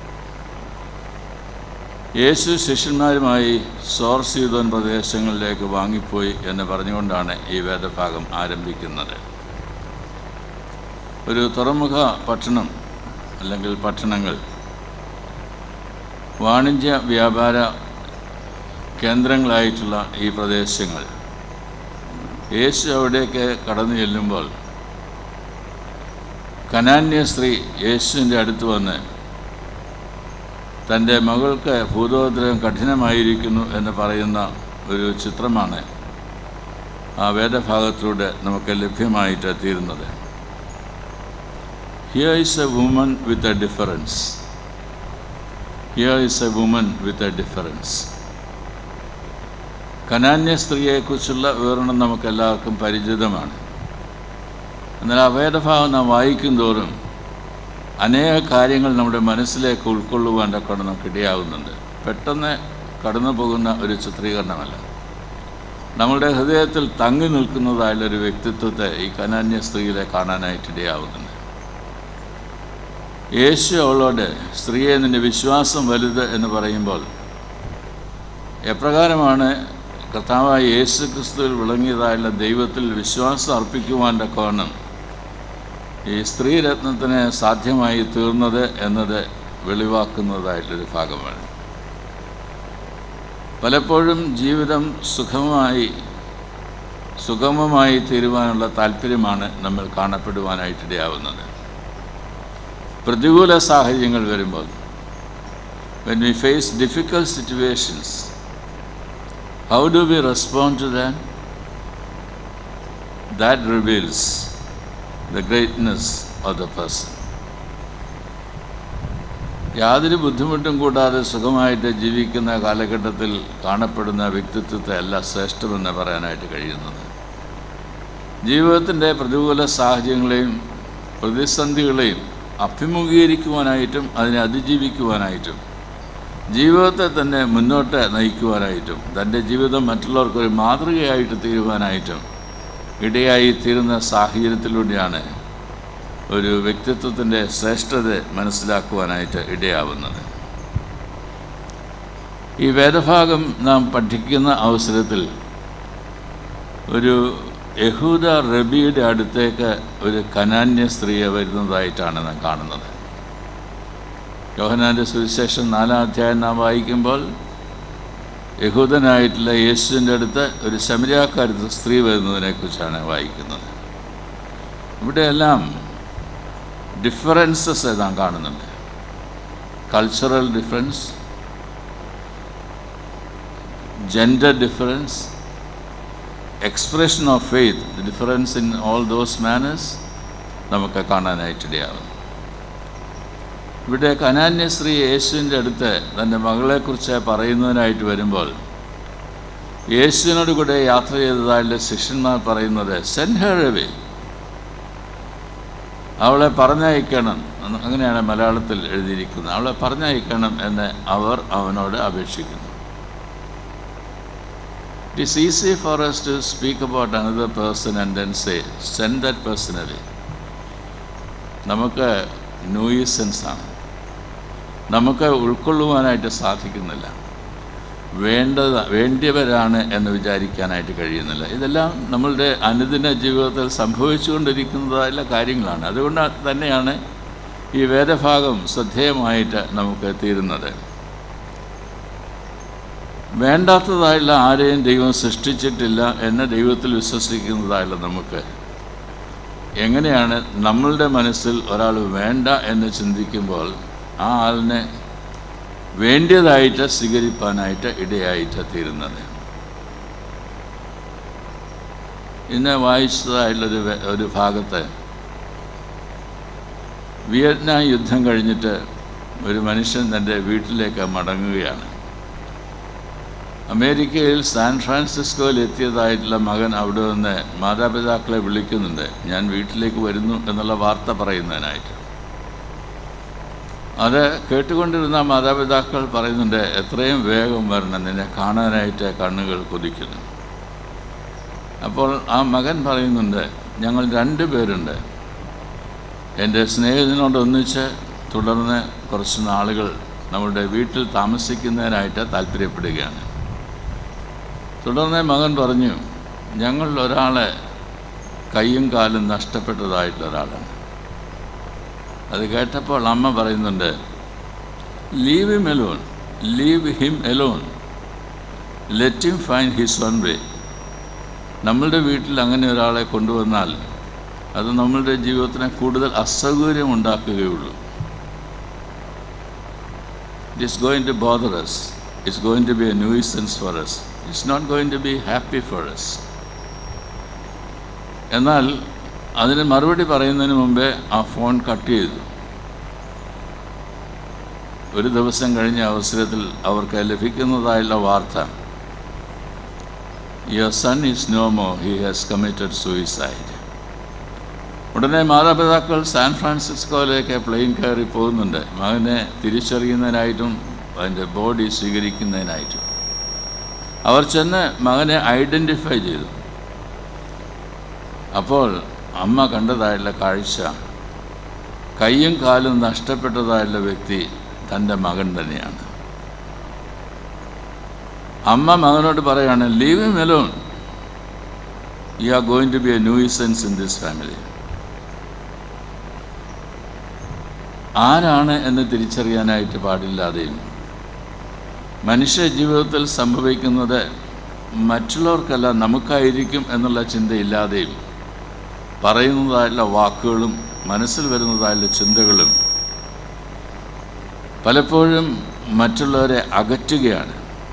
യേശു ശിഷ്യന്മാരുമായി സോർ സീതോൻ പ്രദേശങ്ങളിലേക്ക് വാങ്ങിപ്പോയി എന്ന് പറഞ്ഞുകൊണ്ടാണ് ഈ വേദഭാഗം ആരംഭിക്കുന്നത് ഒരു തുറമുഖ പട്ടണം അല്ലെങ്കിൽ പട്ടണങ്ങൾ വാണിജ്യ വ്യാപാര കേന്ദ്രങ്ങളായിട്ടുള്ള ഈ പ്രദേശങ്ങൾ യേശു അവിടേക്ക് കടന്നു ചെല്ലുമ്പോൾ കനാന്യ സ്ത്രീ യേശുവിൻ്റെ അടുത്ത് വന്ന് തൻ്റെ മകൾക്ക് ഭൂതോദ്രവം കഠിനമായിരിക്കുന്നു എന്ന് പറയുന്ന ഒരു ചിത്രമാണ് ആ വേദഭാഗത്തിലൂടെ നമുക്ക് ലഭ്യമായിട്ട് തീരുന്നത് here is a woman with a difference here is a woman with a difference കനാന്യ സ്ത്രീയെക്കുറിച്ചുള്ള വിവരണം നമുക്കെല്ലാവർക്കും പരിചിതമാണ് എന്നാൽ ആ വേദഭാഗം നാം വായിക്കും തോറും അനേക കാര്യങ്ങൾ നമ്മുടെ മനസ്സിലേക്ക് ഉൾക്കൊള്ളുവാൻ ഒക്കെ നമുക്ക് ഇടയാകുന്നുണ്ട് പെട്ടെന്ന് കടന്നു പോകുന്ന ഒരു ചിത്രീകരണമല്ല നമ്മളുടെ ഹൃദയത്തിൽ തങ്ങി നിൽക്കുന്നതായുള്ളൊരു വ്യക്തിത്വത്തെ ഈ കനാന്യ സ്ത്രീയിലെ കാണാനായിട്ട് ഇടയാവുന്നുണ്ട് യേശു അവളോട് സ്ത്രീയെ നിൻ്റെ വിശ്വാസം വലുത് എന്ന് പറയുമ്പോൾ എപ്രകാരമാണ് കർത്താവായ യേശു ക്രിസ്തുവിൽ വിളങ്ങിയതായുള്ള ദൈവത്തിൽ വിശ്വാസം അർപ്പിക്കുവാൻ കോണം ഈ സ്ത്രീരത്നത്തിന് സാധ്യമായി തീർന്നത് എന്നത് വെളിവാക്കുന്നതായിട്ടൊരു ഭാഗമാണ് പലപ്പോഴും ജീവിതം സുഖമായി സുഗമമായി തീരുവാനുള്ള താല്പര്യമാണ് നമ്മൾ കാണപ്പെടുവാനായിട്ടിടയാവുന്നത് പ്രതികൂല സാഹചര്യങ്ങൾ വരുമ്പോൾ when we face difficult situations how do we respond to than that reveals the greatness of the person യാതൊരു ബുദ്ധിമുട്ടും കൂടാതെ സുഖമായിട്ട് ജീവിക്കുന്ന കാലഘട്ടത്തിൽ കാണപ്പെടുന്ന വ്യക്തിത്വത്തെ അല്ല ശ്രേഷ്ഠമെന്ന് പറയാനായിട്ട് കഴിയുന്നത് ജീവിതത്തിൻ്റെ പ്രതികൂല സാഹചര്യങ്ങളെയും പ്രതിസന്ധികളെയും അഭിമുഖീകരിക്കുവാനായിട്ടും അതിനെ അതിജീവിക്കുവാനായിട്ടും ജീവിതത്തെ തന്നെ മുന്നോട്ട് നയിക്കുവാനായിട്ടും തൻ്റെ ജീവിതം മറ്റുള്ളവർക്കൊരു മാതൃകയായിട്ട് തീരുവാനായിട്ടും ഇടയായി തീരുന്ന സാഹചര്യത്തിലൂടെയാണ് ഒരു വ്യക്തിത്വത്തിൻ്റെ ശ്രേഷ്ഠത മനസ്സിലാക്കുവാനായിട്ട് ഇടയാവുന്നത് ഈ വേദഭാഗം നാം പഠിക്കുന്ന അവസരത്തിൽ ഒരു യഹൂദ റബിയുടെ അടുത്തേക്ക് ഒരു കനാന്യ സ്ത്രീയെ വരുന്നതായിട്ടാണ് നാം കാണുന്നത് യോഹനാൻ്റെ സുവിശേഷം നാലാം അധ്യായം നാം വായിക്കുമ്പോൾ യഹൂദനായിട്ടുള്ള യേശുവിൻ്റെ അടുത്ത് ഒരു ശമരിയാക്കാരത്ത് സ്ത്രീ വരുന്നതിനെക്കുറിച്ചാണ് വായിക്കുന്നത് ഇവിടെയെല്ലാം ഡിഫറൻസസ് നാം കാണുന്നുണ്ട് cultural difference gender difference expression of faith difference in all those manners നമുക്ക് കാണാനായിട്ടിടയാകുന്നു ഇവിടെ കനാന്യശ്രീ യേശുവിൻ്റെ അടുത്ത് തൻ്റെ മകളെക്കുറിച്ച് പറയുന്നതിനായിട്ട് വരുമ്പോൾ യേശുവിനോട് കൂടെ യാത്ര ചെയ്തതായുള്ള ശിഷ്യന്മാർ പറയുന്നത് സെൻഡ് ഹെർ അവേ അവളെ പറഞ്ഞയക്കണം എന്ന് അങ്ങനെയാണ് മലയാളത്തിൽ എഴുതിയിരിക്കുന്നത് അവളെ പറഞ്ഞയക്കണം എന്ന് അവർ അവനോട് അപേക്ഷിക്കുന്നു it is easy for us to speak about another person and then say send that person away നമുക്ക് ന്യൂയിസൻസ് ആണ് നമുക്ക് ഉൾക്കൊള്ളുവാനായിട്ട് സാധിക്കുന്നില്ല വേണ്ടത് വേണ്ടിയവരാണ് എന്ന് വിചാരിക്കാനായിട്ട് കഴിയുന്നില്ല ഇതെല്ലാം നമ്മളുടെ അനുദിന ജീവിതത്തിൽ സംഭവിച്ചുകൊണ്ടിരിക്കുന്നതായുള്ള കാര്യങ്ങളാണ് അതുകൊണ്ട് തന്നെയാണ് ഈ വേദഭാഗം ശ്രദ്ധേയമായിട്ട് നമുക്ക് തീരുന്നത് വേണ്ടാത്തതായുള്ള ആരെയും ദൈവം സൃഷ്ടിച്ചിട്ടില്ല എന്ന് ദൈവത്തിൽ വിശ്വസിക്കുന്നതായുള്ള നമുക്ക് എങ്ങനെയാണ് നമ്മളുടെ മനസ്സിൽ ഒരാൾ വേണ്ട എന്ന് ചിന്തിക്കുമ്പോൾ ആ ആളിനെ വേണ്ടിയതായിട്ട് സ്വീകരിപ്പാനായിട്ട് ഇടയായിട്ട് തീരുന്നത് ഇന്ന് വായിച്ചതായുള്ളൊരു വെ- ഒരു ഭാഗത്ത് വിയറ്റ്നാം യുദ്ധം കഴിഞ്ഞിട്ട് ഒരു മനുഷ്യൻ തൻ്റെ വീട്ടിലേക്ക് മടങ്ങുകയാണ് അമേരിക്കയിൽ സാൻ ഫ്രാൻസിസ്കോയിൽ എത്തിയതായിട്ടുള്ള മകൻ അവിടെ നിന്ന് മാതാപിതാക്കളെ വിളിക്കുന്നുണ്ട് ഞാൻ വീട്ടിലേക്ക് വരുന്നു എന്നുള്ള വാർത്ത പറയുന്നതിനായിട്ട് അത് കേട്ടുകൊണ്ടിരുന്ന മാതാപിതാക്കൾ പറയുന്നുണ്ട് എത്രയും വേഗം വരണം നിന്നെ കാണാനായിട്ട് കണ്ണുകൾ കൊതിക്കുന്നു അപ്പോൾ ആ മകൻ പറയുന്നുണ്ട് ഞങ്ങൾ രണ്ട് പേരുണ്ട് എൻ്റെ സ്നേഹിതനോടൊന്നിച്ച് തുടർന്ന് കുറച്ച് നാളുകൾ നമ്മുടെ വീട്ടിൽ താമസിക്കുന്നതിനായിട്ട് താല്പര്യപ്പെടുകയാണ് തുടർന്ന് മകൻ പറഞ്ഞു ഞങ്ങൾ ഒരാളെ കൈയും കാലും നഷ്ടപ്പെട്ടതായിട്ടുള്ള ഒരാളാണ് അത് കേട്ടപ്പോൾ അമ്മ പറയുന്നുണ്ട് leave him alone leave him alone let him find his own way നമ്മളുടെ വീട്ടിൽ അങ്ങനെ ഒരാളെ കൊണ്ടുവന്നാൽ അത് നമ്മളുടെ ജീവിതത്തിന് കൂടുതൽ അസൗകര്യം ഉണ്ടാക്കുകയുള്ളൂ it is going to bother us it's going to be a nuisance for us it's not going to be happy for us എന്നാൽ അതിന് മറുപടി പറയുന്നതിന് മുമ്പേ ആ ഫോൺ കട്ട് ചെയ്തു ഒരു ദിവസം കഴിഞ്ഞ അവസരത്തിൽ അവർക്ക് ലഭിക്കുന്നതായുള്ള വാർത്ത your son is no more he has committed suicide ഉടനെ മാതാപിതാക്കൾ സാൻ ഫ്രാൻസിസ്കോയിലേക്ക് പ്ലെയിൻ കയറി പോകുന്നുണ്ട് മകനെ തിരിച്ചറിയുന്നതിനായിട്ടും അതിൻ്റെ ബോഡി സ്വീകരിക്കുന്നതിനായിട്ടും അവർ ചെന്ന് മകനെ ഐഡൻറ്റിഫൈ ചെയ്തു അപ്പോൾ അമ്മ കണ്ടതായുള്ള കാഴ്ച കയ്യും കാലും നഷ്ടപ്പെട്ടതായുള്ള വ്യക്തി തൻ്റെ മകൻ തന്നെയാണ് അമ്മ മകനോട് പറയാണ് leave him alone you are going to be a nuisance in this family ആരാണ് എന്ന് തിരിച്ചറിയാനായിട്ട് പാടില്ലാതെയും മനുഷ്യ ജീവിതത്തിൽ സംഭവിക്കുന്നത് മറ്റുള്ളവർക്കല്ല നമുക്കായിരിക്കും എന്നുള്ള ചിന്തയില്ലാതെയും പറയുന്നതായുള്ള വാക്കുകളും മനസ്സിൽ വരുന്നതായുള്ള ചിന്തകളും പലപ്പോഴും മറ്റുള്ളവരെ അകറ്റുകയാണ്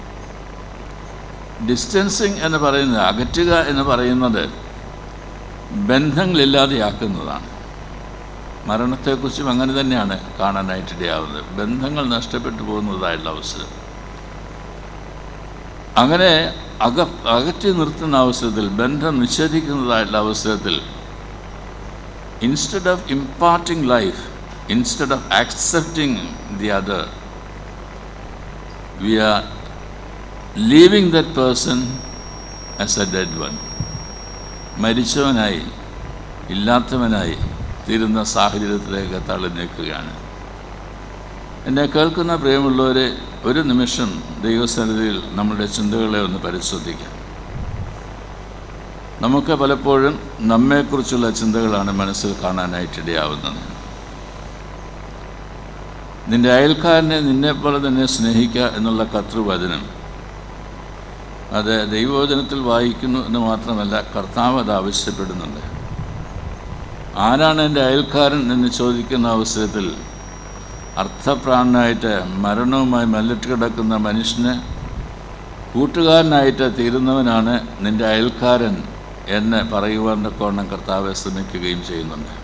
ഡിസ്റ്റൻസിങ് എന്ന് പറയുന്നത് അകറ്റുക എന്ന് പറയുന്നത് ബന്ധങ്ങളില്ലാതെയാക്കുന്നതാണ് മരണത്തെക്കുറിച്ചും അങ്ങനെ തന്നെയാണ് കാണാനായിട്ടിടയാവുന്നത് ബന്ധങ്ങൾ നഷ്ടപ്പെട്ടു പോകുന്നതായുള്ള അവസരം അങ്ങനെ അക അകറ്റി നിർത്തുന്ന അവസരത്തിൽ ബന്ധം നിഷേധിക്കുന്നതായിട്ടുള്ള അവസരത്തിൽ instead of imparting life instead of accepting the other we are leaving that person as a dead one മരിച്ചവനായി ഇല്ലാത്തവനായി തീരുന്ന സാഹചര്യത്തിലേക്ക് തള്ളി നീക്കുകയാണ് എന്നെ കേൾക്കുന്ന പ്രിയമുള്ളവരെ ഒരു നിമിഷം ദൈവസന്നിധിയിൽ നമ്മുടെ ചിന്തകളെ ഒന്ന് പരിശോധിക്കാം നമുക്ക് പലപ്പോഴും നമ്മെക്കുറിച്ചുള്ള ചിന്തകളാണ് മനസ്സിൽ കാണാനായിട്ടിടയാവുന്നത് നിന്റെ അയൽക്കാരനെ നിന്നെപ്പോലെ തന്നെ സ്നേഹിക്കുക എന്നുള്ള കർത്തൃവചനം അത് ദൈവവചനത്തിൽ വായിക്കുന്നു എന്ന് മാത്രമല്ല കർത്താവ് അത് ആവശ്യപ്പെടുന്നുണ്ട് ആരാണ് എൻ്റെ അയൽക്കാരൻ എന്ന് ചോദിക്കുന്ന അവസരത്തിൽ അർത്ഥപ്രാണനായിട്ട് മരണവുമായി മല്ലിട്ട് കിടക്കുന്ന മനുഷ്യന് കൂട്ടുകാരനായിട്ട് തീരുന്നവനാണ് നിൻ്റെ അയൽക്കാരൻ എന്ന് പറയുവാൻ കോണം കർത്താവെ ശ്രമിക്കുകയും ചെയ്യുന്നുണ്ട്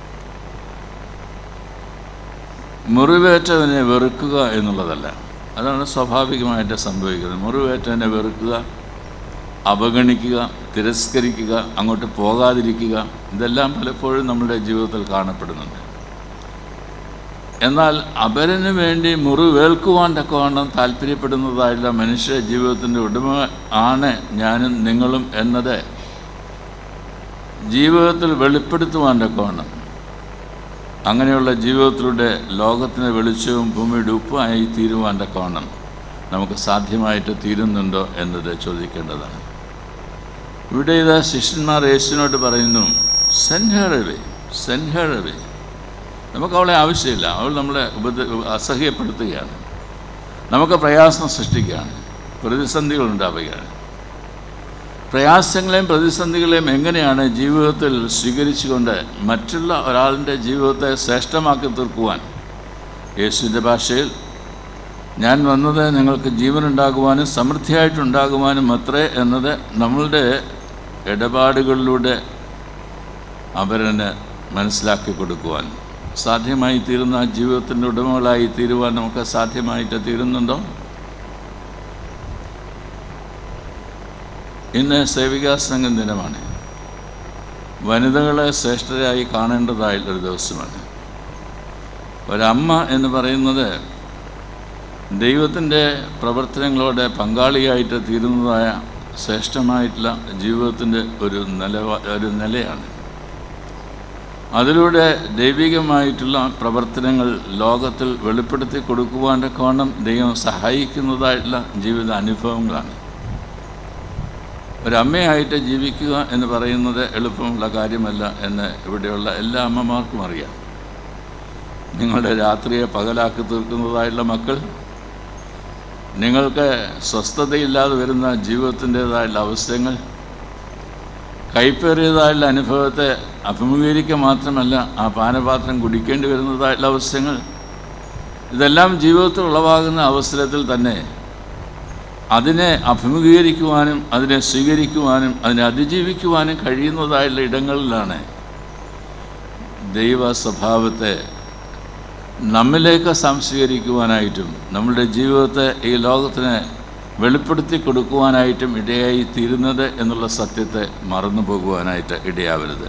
മുറിവേറ്റവനെ വെറുക്കുക എന്നുള്ളതല്ല അതാണ് സ്വാഭാവികമായിട്ട് സംഭവിക്കുന്നത് മുറിവേറ്റവനെ വെറുക്കുക അവഗണിക്കുക തിരസ്കരിക്കുക അങ്ങോട്ട് പോകാതിരിക്കുക ഇതെല്ലാം പലപ്പോഴും നമ്മുടെ ജീവിതത്തിൽ കാണപ്പെടുന്നുണ്ട് എന്നാൽ അപരന് വേണ്ടി മുറിവേൽക്കുവാൻ തക്കവണ്ണം താല്പര്യപ്പെടുന്നതായുള്ള മനുഷ്യ ജീവിതത്തിൻ്റെ ഉടമ ആണ് ഞാനും നിങ്ങളും എന്നത് ജീവിതത്തിൽ വെളിപ്പെടുത്തുവാൻ തക്കവണ്ണം അങ്ങനെയുള്ള ജീവിതത്തിലൂടെ ലോകത്തിന് വെളിച്ചവും ഭൂമിയുടെ ഉപ്പുമായി തീരുവാൻ തക്കവണ്ണം നമുക്ക് സാധ്യമായിട്ട് തീരുന്നുണ്ടോ എന്നത് ചോദിക്കേണ്ടതാണ് ഇവിടെ ഇതാ ശിഷ്യന്മാർ യേശുവിനോട് പറയുന്നു സെൻഹേറവേ സെൻഹേറവേ നമുക്ക് അവളെ ആവശ്യമില്ല അവൾ നമ്മളെ ഉപദ്ര അസഹ്യപ്പെടുത്തുകയാണ് നമുക്ക് പ്രയാസം സൃഷ്ടിക്കുകയാണ് പ്രതിസന്ധികൾ ഉണ്ടാവുകയാണ് പ്രയാസങ്ങളെയും പ്രതിസന്ധികളെയും എങ്ങനെയാണ് ജീവിതത്തിൽ സ്വീകരിച്ചുകൊണ്ട് മറ്റുള്ള ഒരാളിൻ്റെ ജീവിതത്തെ ശ്രേഷ്ഠമാക്കി തീർക്കുവാൻ യേശുവിൻ്റെ ഭാഷയിൽ ഞാൻ വന്നത് നിങ്ങൾക്ക് ജീവനുണ്ടാകുവാനും സമൃദ്ധിയായിട്ടുണ്ടാകുവാനും അത്രേ എന്നത് നമ്മളുടെ ഇടപാടുകളിലൂടെ അവരന് മനസ്സിലാക്കി കൊടുക്കുവാൻ സാധ്യമായി തീരുന്ന ആ ജീവിതത്തിൻ്റെ ഉടമകളായി തീരുവാൻ നമുക്ക് സാധ്യമായിട്ട് തീരുന്നുണ്ടോ ഇന്ന് സേവികാ സംഘം ദിനമാണ് വനിതകളെ ശ്രേഷ്ഠരായി കാണേണ്ടതായിട്ടുള്ളൊരു ദിവസമാണ് ഒരമ്മ എന്ന് പറയുന്നത് ദൈവത്തിൻ്റെ പ്രവർത്തനങ്ങളോടെ പങ്കാളിയായിട്ട് തീരുന്നതായ ശ്രേഷ്ഠമായിട്ടുള്ള ജീവിതത്തിൻ്റെ ഒരു നില ഒരു നിലയാണ് അതിലൂടെ ദൈവികമായിട്ടുള്ള പ്രവർത്തനങ്ങൾ ലോകത്തിൽ വെളിപ്പെടുത്തി കൊടുക്കുവാൻ്റെ കോണം ദൈവം സഹായിക്കുന്നതായിട്ടുള്ള ജീവിത അനുഭവങ്ങളാണ് ഒരമ്മയായിട്ട് ജീവിക്കുക എന്ന് പറയുന്നത് എളുപ്പമുള്ള കാര്യമല്ല എന്ന് ഇവിടെയുള്ള എല്ലാ അമ്മമാർക്കും അറിയാം നിങ്ങളുടെ രാത്രിയെ പകലാക്കി തീർക്കുന്നതായുള്ള മക്കൾ നിങ്ങൾക്ക് സ്വസ്ഥതയില്ലാതെ വരുന്ന ജീവിതത്തിൻ്റേതായുള്ള അവസരങ്ങൾ കൈപ്പേറിയതായുള്ള അനുഭവത്തെ അഭിമുഖീകരിക്കുക മാത്രമല്ല ആ പാനപാത്രം കുടിക്കേണ്ടി വരുന്നതായിട്ടുള്ള അവസരങ്ങൾ ഇതെല്ലാം ജീവിതത്തിൽ ഉളവാകുന്ന അവസരത്തിൽ തന്നെ അതിനെ അഭിമുഖീകരിക്കുവാനും അതിനെ സ്വീകരിക്കുവാനും അതിനെ അതിജീവിക്കുവാനും കഴിയുന്നതായുള്ള ഇടങ്ങളിലാണ് ദൈവ സ്വഭാവത്തെ നമ്മിലേക്ക് സംസ്കരിക്കുവാനായിട്ടും നമ്മുടെ ജീവിതത്തെ ഈ ലോകത്തിന് വെളിപ്പെടുത്തി കൊടുക്കുവാനായിട്ടും ഇടയായി തീരുന്നത് എന്നുള്ള സത്യത്തെ മറന്നു പോകുവാനായിട്ട് ഇടയാവരുത്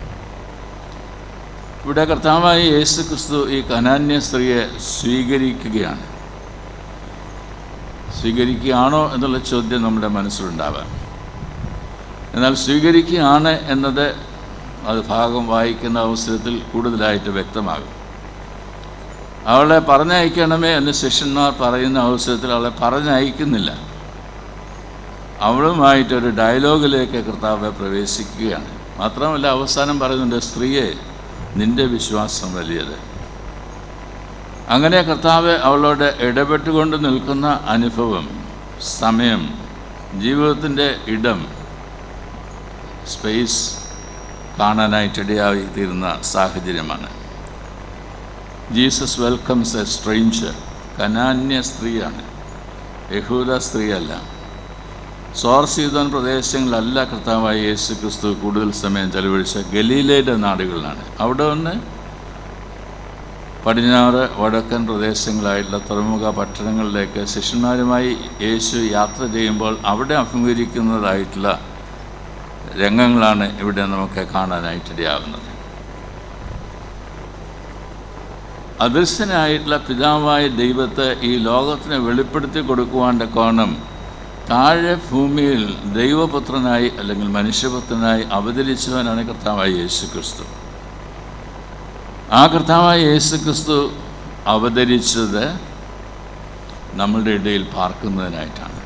ഇവിടെ കർത്താവായ യേശു ക്രിസ്തു ഈ കനാന്യ സ്ത്രീയെ സ്വീകരിക്കുകയാണ് സ്വീകരിക്കുകയാണോ എന്നുള്ള ചോദ്യം നമ്മുടെ മനസ്സിലുണ്ടാവാം എന്നാൽ സ്വീകരിക്കുകയാണ് എന്നത് അത് ഭാഗം വായിക്കുന്ന അവസരത്തിൽ കൂടുതലായിട്ട് വ്യക്തമാകും അവളെ പറഞ്ഞയക്കണമേ എന്ന് ശിഷ്യന്മാർ പറയുന്ന അവസരത്തിൽ അവളെ പറഞ്ഞയക്കുന്നില്ല അവളുമായിട്ടൊരു ഡയലോഗിലേക്ക് കർത്താവ് പ്രവേശിക്കുകയാണ് മാത്രമല്ല അവസാനം പറയുന്നുണ്ട് സ്ത്രീയെ നിന്റെ വിശ്വാസം വലിയത് അങ്ങനെ കർത്താവ് അവളോട് ഇടപെട്ടുകൊണ്ട് നിൽക്കുന്ന അനുഭവം സമയം ജീവിതത്തിൻ്റെ ഇടം സ്പേസ് കാണാനായിട്ടിടയായി തീരുന്ന സാഹചര്യമാണ് ജീസസ് വെൽക്കംസ് എ സ്ട്രേഞ്ചർ കനാന്യ സ്ത്രീയാണ് യഹൂദ സ്ത്രീയല്ല സോർസീതൻ പ്രദേശങ്ങളിലല്ല കർത്താവായ യേശു ക്രിസ്തു കൂടുതൽ സമയം ചെലവഴിച്ച ഗലീലയുടെ നാടുകളിലാണ് അവിടെ നിന്ന് പടിഞ്ഞാറ് വടക്കൻ പ്രദേശങ്ങളായിട്ടുള്ള തുറമുഖ പട്ടണങ്ങളിലേക്ക് ശിഷ്യന്മാരുമായി യേശു യാത്ര ചെയ്യുമ്പോൾ അവിടെ അഭിമുഖീകരിക്കുന്നതായിട്ടുള്ള രംഗങ്ങളാണ് ഇവിടെ നമുക്ക് കാണാനായിട്ടിടയാവുന്നത് അദൃശ്യനായിട്ടുള്ള പിതാവായ ദൈവത്തെ ഈ ലോകത്തിന് വെളിപ്പെടുത്തി കൊടുക്കുവാൻ്റെ കോണം താഴെ ഭൂമിയിൽ ദൈവപുത്രനായി അല്ലെങ്കിൽ മനുഷ്യപുത്രനായി അവതരിച്ചവനാണ് കർത്താവായ യേശു ക്രിസ്തു ആ കർത്താവായ യേശു ക്രിസ്തു അവതരിച്ചത് നമ്മളുടെ ഇടയിൽ പാർക്കുന്നതിനായിട്ടാണ്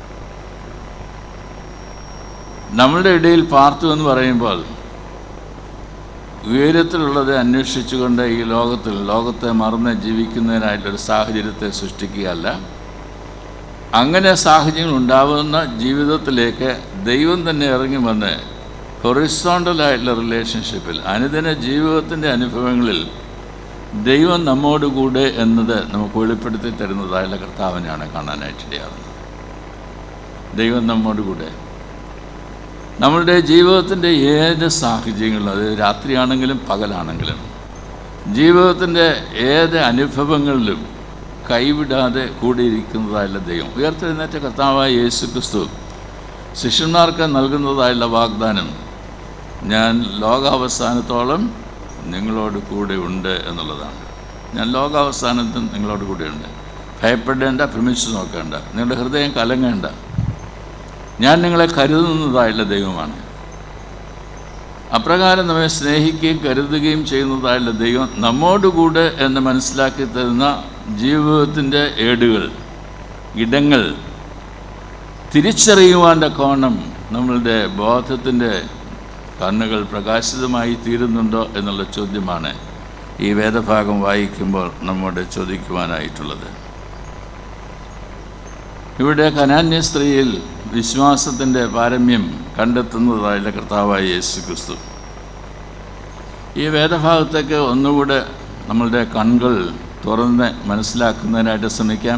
നമ്മളുടെ ഇടയിൽ പാർത്തു എന്ന് പറയുമ്പോൾ ഉയരത്തിലുള്ളത് അന്വേഷിച്ചുകൊണ്ട് ഈ ലോകത്തിൽ ലോകത്തെ മറന്ന് ജീവിക്കുന്നതിനായിട്ടൊരു സാഹചര്യത്തെ സൃഷ്ടിക്കുകയല്ല അങ്ങനെ സാഹചര്യങ്ങൾ ഉണ്ടാവുന്ന ജീവിതത്തിലേക്ക് ദൈവം തന്നെ ഇറങ്ങി വന്ന് ഹൊറിസോണ്ടലായിട്ടുള്ള റിലേഷൻഷിപ്പിൽ അനുദിന ജീവിതത്തിൻ്റെ അനുഭവങ്ങളിൽ ദൈവം നമ്മോടുകൂടെ എന്നത് നമുക്ക് വെളിപ്പെടുത്തി തരുന്നതായുള്ള കർത്താവിനെയാണ് കാണാനായിട്ടിടയാവുന്നത് ദൈവം നമ്മോടുകൂടെ നമ്മളുടെ ജീവിതത്തിൻ്റെ ഏത് സാഹചര്യങ്ങളും അത് രാത്രിയാണെങ്കിലും പകലാണെങ്കിലും ജീവിതത്തിൻ്റെ ഏത് അനുഭവങ്ങളിലും കൈവിടാതെ കൂടിയിരിക്കുന്നതായുള്ള ദൈവം ഉയർത്തെഴുന്നേറ്റ കർത്താവായ യേശു ക്രിസ്തു ശിഷ്യന്മാർക്ക് നൽകുന്നതായുള്ള വാഗ്ദാനം ഞാൻ ലോകാവസാനത്തോളം നിങ്ങളോട് കൂടെ ഉണ്ട് എന്നുള്ളതാണ് ഞാൻ ലോകാവസാനത്തിൽ നിങ്ങളോട് കൂടെയുണ്ട് ഭയപ്പെടേണ്ട ഭ്രമിച്ചു നോക്കേണ്ട നിങ്ങളുടെ ഹൃദയം കലങ്ങേണ്ട ഞാൻ നിങ്ങളെ കരുതുന്നതായുള്ള ദൈവമാണ് അപ്രകാരം നമ്മെ സ്നേഹിക്കുകയും കരുതുകയും ചെയ്യുന്നതായുള്ള ദൈവം നമ്മോടുകൂടെ എന്ന് മനസ്സിലാക്കി തരുന്ന ജീവിതത്തിൻ്റെ ഏടുകൾ ഇടങ്ങൾ തിരിച്ചറിയുവാൻ്റെ കോണം നമ്മളുടെ ബോധത്തിൻ്റെ കണ്ണുകൾ പ്രകാശിതമായി തീരുന്നുണ്ടോ എന്നുള്ള ചോദ്യമാണ് ഈ വേദഭാഗം വായിക്കുമ്പോൾ നമ്മോട് ചോദിക്കുവാനായിട്ടുള്ളത് ഇവിടെ കനാന്യ സ്ത്രീയിൽ വിശ്വാസത്തിൻ്റെ പാരമ്യം കണ്ടെത്തുന്നതായുള്ള കർത്താവായ യേശു ക്രിസ്തു ഈ വേദഭാഗത്തേക്ക് ഒന്നുകൂടെ നമ്മളുടെ കണ്ണുകൾ തുറന്ന് മനസ്സിലാക്കുന്നതിനായിട്ട് ശ്രമിക്കാം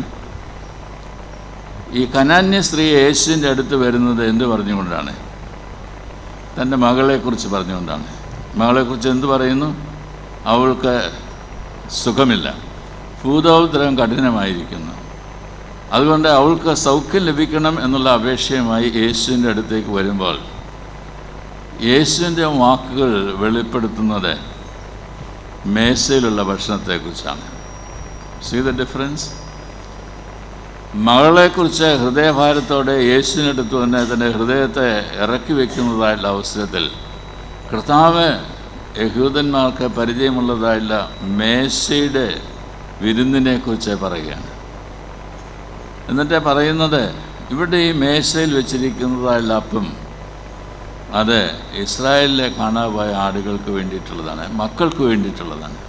ഈ കനാന്യ സ്ത്രീ യേശുവിൻ്റെ അടുത്ത് വരുന്നത് എന്ത് പറഞ്ഞുകൊണ്ടാണ് തൻ്റെ മകളെക്കുറിച്ച് പറഞ്ഞുകൊണ്ടാണ് മകളെക്കുറിച്ച് എന്ത് പറയുന്നു അവൾക്ക് സുഖമില്ല ഭൂതോദ്രവം കഠിനമായിരിക്കുന്നു അതുകൊണ്ട് അവൾക്ക് സൗഖ്യം ലഭിക്കണം എന്നുള്ള അപേക്ഷയുമായി യേശുവിൻ്റെ അടുത്തേക്ക് വരുമ്പോൾ യേശുവിൻ്റെ വാക്കുകൾ വെളിപ്പെടുത്തുന്നത് മേശയിലുള്ള ഭക്ഷണത്തെക്കുറിച്ചാണ് സീ ദ ഡിഫറൻസ് മകളെക്കുറിച്ച് ഹൃദയഭാരത്തോടെ യേശുവിനടുത്ത് തന്നെ തൻ്റെ ഹൃദയത്തെ ഇറക്കി വയ്ക്കുന്നതായുള്ള അവസരത്തിൽ കർത്താവ് യഹൂദന്മാർക്ക് പരിചയമുള്ളതായുള്ള മേശയുടെ വിരുന്നിനെക്കുറിച്ച് പറയുകയാണ് എന്നിട്ട് പറയുന്നത് ഇവിടെ ഈ മേശയിൽ വെച്ചിരിക്കുന്നതായുള്ള അപ്പം അത് ഇസ്രായേലിലെ കാണാപോയ ആടുകൾക്ക് വേണ്ടിയിട്ടുള്ളതാണ് മക്കൾക്ക് വേണ്ടിയിട്ടുള്ളതാണ്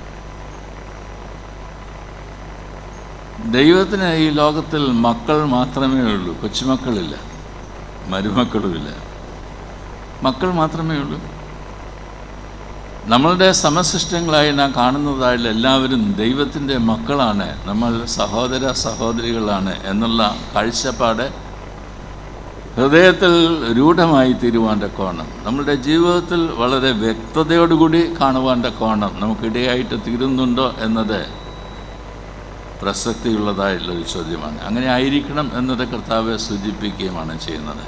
ദൈവത്തിന് ഈ ലോകത്തിൽ മക്കൾ മാത്രമേ ഉള്ളൂ കൊച്ചുമക്കളില്ല മരുമക്കളുമില്ല മക്കൾ മാത്രമേ ഉള്ളൂ നമ്മളുടെ സമസൃഷ്ടങ്ങളായി നാം കാണുന്നതായുള്ള എല്ലാവരും ദൈവത്തിൻ്റെ മക്കളാണ് നമ്മൾ സഹോദര സഹോദരികളാണ് എന്നുള്ള കാഴ്ചപ്പാട് ഹൃദയത്തിൽ രൂഢമായി തീരുവാൻ്റെ കോണം നമ്മളുടെ ജീവിതത്തിൽ വളരെ വ്യക്തതയോടുകൂടി കാണുവാൻ്റെ കോണം നമുക്കിടയായിട്ട് തീരുന്നുണ്ടോ എന്നത് പ്രസക്തിയുള്ളതായിട്ടുള്ളൊരു ചോദ്യമാണ് അങ്ങനെ ആയിരിക്കണം എന്നത് കർത്താവ് സൂചിപ്പിക്കുകയുമാണ് ചെയ്യുന്നത്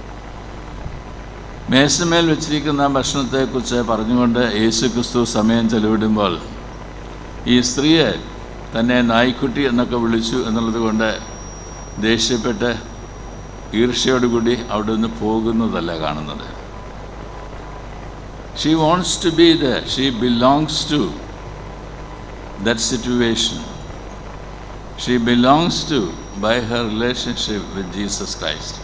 മേശമേൽ വെച്ചിരിക്കുന്ന ഭക്ഷണത്തെക്കുറിച്ച് പറഞ്ഞുകൊണ്ട് യേശു ക്രിസ്തു സമയം ചെലവിടുമ്പോൾ ഈ സ്ത്രീയെ തന്നെ നായ്ക്കുട്ടി എന്നൊക്കെ വിളിച്ചു എന്നുള്ളത് കൊണ്ട് ദേഷ്യപ്പെട്ട് ഈർഷ്യയോടുകൂടി അവിടെ നിന്ന് പോകുന്നതല്ല കാണുന്നത് she wants to be the she belongs to that situation she belongs to by her relationship with Jesus Christ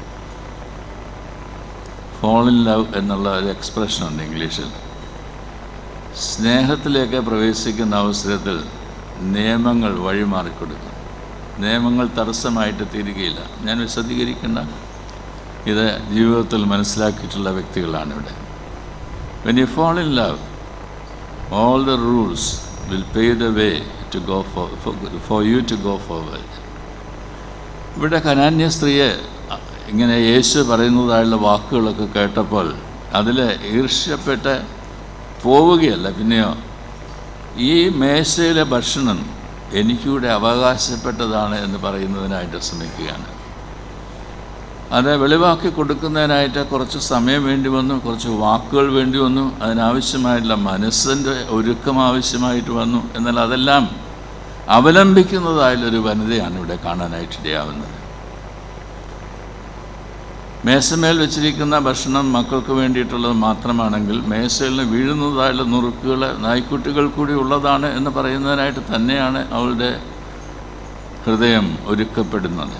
fall in love എന്നുള്ള ഒരു എക്സ്പ്രഷൻ ഉണ്ട് ഇംഗ്ലീഷിൽ സ്നേഹത്തിലേക്ക് പ്രവേശിക്കുന്ന അവസരത്തിൽ നിയമങ്ങൾ വഴിമാറിക്കൊടുക്കും നിയമങ്ങൾ തടസ്സമായിട്ട് തീരുകയില്ല ഞാൻ വിശദീകരിക്കുന്ന ഇത് ജീവിതത്തിൽ മനസ്സിലാക്കിയിട്ടുള്ള വ്യക്തികളാണ് ഇവിടെ when you fall in love all the rules will pave the way to go for for you to go forward ഇവിടെ കനാന്യ സ്ത്രീയെ ഇങ്ങനെ യേശു പറയുന്നതായുള്ള വാക്കുകളൊക്കെ കേട്ടപ്പോൾ അതിൽ ഈർഷ്യപ്പെട്ട് പോവുകയല്ല പിന്നെയോ ഈ മേശയിലെ ഭക്ഷണം എനിക്കൂടെ അവകാശപ്പെട്ടതാണ് എന്ന് പറയുന്നതിനായിട്ട് ശ്രമിക്കുകയാണ് അത് വെളിവാക്കി കൊടുക്കുന്നതിനായിട്ട് കുറച്ച് സമയം വേണ്ടി വന്നു കുറച്ച് വാക്കുകൾ വേണ്ടി വന്നു അതിനാവശ്യമായിട്ടുള്ള മനസ്സിൻ്റെ ഒരുക്കം ആവശ്യമായിട്ട് വന്നു എന്നാൽ അതെല്ലാം അവലംബിക്കുന്നതായുള്ളൊരു വനിതയാണ് ഇവിടെ കാണാനായിട്ട് ഇടയാവുന്നത് മേശമേൽ വെച്ചിരിക്കുന്ന ഭക്ഷണം മക്കൾക്ക് വേണ്ടിയിട്ടുള്ളത് മാത്രമാണെങ്കിൽ മേശയിൽ നിന്ന് വീഴുന്നതായുള്ള നുറുക്കുകൾ നായ്ക്കുട്ടികൾ കൂടി ഉള്ളതാണ് എന്ന് പറയുന്നതിനായിട്ട് തന്നെയാണ് അവളുടെ ഹൃദയം ഒരുക്കപ്പെടുന്നത്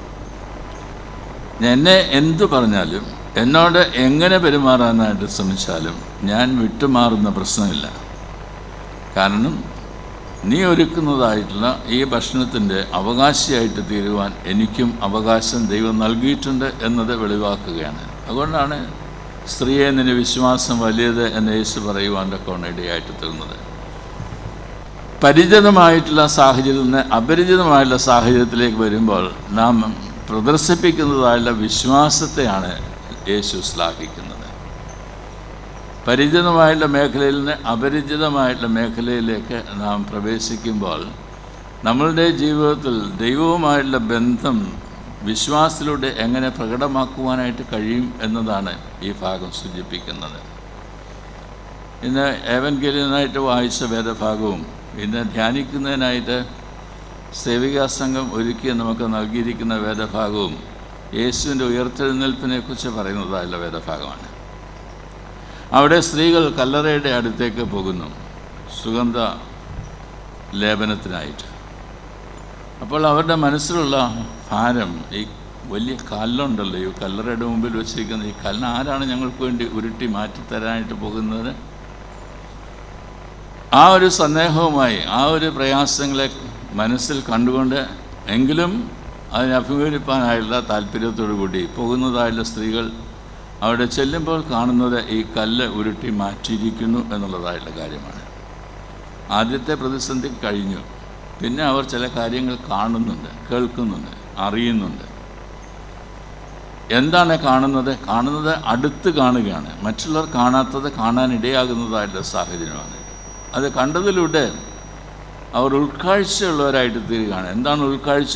എന്നെ എന്തു പറഞ്ഞാലും എന്നോട് എങ്ങനെ പെരുമാറാനായിട്ട് ശ്രമിച്ചാലും ഞാൻ വിട്ടുമാറുന്ന പ്രശ്നമില്ല കാരണം നീ ഒരുക്കുന്നതായിട്ടുള്ള ഈ ഭക്ഷണത്തിൻ്റെ അവകാശിയായിട്ട് തീരുവാൻ എനിക്കും അവകാശം ദൈവം നൽകിയിട്ടുണ്ട് എന്നത് വെളിവാക്കുകയാണ് അതുകൊണ്ടാണ് സ്ത്രീയെ നിന്റെ വിശ്വാസം വലിയത് എന്ന് യേശു പറയുവാൻ തക്കവണ്ണം ഇടയായിട്ട് തീർന്നത് പരിചിതമായിട്ടുള്ള സാഹചര്യത്തിൽ നിന്ന് അപരിചിതമായിട്ടുള്ള സാഹചര്യത്തിലേക്ക് വരുമ്പോൾ നാം പ്രദർശിപ്പിക്കുന്നതായുള്ള വിശ്വാസത്തെയാണ് യേശു ശ്ലാഘിക്കുന്നത് പരിചിതമായിട്ടുള്ള മേഖലയിൽ നിന്ന് അപരിചിതമായിട്ടുള്ള മേഖലയിലേക്ക് നാം പ്രവേശിക്കുമ്പോൾ നമ്മളുടെ ജീവിതത്തിൽ ദൈവവുമായിട്ടുള്ള ബന്ധം വിശ്വാസത്തിലൂടെ എങ്ങനെ പ്രകടമാക്കുവാനായിട്ട് കഴിയും എന്നതാണ് ഈ ഭാഗം സൂചിപ്പിക്കുന്നത് ഇന്ന് ഏവൻഗേലിയനായിട്ട് വായിച്ച വേദഭാഗവും ഇന്ന് ധ്യാനിക്കുന്നതിനായിട്ട് സേവികാ സംഘം ഒരുക്കി നമുക്ക് നൽകിയിരിക്കുന്ന വേദഭാഗവും യേശുവിൻ്റെ ഉയർത്തെഴുന്നേൽപ്പിനെക്കുറിച്ച് പറയുന്നതായുള്ള വേദഭാഗമാണ് അവിടെ സ്ത്രീകൾ കല്ലറയുടെ അടുത്തേക്ക് പോകുന്നു സുഗന്ധ ലേപനത്തിനായിട്ട് അപ്പോൾ അവരുടെ മനസ്സിലുള്ള ഭാരം ഈ വലിയ കല്ലുണ്ടല്ലോ ഈ കല്ലറയുടെ മുമ്പിൽ വെച്ചിരിക്കുന്ന ഈ കല്ലിന് ആരാണ് ഞങ്ങൾക്ക് വേണ്ടി ഉരുട്ടി മാറ്റിത്തരാനായിട്ട് പോകുന്നത് ആ ഒരു സന്ദേഹവുമായി ആ ഒരു പ്രയാസങ്ങളെ മനസ്സിൽ കണ്ടുകൊണ്ട് എങ്കിലും അതിനെ അഭിമുഖീകരിപ്പാനായുള്ള താല്പര്യത്തോടു കൂടി പോകുന്നതായുള്ള സ്ത്രീകൾ അവിടെ ചെല്ലുമ്പോൾ കാണുന്നത് ഈ കല്ല് ഉരുട്ടി മാറ്റിയിരിക്കുന്നു എന്നുള്ളതായിട്ടുള്ള കാര്യമാണ് ആദ്യത്തെ പ്രതിസന്ധി കഴിഞ്ഞു പിന്നെ അവർ ചില കാര്യങ്ങൾ കാണുന്നുണ്ട് കേൾക്കുന്നുണ്ട് അറിയുന്നുണ്ട് എന്താണ് കാണുന്നത് കാണുന്നത് അടുത്ത് കാണുകയാണ് മറ്റുള്ളവർ കാണാത്തത് കാണാൻ ഇടയാകുന്നതായിട്ടുള്ള സാഹചര്യമാണ് അത് കണ്ടതിലൂടെ അവർ ഉൾക്കാഴ്ചയുള്ളവരായിട്ട് തീരുകയാണ് എന്താണ് ഉൾക്കാഴ്ച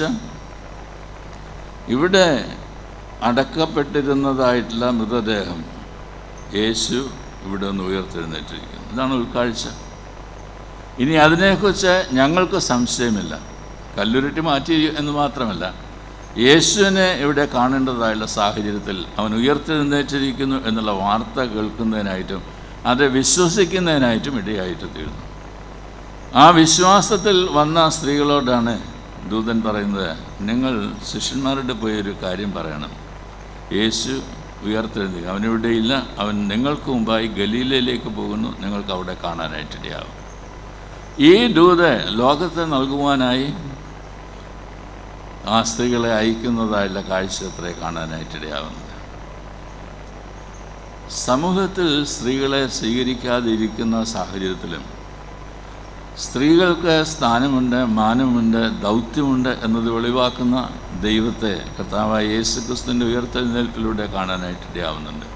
ഇവിടെ അടക്കപ്പെട്ടിരുന്നതായിട്ടുള്ള മൃതദേഹം യേശു ഇവിടെ നിന്ന് ഉയർത്തെഴുന്നേറ്റിരിക്കുന്നു ഇതാണ് ഉൾക്കാഴ്ച ഇനി അതിനെക്കുറിച്ച് ഞങ്ങൾക്ക് സംശയമില്ല കല്ലുരുട്ടി മാറ്റി എന്ന് മാത്രമല്ല യേശുവിനെ ഇവിടെ കാണേണ്ടതായുള്ള സാഹചര്യത്തിൽ അവൻ ഉയർത്തെഴുന്നേറ്റിരിക്കുന്നു എന്നുള്ള വാർത്ത കേൾക്കുന്നതിനായിട്ടും അത് വിശ്വസിക്കുന്നതിനായിട്ടും ഇടയായിട്ട് തീർന്നു ആ വിശ്വാസത്തിൽ വന്ന സ്ത്രീകളോടാണ് ദൂതൻ പറയുന്നത് നിങ്ങൾ ശിഷ്യന്മാരുടെ പോയി ഒരു കാര്യം പറയണം യേശു ഉയർത്തെഴുന്നേൽക്കും അവനിവിടെയില്ല അവൻ നിങ്ങൾക്ക് മുമ്പായി ഗലീലയിലേക്ക് പോകുന്നു നിങ്ങൾക്ക് അവിടെ കാണാനായിട്ടിടയാവും ഈ ദൂത് ലോകത്തെ നൽകുവാനായി ആ സ്ത്രീകളെ അയക്കുന്നതായുള്ള കാഴ്ച അത്രേ കാണാനായിട്ടിടയാവുന്നത് സമൂഹത്തിൽ സ്ത്രീകളെ സ്വീകരിക്കാതിരിക്കുന്ന സാഹചര്യത്തിലും സ്ത്രീകൾക്ക് സ്ഥാനമുണ്ട് മാനമുണ്ട് ദൗത്യമുണ്ട് എന്നത് വെളിവാക്കുന്ന ദൈവത്തെ കർത്താവായ യേശു ക്രിസ്തുവിൻ്റെ ഉയർത്തെഴുന്നേൽപ്പിലൂടെ കാണാനായിട്ടിടയാവുന്നുണ്ട്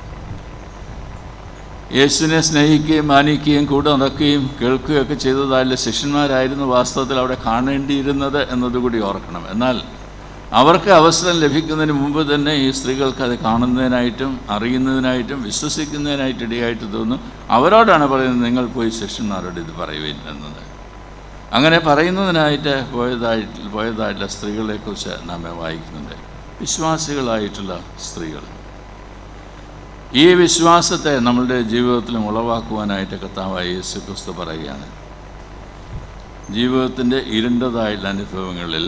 യേശുവിനെ സ്നേഹിക്കുകയും മാനിക്കുകയും കൂടെ നടക്കുകയും കേൾക്കുകയൊക്കെ ചെയ്തതായുള്ള ശിഷ്യന്മാരായിരുന്നു വാസ്തവത്തിൽ അവിടെ കാണേണ്ടിയിരുന്നത് എന്നതുകൂടി ഓർക്കണം എന്നാൽ അവർക്ക് അവസരം ലഭിക്കുന്നതിന് മുമ്പ് തന്നെ ഈ സ്ത്രീകൾക്ക് അത് കാണുന്നതിനായിട്ടും അറിയുന്നതിനായിട്ടും വിശ്വസിക്കുന്നതിനായിട്ട് ഇടയായിട്ട് തോന്നുന്നു അവരോടാണ് പറയുന്നത് നിങ്ങൾ പോയി ശിഷ്യന്മാരോട് ഇത് പറയുവിൻ എന്നത് അങ്ങനെ പറയുന്നതിനായിട്ട് പോയതായിട്ട് പോയതായിട്ടുള്ള സ്ത്രീകളെക്കുറിച്ച് നാം വായിക്കുന്നുണ്ട് വിശ്വാസികളായിട്ടുള്ള സ്ത്രീകൾ ഈ വിശ്വാസത്തെ നമ്മളുടെ ജീവിതത്തിലും ഉളവാക്കുവാനായിട്ട് കർത്താവായ യേശു ക്രിസ്തു പറയുകയാണ് ജീവിതത്തിൻ്റെ ഇരുണ്ടതായിട്ടുള്ള അനുഭവങ്ങളിൽ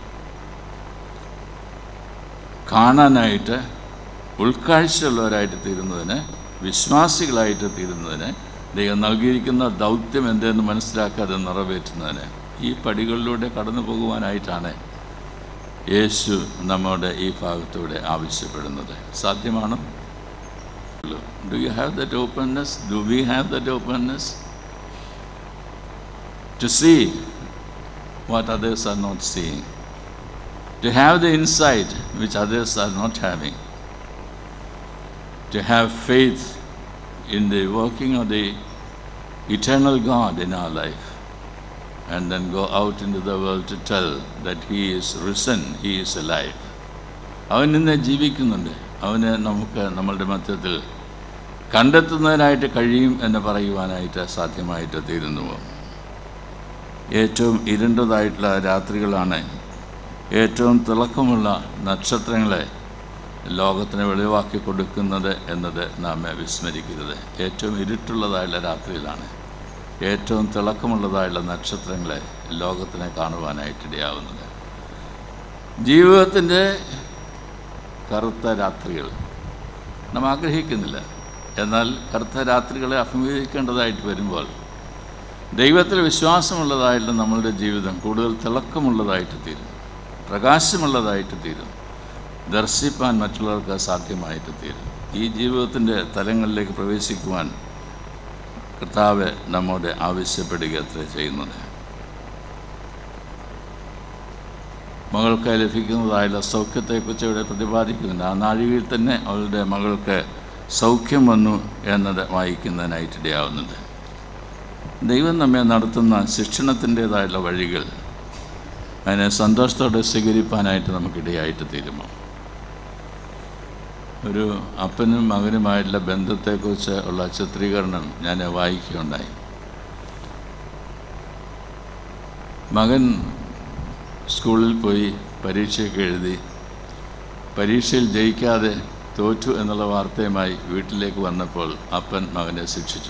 കാണാനായിട്ട് ഉൾക്കാഴ്ചയുള്ളവരായിട്ട് തീരുന്നതിന് വിശ്വാസികളായിട്ട് തീരുന്നതിന് ദൈവം നൽകിയിരിക്കുന്ന ദൗത്യം എന്തെന്ന് മനസ്സിലാക്കാതെ നിറവേറ്റുന്നതിന് ഈ പടികളിലൂടെ കടന്നു പോകുവാനായിട്ടാണ് യേശു നമ്മുടെ ഈ ഭാഗത്തൂടെ ആവശ്യപ്പെടുന്നത് സാധ്യമാണോ Do you have that openness? Do we have that openness? To see what others are not seeing. To have the insight which others are not having. To have faith in the working of the eternal God in our life. And then go out into the world to tell that He is risen, He is alive. അവൻ ഇന്ന് ജീവിക്കുന്നുണ്ട് അവന് നമുക്ക് നമ്മളുടെ മധ്യത്തിൽ കണ്ടെത്തുന്നതിനായിട്ട് കഴിയും എന്ന് പറയുവാനായിട്ട് സാധ്യമായിട്ട് തീരുന്നു ഏറ്റവും ഇരുണ്ടതായിട്ടുള്ള രാത്രികളാണ് ഏറ്റവും തിളക്കമുള്ള നക്ഷത്രങ്ങളെ ലോകത്തിന് വെളിവാക്കി കൊടുക്കുന്നത് എന്നത് നാം വിസ്മരിക്കരുത് ഏറ്റവും ഇരുട്ടുള്ളതായുള്ള രാത്രിയിലാണ് ഏറ്റവും തിളക്കമുള്ളതായുള്ള നക്ഷത്രങ്ങളെ ലോകത്തിനെ കാണുവാനായിട്ടിടയാവുന്നത് ജീവിതത്തിൻ്റെ കറുത്ത രാത്രികൾ നാം ആഗ്രഹിക്കുന്നില്ല എന്നാൽ കറുത്ത രാത്രികളെ അഭിമുഖീകരിക്കേണ്ടതായിട്ട് വരുമ്പോൾ ദൈവത്തിൽ വിശ്വാസമുള്ളതായിട്ടുള്ള നമ്മളുടെ ജീവിതം കൂടുതൽ തിളക്കമുള്ളതായിട്ട് തീരും പ്രകാശമുള്ളതായിട്ട് തീരും ദർശിപ്പാൻ മറ്റുള്ളവർക്ക് സാധ്യമായിട്ട് തീരും ഈ ജീവിതത്തിൻ്റെ തലങ്ങളിലേക്ക് പ്രവേശിക്കുവാൻ കർത്താവ് നമ്മോട് ആവശ്യപ്പെടുക അത്ര ചെയ്യുന്നത് മകൾക്ക് ലഭിക്കുന്നതായുള്ള സൗഖ്യത്തെക്കുറിച്ച് ഇവിടെ പ്രതിപാദിക്കുന്നുണ്ട് ആ നാഴികയിൽ തന്നെ അവളുടെ മകൾക്ക് സൗഖ്യം വന്നു എന്നത് വായിക്കുന്നതിനായിട്ട് ഇടയാവുന്നുണ്ട് ദൈവം നമ്മെ നടത്തുന്ന ശിക്ഷണത്തിൻ്റേതായുള്ള വഴികൾ അതിനെ സന്തോഷത്തോടെ സ്വീകരിപ്പാനായിട്ട് നമുക്കിടയായിട്ട് തീരുമോ ഒരു അപ്പനും മകനുമായിട്ടുള്ള ബന്ധത്തെക്കുറിച്ച് ഉള്ള ചിത്രീകരണം ഞാൻ വായിക്കുകയുണ്ടായി മകൻ സ്കൂളിൽ പോയി പരീക്ഷയൊക്കെ എഴുതി പരീക്ഷയിൽ ജയിക്കാതെ തോറ്റു എന്നുള്ള വാർത്തയുമായി വീട്ടിലേക്ക് വന്നപ്പോൾ അപ്പൻ മകനെ ശിക്ഷിച്ചു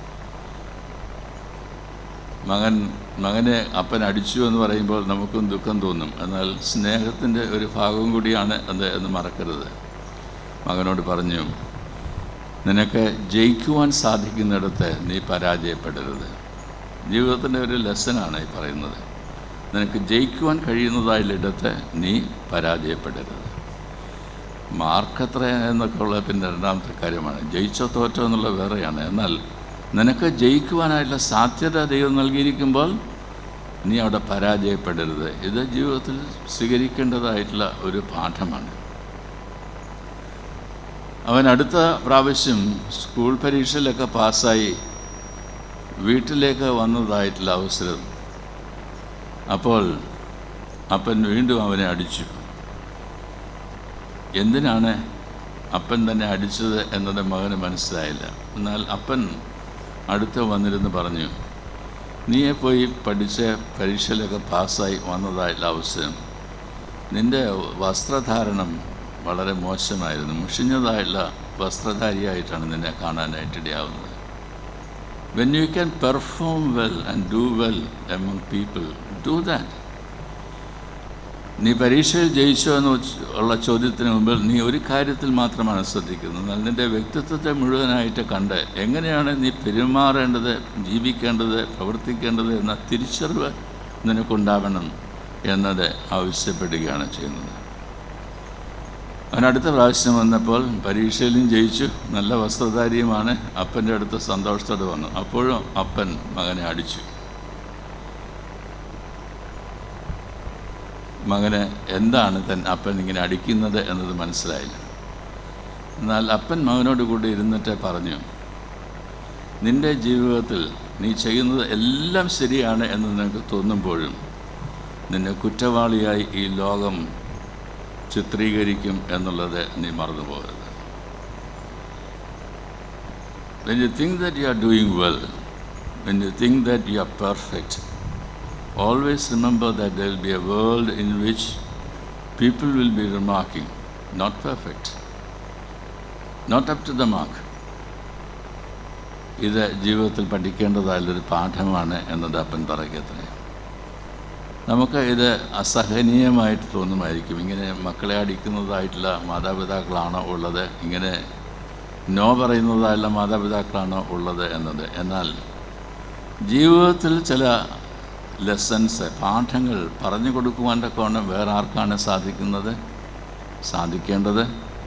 മകൻ മകനെ അപ്പൻ അടിച്ചു എന്ന് പറയുമ്പോൾ നമുക്കും ദുഃഖം തോന്നും എന്നാൽ സ്നേഹത്തിൻ്റെ ഒരു ഭാഗം കൂടിയാണ് അത് എന്ന് മറക്കരുത് മകനോട് പറഞ്ഞു നിനക്ക് ജയിക്കുവാൻ സാധിക്കുന്നിടത്ത് നീ പരാജയപ്പെടരുത് ജീവിതത്തിൻ്റെ ഒരു ലെസനാണ് ഈ പറയുന്നത് നിനക്ക് ജയിക്കുവാൻ കഴിയുന്നതായിടത്ത് നീ പരാജയപ്പെടരുത് മാർക്ക് എത്ര എന്നൊക്കെ ഉള്ള പിന്നെ രണ്ടാമത്തെ കാര്യമാണ് ജയിച്ചോ തോറ്റോ എന്നുള്ള വേറെയാണ് എന്നാൽ നിനക്ക് ജയിക്കുവാനായിട്ടുള്ള സാധ്യത ദൈവം നൽകിയിരിക്കുമ്പോൾ നീ അവിടെ പരാജയപ്പെടരുത് ഇത് ജീവിതത്തിൽ സ്വീകരിക്കേണ്ടതായിട്ടുള്ള ഒരു പാഠമാണ് അവൻ അടുത്ത പ്രാവശ്യം സ്കൂൾ പരീക്ഷയിലൊക്കെ പാസ്സായി വീട്ടിലേക്ക് വന്നതായിട്ടുള്ള അവസരം അപ്പോൾ അപ്പൻ വീണ്ടും അവനെ അടിച്ചു എന്തിനാണ് അപ്പൻ തന്നെ അടിച്ചത് എന്നത് മകന് മനസ്സിലായില്ല എന്നാൽ അപ്പൻ അടുത്ത് വന്നിരുന്ന് പറഞ്ഞു നീയെ പോയി പഠിച്ച് പരീക്ഷയിലൊക്കെ പാസ്സായി വന്നതായിട്ടുള്ള അവസരം നിൻ്റെ വസ്ത്രധാരണം വളരെ മോശമായിരുന്നു മുഷിഞ്ഞതായിട്ടുള്ള വസ്ത്രധാരിയായിട്ടാണ് നിന്നെ കാണാനായിട്ട് ഇടയാവുന്നത് when you can perform well and do well among people do that നീ പരീക്ഷയിൽ ജയിച്ചോ എന്ന് ഉള്ള ചോദ്യത്തിന് മുമ്പിൽ നീ ഒരു കാര്യത്തിൽ മാത്രമാണ് ശ്രദ്ധിക്കുന്നത് എന്നാൽ നിൻ്റെ വ്യക്തിത്വത്തെ മുഴുവനായിട്ട് കണ്ട് എങ്ങനെയാണ് നീ പെരുമാറേണ്ടത് ജീവിക്കേണ്ടത് പ്രവർത്തിക്കേണ്ടത് എന്ന തിരിച്ചറിവ് നിനക്കുണ്ടാവണം എന്നത് ആവശ്യപ്പെടുകയാണ് ചെയ്യുന്നത് അവൻ അടുത്ത പ്രാവശ്യം വന്നപ്പോൾ പരീക്ഷയിലും ജയിച്ചു നല്ല വസ്ത്രധാരിയുമാണ് അപ്പൻ്റെ അടുത്ത് സന്തോഷത്തോടെ വന്നു അപ്പോഴും അപ്പൻ മകനെ അടിച്ചു മകന് എന്താണ് തൻ അപ്പൻ ഇങ്ങനെ അടിക്കുന്നത് എന്നത് മനസ്സിലായില്ല എന്നാൽ അപ്പൻ മകനോട് കൂടി ഇരുന്നിട്ട് പറഞ്ഞു നിൻ്റെ ജീവിതത്തിൽ നീ ചെയ്യുന്നത് എല്ലാം ശരിയാണ് എന്ന് നിനക്ക് തോന്നുമ്പോഴും നിന്നെ കുറ്റവാളിയായി ഈ ലോകം ചിത്രീകരിക്കും എന്നുള്ളത് നീ മറന്നു പോകരുത് When you think that you are doing well, when you think that you are perfect, always remember that there will be a world in which people will be remarking, not perfect, not up to the mark. ഇത് ജീവിതത്തിൽ പഠിക്കേണ്ടതായുള്ളൊരു പാഠമാണ് എന്നത് അപ്പൻ പറയത്രേ നമുക്ക് ഇത് അസഹനീയമായിട്ട് തോന്നുമായിരിക്കും ഇങ്ങനെ മക്കളെ അടിക്കുന്നതായിട്ടുള്ള മാതാപിതാക്കളാണോ ഉള്ളത് ഇങ്ങനെ നോ പറയുന്നതായുള്ള മാതാപിതാക്കളാണോ ഉള്ളത് എന്നത് എന്നാൽ ജീവിതത്തിൽ ചില ലെസൺസ് പാഠങ്ങൾ പറഞ്ഞു കൊടുക്കുവാൻ തക്കവണ്ണം വേറെ ആർക്കാണ് സാധിക്കുന്നത് സാധിക്കേണ്ടത്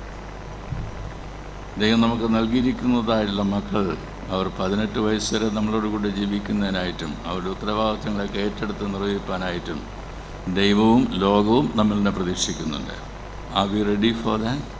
ദൈവം നമുക്ക് നൽകിയിരിക്കുന്നതായിട്ടുള്ള മക്കൾ അവർ പതിനെട്ട് വയസ്സ് വരെ നമ്മളോട് കൂടി ജീവിക്കുന്നതിനായിട്ടും അവരുടെ ഉത്തരവാദിത്തങ്ങളൊക്കെ ഏറ്റെടുത്ത് നിർവഹിക്കാനായിട്ടും ദൈവവും ലോകവും നമ്മളിനെ പ്രതീക്ഷിക്കുന്നുണ്ട് ആ വി റെഡി ഫോർ ദാറ്റ്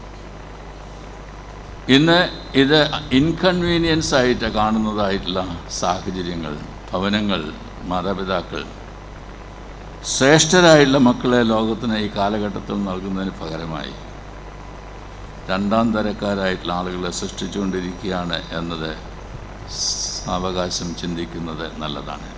ഇന്ന് ഇത് ഇൻകൺവീനിയൻസ് ആയിട്ട് കാണുന്നതായിട്ടുള്ള സാഹചര്യങ്ങൾ ഭവനങ്ങൾ മാതാപിതാക്കൾ ശ്രേഷ്ഠരായുള്ള മക്കളെ ലോകത്തിന് ഈ കാലഘട്ടത്തിൽ നൽകുന്നതിന് പകരമായി രണ്ടാം തരക്കാരായിട്ടുള്ള ആളുകളെ സൃഷ്ടിച്ചുകൊണ്ടിരിക്കുകയാണ് എന്നത് സാവകാശം ചിന്തിക്കുന്നത് നല്ലതാണ്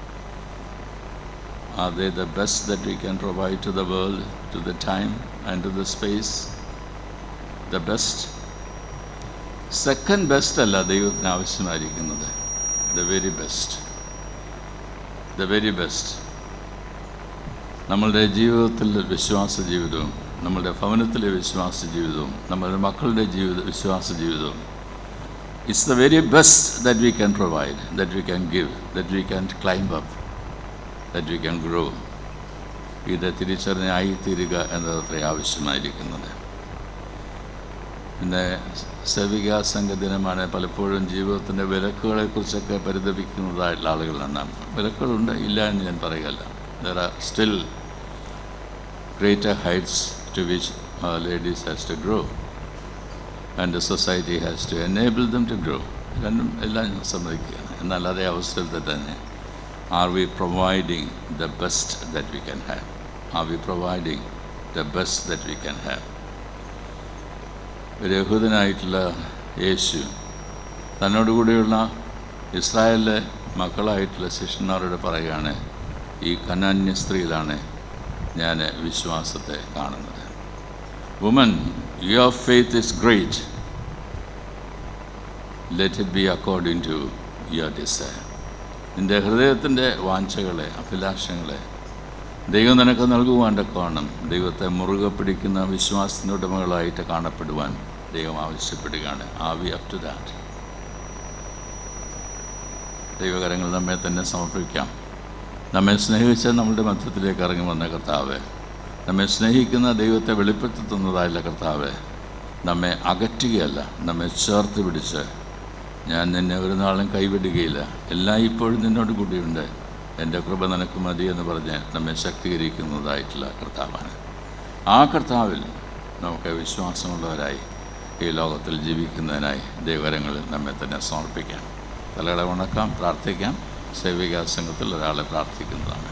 Are they the best that we can provide to the world, to the time and to the space? The best? Second best അല്ല ദൈവത്തിന് ആവശ്യമായിരിക്കുന്നത് the very best the very best നമ്മളുടെ ജീവിതത്തിലെ വിശ്വാസ ജീവിതവും നമ്മളുടെ ഭവനത്തിലെ വിശ്വാസ ജീവിതവും നമ്മളുടെ മക്കളുടെ ജീവിത വിശ്വാസ ജീവിതവും It's the very best that we can provide, that we can give, that we can climb up, that we can grow. ഇത് തിരിച്ചറിഞ്ഞായി തീരുക എന്നത് അത്ര ആവശ്യമായിരിക്കുന്നത് പിന്നെ സേവികാ സംഘ ദിനമാണ് പലപ്പോഴും ജീവിതത്തിൻ്റെ വിലക്കുകളെക്കുറിച്ചൊക്കെ പരിതപിക്കുന്നതായിട്ടുള്ള ആളുകളാണ് വിലക്കുകളുണ്ട് ഇല്ല എന്ന് ഞാൻ പറയുകയല്ല there are still greater heights to which ladies has to grow and the society has to enable them to grow രണ്ടും എല്ലാം ഞാൻ സമ്മതിക്കുകയാണ് എന്നാൽ അതേ അവസരത്തിൽ തന്നെ are we providing the best that we can have are we providing the best that we can have ഒരു യഹൂദനായിട്ടുള്ള യേശു തന്നോടുകൂടിയുള്ള ഇസ്രായേലിലെ മക്കളായിട്ടുള്ള ശിഷ്യന്മാരോട് പറയുകയാണ് ഈ കനാന്യ സ്ത്രീയിലാണ് ഞാൻ വിശ്വാസത്തെ കാണുന്നത് woman your faith is great let it be according to your desire നിൻ്റെ ഹൃദയത്തിൻ്റെ വാഞ്ചകളെ അഭിലാഷങ്ങളെ ദൈവം നിനക്ക് നൽകുവാൻ തക്കവണ്ണം ദൈവത്തെ മുറുകെ പിടിക്കുന്ന വിശ്വാസത്തിൻ്റെ ഉടമകളായിട്ട് കാണപ്പെടുവാൻ ദൈവം ആവശ്യപ്പെടുകയാണ് are we up to that ദൈവകരങ്ങൾ നമ്മെ തന്നെ സമർപ്പിക്കാം നമ്മെ സ്നേഹിച്ച നമ്മളുടെ മധ്യത്തിലേക്ക് ഇറങ്ങി വന്ന കർത്താവ് നമ്മെ സ്നേഹിക്കുന്ന ദൈവത്തെ വെളിപ്പെടുത്തി തന്നതായുള്ള കർത്താവ് നമ്മെ അകറ്റുകയല്ല നമ്മെ ചേർത്ത് പിടിച്ച് ഞാൻ നിന്നെ ഒരു നാളും കൈവിടുകയില്ല എല്ലാം ഇപ്പോഴും നിന്നോട് കൂടിയുണ്ട് എൻ്റെ കൃപ നിനക്ക് മതി എന്ന് പറഞ്ഞ് നമ്മെ ശക്തീകരിക്കുന്നതായിട്ടുള്ള കർത്താവാണ് ആ കർത്താവിൽ നമുക്ക് വിശ്വാസമുള്ളവരായി ഈ ലോകത്തിൽ ജീവിക്കുന്നതിനായി ദൈവകരങ്ങളിൽ നമ്മെ തന്നെ സമർപ്പിക്കാം തലകളെ ഉണക്കാം പ്രാർത്ഥിക്കാം സേവികാ സംഘത്തിൽ ഒരാളെ പ്രാർത്ഥിക്കുന്നതാണ്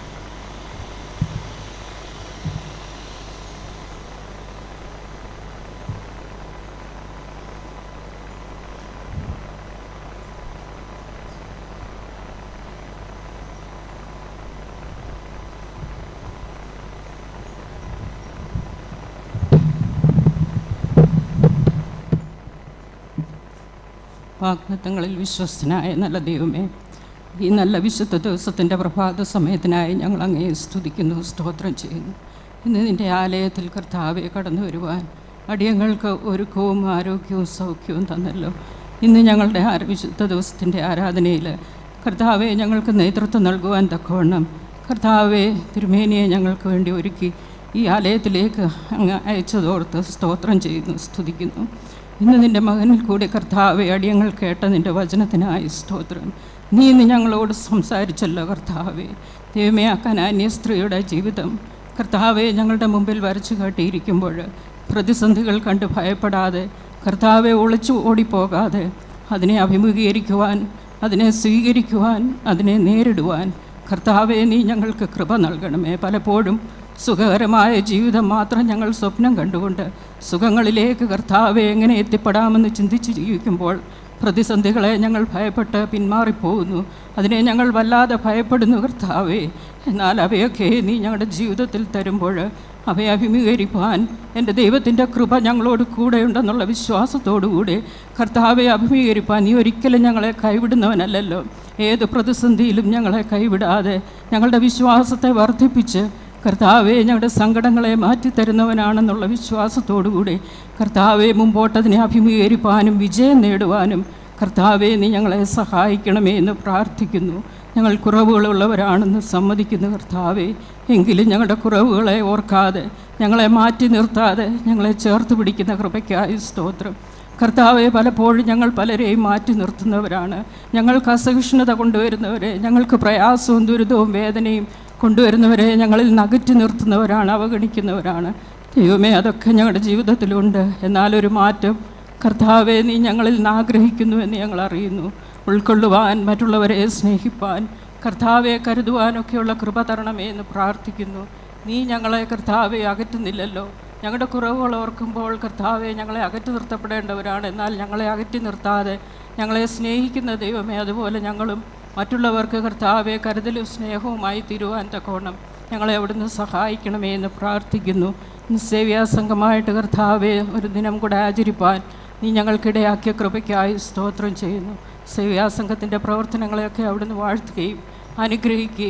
വാഗ്ദത്തങ്ങളിൽ വിശ്വസ്തനായ നല്ല ദൈവമേ ഈ നല്ല വിശുദ്ധ ദിവസത്തിൻ്റെ പ്രഭാത സമയത്തിനായി ഞങ്ങൾ അങ്ങേ സ്തുതിക്കുന്നു സ്തോത്രം ചെയ്യുന്നു ഇന്ന് നിൻ്റെ ആലയത്തിൽ കർത്താവെ കടന്നു വരുവാൻ അടിയങ്ങൾക്ക് ഒരുക്കവും ആരോഗ്യവും സൗഖ്യവും തന്നല്ലോ ഇന്ന് ഞങ്ങളുടെ ആ വിശുദ്ധ ദിവസത്തിൻ്റെ ആരാധനയിൽ കർത്താവെ ഞങ്ങൾക്ക് നേതൃത്വം നൽകുവാൻ തക്കവണ്ണം കർത്താവെ തിരുമേനിയെ ഞങ്ങൾക്ക് വേണ്ടി ഒരുക്കി ഈ ആലയത്തിലേക്ക് അങ്ങ് അയച്ചതോർത്ത് സ്തോത്രം ചെയ്യുന്നു സ്തുതിക്കുന്നു ഇന്ന് നിൻ്റെ മകനിൽ കൂടി കർത്താവെ അടിയങ്ങൾ കേട്ട നിൻ്റെ വചനത്തിനായി സ്തോത്രം നീ ഇന്ന് ഞങ്ങളോട് സംസാരിച്ചല്ലോ കർത്താവെ ദൈവമേ ആ കനാന്യ സ്ത്രീയുടെ ജീവിതം കർത്താവെ ഞങ്ങളുടെ മുമ്പിൽ വരച്ചു കാട്ടിയിരിക്കുമ്പോൾ പ്രതിസന്ധികൾ കണ്ട് ഭയപ്പെടാതെ കർത്താവെ ഒളിച്ചു ഓടിപ്പോകാതെ അതിനെ അഭിമുഖീകരിക്കുവാൻ അതിനെ സ്വീകരിക്കുവാൻ അതിനെ നേരിടുവാൻ കർത്താവെ നീ ഞങ്ങൾക്ക് കൃപ നൽകണമേ പലപ്പോഴും സുഖകരമായ ജീവിതം മാത്രം ഞങ്ങൾ സ്വപ്നം കണ്ടുകൊണ്ട് സുഖങ്ങളിലേക്ക് കർത്താവെ എങ്ങനെ എത്തിപ്പെടാമെന്ന് ചിന്തിച്ച് ജീവിക്കുമ്പോൾ പ്രതിസന്ധികളെ ഞങ്ങൾ ഭയപ്പെട്ട് പിന്മാറിപ്പോകുന്നു അതിനെ ഞങ്ങൾ വല്ലാതെ ഭയപ്പെടുന്നു കർത്താവേ എന്നാൽ അവയൊക്കെ നീ ഞങ്ങളുടെ ജീവിതത്തിൽ തരുമ്പോൾ അവയെ അഭിമുഖീകരിപ്പാൻ എൻ്റെ ദൈവത്തിൻ്റെ കൃപ ഞങ്ങളോട് കൂടെയുണ്ടെന്നുള്ള വിശ്വാസത്തോടുകൂടി കർത്താവെ അഭിമുഖീകരിപ്പാൻ നീ ഒരിക്കലും ഞങ്ങളെ കൈവിടുന്നവനല്ലല്ലോ ഏത് പ്രതിസന്ധിയിലും ഞങ്ങളെ കൈവിടാതെ ഞങ്ങളുടെ വിശ്വാസത്തെ വർദ്ധിപ്പിച്ച് കർത്താവെ ഞങ്ങളുടെ സങ്കടങ്ങളെ മാറ്റിത്തരുന്നവനാണെന്നുള്ള വിശ്വാസത്തോടുകൂടി കർത്താവെ മുമ്പോട്ടതിനെ അഭിമുഖീകരിപ്പാനും വിജയം നേടുവാനും കർത്താവെ നീ ഞങ്ങളെ സഹായിക്കണമേ എന്ന് പ്രാർത്ഥിക്കുന്നു ഞങ്ങൾ കുറവുകളുള്ളവരാണെന്ന് സമ്മതിക്കുന്നു കർത്താവെ എങ്കിലും ഞങ്ങളുടെ കുറവുകളെ ഓർക്കാതെ ഞങ്ങളെ മാറ്റി നിർത്താതെ ഞങ്ങളെ ചേർത്ത് പിടിക്കുന്ന കൃപയ്ക്കായി സ്തോത്രം കർത്താവെ പലപ്പോഴും ഞങ്ങൾ പലരെയും മാറ്റി നിർത്തുന്നവരാണ് ഞങ്ങൾക്ക് അസഹിഷ്ണുത കൊണ്ടുവരുന്നവരെ ഞങ്ങൾക്ക് പ്രയാസവും ദുരിതവും വേദനയും കൊണ്ടുവരുന്നവരെ ഞങ്ങളിൽ നകറ്റി നിർത്തുന്നവരാണ് അവഗണിക്കുന്നവരാണ് ദൈവമേ അതൊക്കെ ഞങ്ങളുടെ ജീവിതത്തിലുണ്ട് എന്നാലൊരു മാറ്റം കർത്താവെ നീ ഞങ്ങളിൽ നിന്ന് ആഗ്രഹിക്കുന്നു എന്ന് ഞങ്ങൾ അറിയുന്നു ഉൾക്കൊള്ളുവാൻ മറ്റുള്ളവരെ സ്നേഹിപ്പാൻ കർത്താവെ കരുതുവാനൊക്കെയുള്ള കൃപ തരണമേ എന്ന് പ്രാർത്ഥിക്കുന്നു നീ ഞങ്ങളെ കർത്താവെ അകറ്റുന്നില്ലല്ലോ ഞങ്ങളുടെ കുറവുകൾ ഓർക്കുമ്പോൾ കർത്താവെ ഞങ്ങളെ അകറ്റി നിർത്തപ്പെടേണ്ടവരാണ് എന്നാൽ ഞങ്ങളെ അകറ്റി നിർത്താതെ ഞങ്ങളെ സ്നേഹിക്കുന്ന ദൈവമേ അതുപോലെ ഞങ്ങളും മറ്റുള്ളവർക്ക് കർത്താവെ കരുതലും സ്നേഹവുമായി തീരുവാൻ തക്കോണം ഞങ്ങളെ അവിടുന്ന് സഹായിക്കണമേ എന്ന് പ്രാർത്ഥിക്കുന്നു സേവ്യാസംഘമായിട്ട് കർത്താവെ ഒരു ദിനം കൂടെ ആചരിപ്പാൻ നീ ഞങ്ങൾക്കിടയാക്കിയ കൃപയ്ക്കായി സ്തോത്രം ചെയ്യുന്നു സേവ്യാസംഘത്തിൻ്റെ പ്രവർത്തനങ്ങളെയൊക്കെ അവിടുന്ന് വാഴ്ത്തുകയും അനുഗ്രഹിക്കുകയും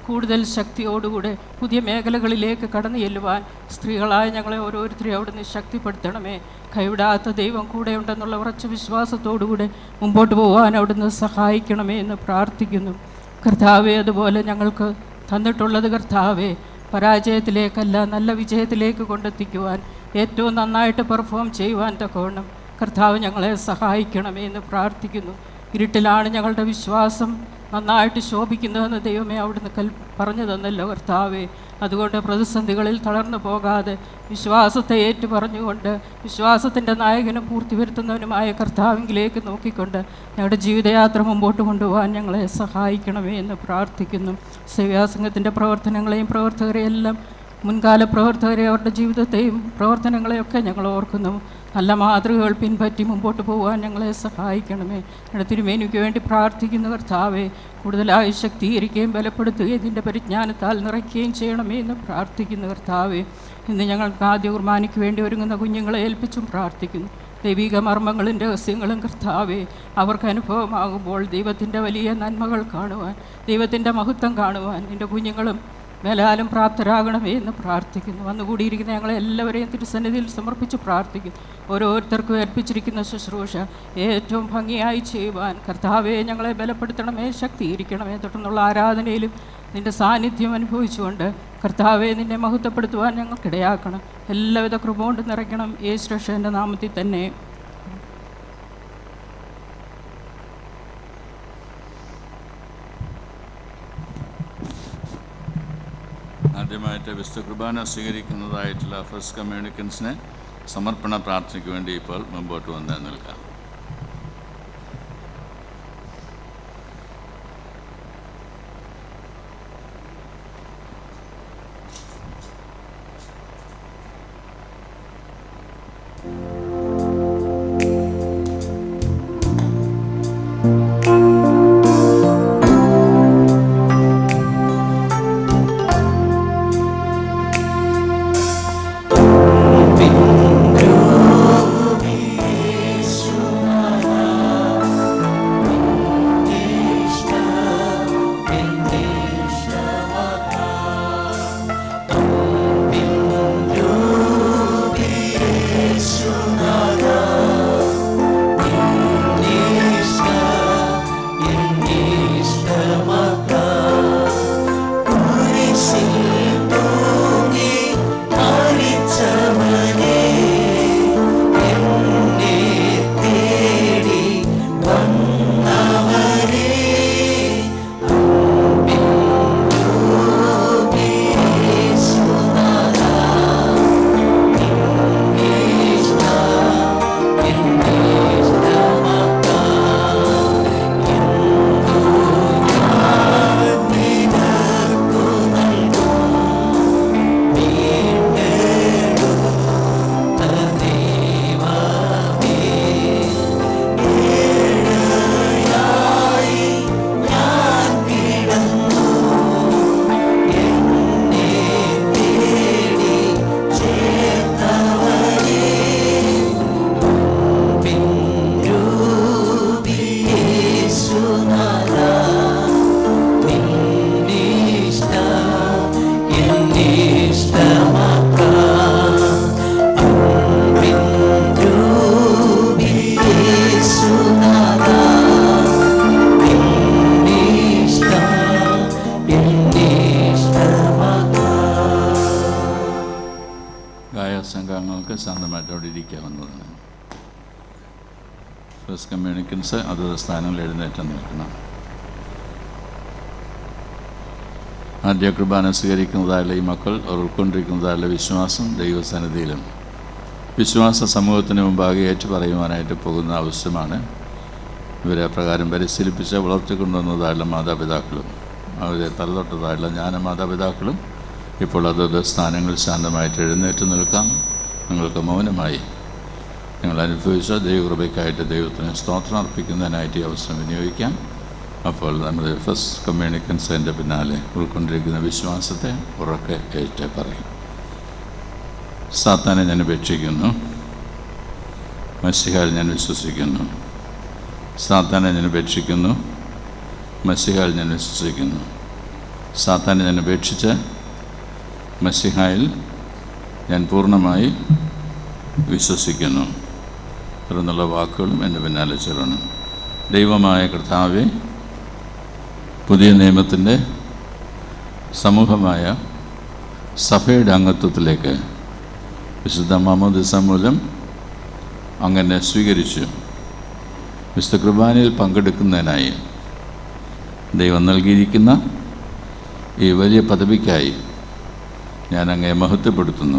കൂടുതൽ ശക്തിയോടുകൂടെ പുതിയ മേഖലകളിലേക്ക് കടന്നു ചെല്ലുവാൻ സ്ത്രീകളായ ഞങ്ങളെ ഓരോരുത്തരെയും അവിടുന്ന് ശക്തിപ്പെടുത്തണമേ കൈവിടാത്ത ദൈവം കൂടെയുണ്ടെന്നുള്ള ഉറച്ച വിശ്വാസത്തോടുകൂടെ മുമ്പോട്ട് പോകാൻ അവിടുന്ന് സഹായിക്കണമേ എന്ന് പ്രാർത്ഥിക്കുന്നു കർത്താവെ അതുപോലെ ഞങ്ങൾക്ക് തന്നിട്ടുള്ളത് കർത്താവെ പരാജയത്തിലേക്കല്ല നല്ല വിജയത്തിലേക്ക് കൊണ്ടെത്തിക്കുവാൻ ഏറ്റവും നന്നായിട്ട് പെർഫോം ചെയ്യുവാൻ തക്കവണ്ണം കർത്താവ് ഞങ്ങളെ സഹായിക്കണമേ എന്ന് പ്രാർത്ഥിക്കുന്നു ഇരുട്ടിലാണ് ഞങ്ങളുടെ വിശ്വാസം നന്നായിട്ട് ശോഭിക്കുന്നതെന്ന് ദൈവമേ അവിടുന്ന് കൽ പറഞ്ഞു തന്നല്ലോ കർത്താവേ അതുകൊണ്ട് പ്രതിസന്ധികളിൽ തളർന്നു പോകാതെ വിശ്വാസത്തെ ഏറ്റു പറഞ്ഞുകൊണ്ട് വിശ്വാസത്തിൻ്റെ നായകനും പൂർത്തി വരുത്തുന്നവനുമായ കർത്താവിങ്കിലേക്ക് നോക്കിക്കൊണ്ട് ഞങ്ങളുടെ ജീവിതയാത്ര മുമ്പോട്ട് കൊണ്ടുപോകാൻ ഞങ്ങളെ സഹായിക്കണമേ എന്ന് പ്രാർത്ഥിക്കുന്നു സേവ്യാസംഘത്തിൻ്റെ പ്രവർത്തനങ്ങളെയും പ്രവർത്തകരെയും എല്ലാം മുൻകാല പ്രവർത്തകരെ അവരുടെ ജീവിതത്തെയും പ്രവർത്തനങ്ങളെയൊക്കെ ഞങ്ങൾ ഓർക്കുന്നു നല്ല മാതൃകകൾ പിൻപറ്റി മുമ്പോട്ട് പോകാൻ ഞങ്ങളെ സഹായിക്കണമേ ഞങ്ങളുടെ തിരുമേനിക്ക് വേണ്ടി പ്രാർത്ഥിക്കുന്ന കർത്താവെ കൂടുതലായി ശക്തീകരിക്കുകയും ബലപ്പെടുത്തുകയും ഇതിൻ്റെ പരിജ്ഞാനത്താൽ നിറയ്ക്കുകയും ചെയ്യണമേ എന്ന് പ്രാർത്ഥിക്കുന്ന കർത്താവെ ഇന്ന് ഞങ്ങൾക്ക് ആദ്യ കുർബാനയ്ക്ക് വേണ്ടി ഒരുങ്ങുന്ന കുഞ്ഞുങ്ങളെ ഏൽപ്പിച്ചും പ്രാർത്ഥിക്കുന്നു ദൈവിക മർമ്മങ്ങളും രഹസ്യങ്ങളും കർത്താവെ അവർക്ക് അനുഭവമാകുമ്പോൾ ദൈവത്തിൻ്റെ വലിയ നന്മകൾ കാണുവാൻ ദൈവത്തിൻ്റെ മഹത്വം കാണുവാൻ എൻ്റെ കുഞ്ഞുങ്ങളും മേലാലും പ്രാപ്തരാകണമേ എന്ന് പ്രാർത്ഥിക്കുന്നു വന്നുകൂടിയിരിക്കുന്ന ഞങ്ങളെ എല്ലാവരെയും തിരുസന്നിധിയിൽ സമർപ്പിച്ച് പ്രാർത്ഥിക്കുന്നു ഓരോരുത്തർക്കും ഏൽപ്പിച്ചിരിക്കുന്ന ശുശ്രൂഷ ഏറ്റവും ഭംഗിയായി ചെയ്യുവാൻ കർത്താവെ ഞങ്ങളെ ബലപ്പെടുത്തണമേ ശക്തീകരിക്കണമേ തുടർന്നുള്ള ആരാധനയിലും നിൻ്റെ സാന്നിധ്യം അനുഭവിച്ചുകൊണ്ട് കർത്താവെ നിന്നെ മഹത്വപ്പെടുത്തുവാൻ ഞങ്ങൾക്കിടയാക്കണം എല്ലാവിധ കൃപ കൊണ്ട് നിറയ്ക്കണം യേശു രക്ഷൻ്റെ നാമത്തിൽ തന്നെ ആദ്യമായിട്ട് വിശുദ്ധ കുർബാന സ്വീകരിക്കുന്നതായിട്ടുള്ള ഫസ്റ്റ് കമ്മ്യൂണിക്കൻസിനെ സമർപ്പണ പ്രാർത്ഥനയ്ക്ക് വേണ്ടി ഇപ്പോൾ മുമ്പോട്ട് വന്ന് നിൽക്കാം ഗായ സംഘങ്ങൾക്ക് ശാന്തമായിട്ട് അവിടെ ഇരിക്കാവുന്നതാണ് ഫസ്റ്റ് കമ്മ്യൂണിക്കൻസ് അതത് സ്ഥാനങ്ങളിൽ എഴുന്നേറ്റ് നിൽക്കണം ആദ്യ കുർബാന സ്വീകരിക്കുന്നതായുള്ള ഈ മക്കൾ അവർ ഉൾക്കൊണ്ടിരിക്കുന്നതായുള്ള വിശ്വാസം ദൈവസന്നിധിയിലും വിശ്വാസ സമൂഹത്തിന് മുമ്പാകെ ഏറ്റു പറയുവാനായിട്ട് പോകുന്ന ആവശ്യമാണ് ഇവരെ പ്രകാരം പരിശീലിപ്പിച്ച് വളർത്തിക്കൊണ്ടുവന്നതായുള്ള മാതാപിതാക്കളും അവരെ തലതൊട്ടതായുള്ള ജ്ഞാന മാതാപിതാക്കളും ഇപ്പോൾ അതത് സ്ഥാനങ്ങളിൽ ശാന്തമായിട്ട് എഴുന്നേറ്റ് നിൽക്കാം നിങ്ങൾക്ക് മൗനമായി നിങ്ങൾ അനുഭവിച്ച ദൈവകൃപയ്ക്കായിട്ട് ദൈവത്തിന് സ്തോത്രം അർപ്പിക്കുന്നതിനായിട്ട് ഈ അവസരം വിനിയോഗിക്കാം അപ്പോൾ നമ്മുടെ ഫസ്റ്റ് കമ്മ്യൂണിക്കൻസിൻ്റെ പിന്നാലെ ഉൾക്കൊണ്ടിരിക്കുന്ന വിശ്വാസത്തെ ഉറക്കെ ഏറ്റു പറയും സാത്താനെ ഞാൻ ഉപേക്ഷിക്കുന്നു മസിഹാൽ ഞാൻ വിശ്വസിക്കുന്നു സാത്താനെ ഞാൻ ഉപേക്ഷിക്കുന്നു മസിഹാൽ ഞാൻ വിശ്വസിക്കുന്നു സാത്താനെ ഞാൻ ഉപേക്ഷിച്ച് മസിഹായിൽ ഞാൻ പൂർണ്ണമായി വിശ്വസിക്കുന്നു തുടർന്നുള്ള വാക്കുകളും എൻ്റെ പിന്നാലെ ചെല്ലണം ദൈവമായ കർത്താവെ പുതിയ നിയമത്തിൻ്റെ സമൂഹമായ സഭയുടെ അംഗത്വത്തിലേക്ക് വിശുദ്ധ മാമോദിസ മൂലം അങ്ങനെ സ്വീകരിച്ചു വിശുദ്ധ കുർബാനയിൽ പങ്കെടുക്കുന്നതിനായി ദൈവം നൽകിയിരിക്കുന്ന ഈ വലിയ പദവിക്കായി ഞാൻ അങ്ങയെ മഹത്വപ്പെടുത്തുന്നു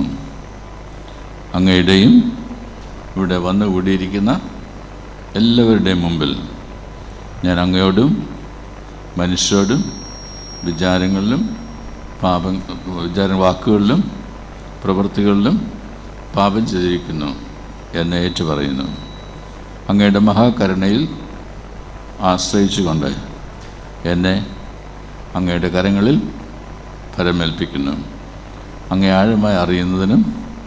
അങ്ങയുടെയും ഇവിടെ വന്നു കൂടിയിരിക്കുന്ന എല്ലാവരുടെയും മുമ്പിൽ ഞാൻ അങ്ങയോടും മനുഷ്യരോടും വിചാരങ്ങളിലും പാപം വിചാര വാക്കുകളിലും പ്രവൃത്തികളിലും പാപം ചെയ്തിരിക്കുന്നു എന്ന് ഏറ്റു പറയുന്നു അങ്ങയുടെ മഹാകരുണയിൽ ആശ്രയിച്ചുകൊണ്ട് എന്നെ അങ്ങയുടെ കരങ്ങളിൽ പരമേൽപ്പിക്കുന്നു അങ്ങേ ആഴമായി അറിയുന്നതിനും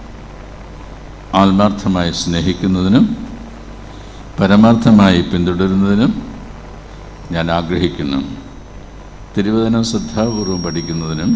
ആത്മാർത്ഥമായി സ്നേഹിക്കുന്നതിനും പരമാർത്ഥമായി പിന്തുടരുന്നതിനും ഞാൻ ആഗ്രഹിക്കുന്നു തിരുവചനം ശ്രദ്ധാപൂർവം പഠിക്കുന്നതിനും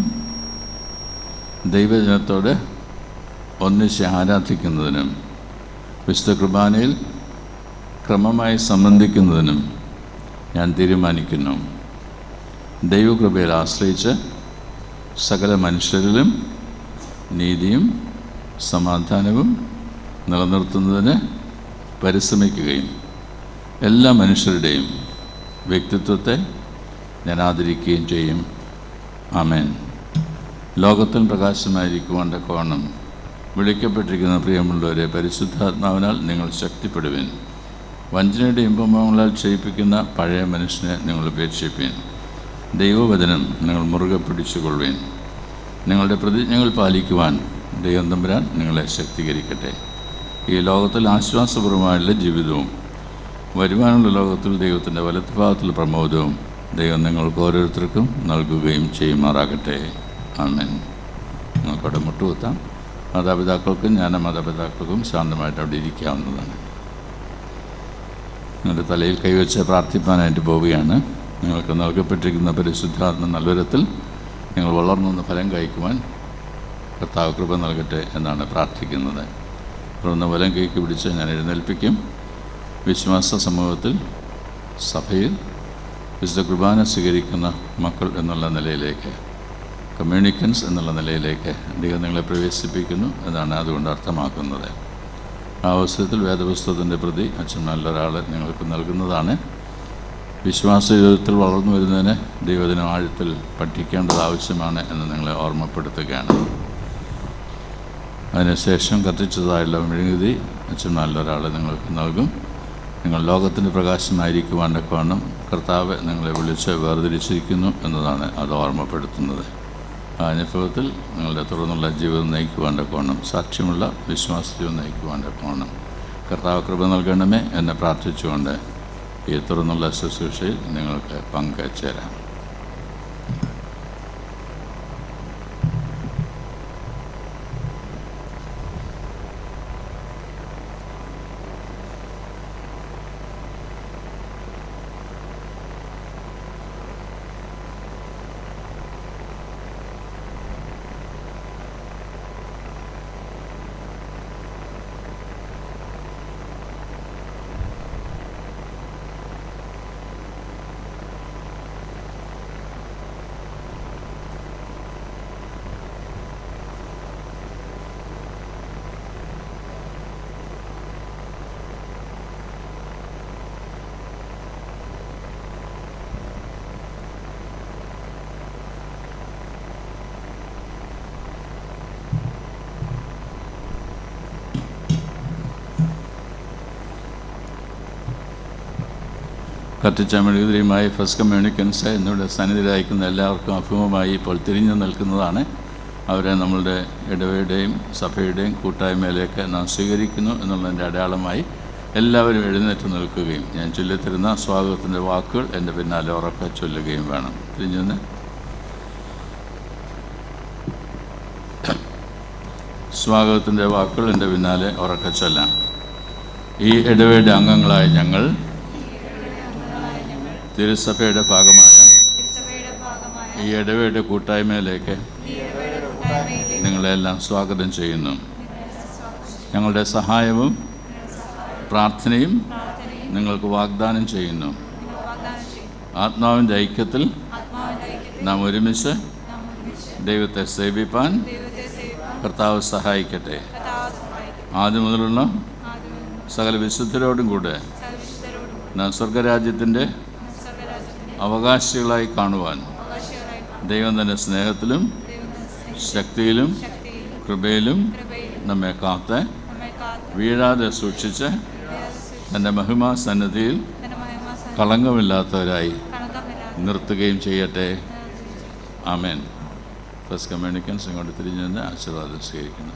ദൈവജനത്തോട് ഒന്നിച്ച് ആരാധിക്കുന്നതിനും വിശുദ്ധ കുർബാനയിൽ ക്രമമായി സംബന്ധിക്കുന്നതിനും ഞാൻ തീരുമാനിക്കുന്നു ദൈവകൃപയിൽ ആശ്രയിച്ച് സകല മനുഷ്യരിലും നീതിയും സമാധാനവും നിലനിർത്തുന്നതിന് പരിശ്രമിക്കുകയും എല്ലാ മനുഷ്യരുടെയും വ്യക്തിത്വത്തെ ഞാൻ ആദരിക്കുകയും ചെയ്യും ആമേൻ ലോകത്തിൽ പ്രകാശമായിരിക്കുവാൻ്റെ കോണം വിളിക്കപ്പെട്ടിരിക്കുന്ന പ്രിയമുള്ളവരെ പരിശുദ്ധാത്മാവിനാൽ നിങ്ങൾ ശക്തിപ്പെടുവിൻ വഞ്ചനയുടെ ഇമ്പമങ്ങളാൽ ക്ഷയിപ്പിക്കുന്ന പഴയ മനുഷ്യനെ നിങ്ങൾ ഉപേക്ഷിപ്പീൻ ദൈവവചനം നിങ്ങൾ മുറുകെ പിടിച്ചുകൊള്ളുവീൻ നിങ്ങളുടെ പ്രതിജ്ഞകൾ പാലിക്കുവാൻ ദൈവം തമ്പുരാൻ നിങ്ങളെ ശക്തീകരിക്കട്ടെ ഈ ലോകത്തിൽ ആശ്വാസപൂർവമായുള്ള ജീവിതവും വരുവാനുള്ള ലോകത്തിൽ ദൈവത്തിൻ്റെ വലത്ത് ഭാഗത്തിൽ പ്രമോദവും ദൈവം നിങ്ങൾക്ക് ഓരോരുത്തർക്കും നൽകുകയും ചെയ്യുമാറാകട്ടെ ആമേൻ നിങ്ങൾക്കവിടെ മുട്ടുകുത്താം മാതാപിതാക്കൾക്കും ജ്ഞാന മാതാപിതാക്കൾക്കും ശാന്തമായിട്ട് അവിടെ ഇരിക്കാവുന്നതാണ് നിങ്ങളുടെ തലയിൽ കൈവച്ച് പ്രാർത്ഥിപ്പാനായിട്ട് പോവുകയാണ് നിങ്ങൾക്ക് നൽകപ്പെട്ടിരിക്കുന്ന പരിശുദ്ധാത്മ നൽവരത്തിൽ നിങ്ങൾ വളർന്നൊന്ന് ഫലം കഴിക്കുവാൻ കർത്താവ് കൃപ നൽകട്ടെ എന്നാണ് പ്രാർത്ഥിക്കുന്നത് തുടർന്ന് വലം കൈക്ക് പിടിച്ച് ഞാൻ എഴുന്നേൽപ്പിക്കും വിശ്വാസ സമൂഹത്തിൽ സഭയിൽ വിശുദ്ധ കുർബാന സ്വീകരിക്കുന്ന മക്കൾ എന്നുള്ള നിലയിലേക്ക് കമ്മ്യൂണിക്കൻസ് എന്നുള്ള നിലയിലേക്ക് ദൈവം നിങ്ങളെ പ്രവേശിപ്പിക്കുന്നു എന്നാണ് അതുകൊണ്ട് അർത്ഥമാക്കുന്നത് ആ അവസരത്തിൽ വേദപുസ്തകത്തിൻ്റെ പ്രതി അച്ഛൻ നല്ലൊരാൾ നിങ്ങൾക്ക് നൽകുന്നതാണ് വിശ്വാസ ജീവിതത്തിൽ വളർന്നു വരുന്നതിന് ദൈവദിനം ആഴത്തിൽ പഠിക്കേണ്ടത് ആവശ്യമാണ് എന്ന് നിങ്ങളെ ഓർമ്മപ്പെടുത്തുകയാണ് അതിനുശേഷം കത്തിച്ചതായുള്ള മെഴുകുതി അച്ഛൻ നല്ലൊരാൾ നിങ്ങൾക്ക് നൽകും നിങ്ങൾ ലോകത്തിൻ്റെ പ്രകാശമായിരിക്കുവാൻ്റെ കോണം കർത്താവ് നിങ്ങളെ വിളിച്ച് വേർതിരിച്ചിരിക്കുന്നു എന്നതാണ് അത് ഓർമ്മപ്പെടുത്തുന്നത് ആ അനുഭവത്തിൽ നിങ്ങളുടെ തുറന്നുള്ള ജീവിതം നയിക്കുവാൻ്റെ കോണം സാക്ഷ്യമുള്ള വിശ്വാസ ജീവിതം നയിക്കുവാൻ്റെ കോണം കർത്താവ് കൃപ നൽകണമേ എന്നെ പ്രാർത്ഥിച്ചുകൊണ്ട് ഈ തുറന്നുള്ള ശുശ്രൂഷയിൽ നിങ്ങൾക്ക് പങ്കുചേരാം കത്തിച്ച മെഴുകുതിരിയുമായി ഫസ്റ്റ് കമ്മ്യൂണിക്കൻസ് എന്നിവിടെ സന്നിധിയിലായിരിക്കുന്ന എല്ലാവർക്കും അഭിമുഖമായി ഇപ്പോൾ തിരിഞ്ഞു നിൽക്കുന്നതാണ് അവരെ നമ്മളുടെ ഇടവയുടെയും സഭയുടെയും കൂട്ടായ്മയിലേക്ക് നാം സ്വീകരിക്കുന്നു എന്നുള്ളതിൻ്റെ അടയാളമായി എല്ലാവരും എഴുന്നേറ്റ് നിൽക്കുകയും ഞാൻ ചൊല്ലിത്തരുന്ന സ്വാഗതത്തിൻ്റെ വാക്കുകൾ എൻ്റെ പിന്നാലെ ഉറക്കെ ചൊല്ലുകയും വേണം തിരിഞ്ഞു നിന്ന് സ്വാഗതത്തിൻ്റെ വാക്കുകൾ എൻ്റെ പിന്നാലെ ഉറക്കെ ചൊല്ലാം ഈ ഇടവയുടെ അംഗങ്ങളായ ഞങ്ങൾ തിരുസഭയുടെ ഭാഗമായ ഈ ഇടവേയുടെ കൂട്ടായ്മയിലേക്ക് നിങ്ങളെല്ലാം സ്വാഗതം ചെയ്യുന്നു ഞങ്ങളുടെ സഹായവും പ്രാർത്ഥനയും നിങ്ങൾക്ക് വാഗ്ദാനം ചെയ്യുന്നു ആത്മാവിൻ്റെ ഐക്യത്തിൽ നാം ഒരുമിച്ച് ദൈവത്തെ സേവിപ്പാൻ കർത്താവ് സഹായിക്കട്ടെ ആദ്യം മുതലുള്ള സകല വിശുദ്ധരോടും കൂടെ നാം സ്വർഗരാജ്യത്തിൻ്റെ അവകാശികളായി കാണുവാൻ ദൈവം തന്നെ സ്നേഹത്തിലും ശക്തിയിലും കൃപയിലും നമ്മെ കാത്ത് വീഴാതെ സൂക്ഷിച്ച് തൻ്റെ മഹിമാ സന്നദ്ധിയിൽ കളങ്കമില്ലാത്തവരായി നിർത്തുകയും ചെയ്യട്ടെ ആമേൻ ഫസ്റ്റ് കമ്മ്യൂണിക്കൻസ് ഇങ്ങോട്ട് തിരിഞ്ഞു നിന്ന് ആശീർവാദം സ്വീകരിക്കണം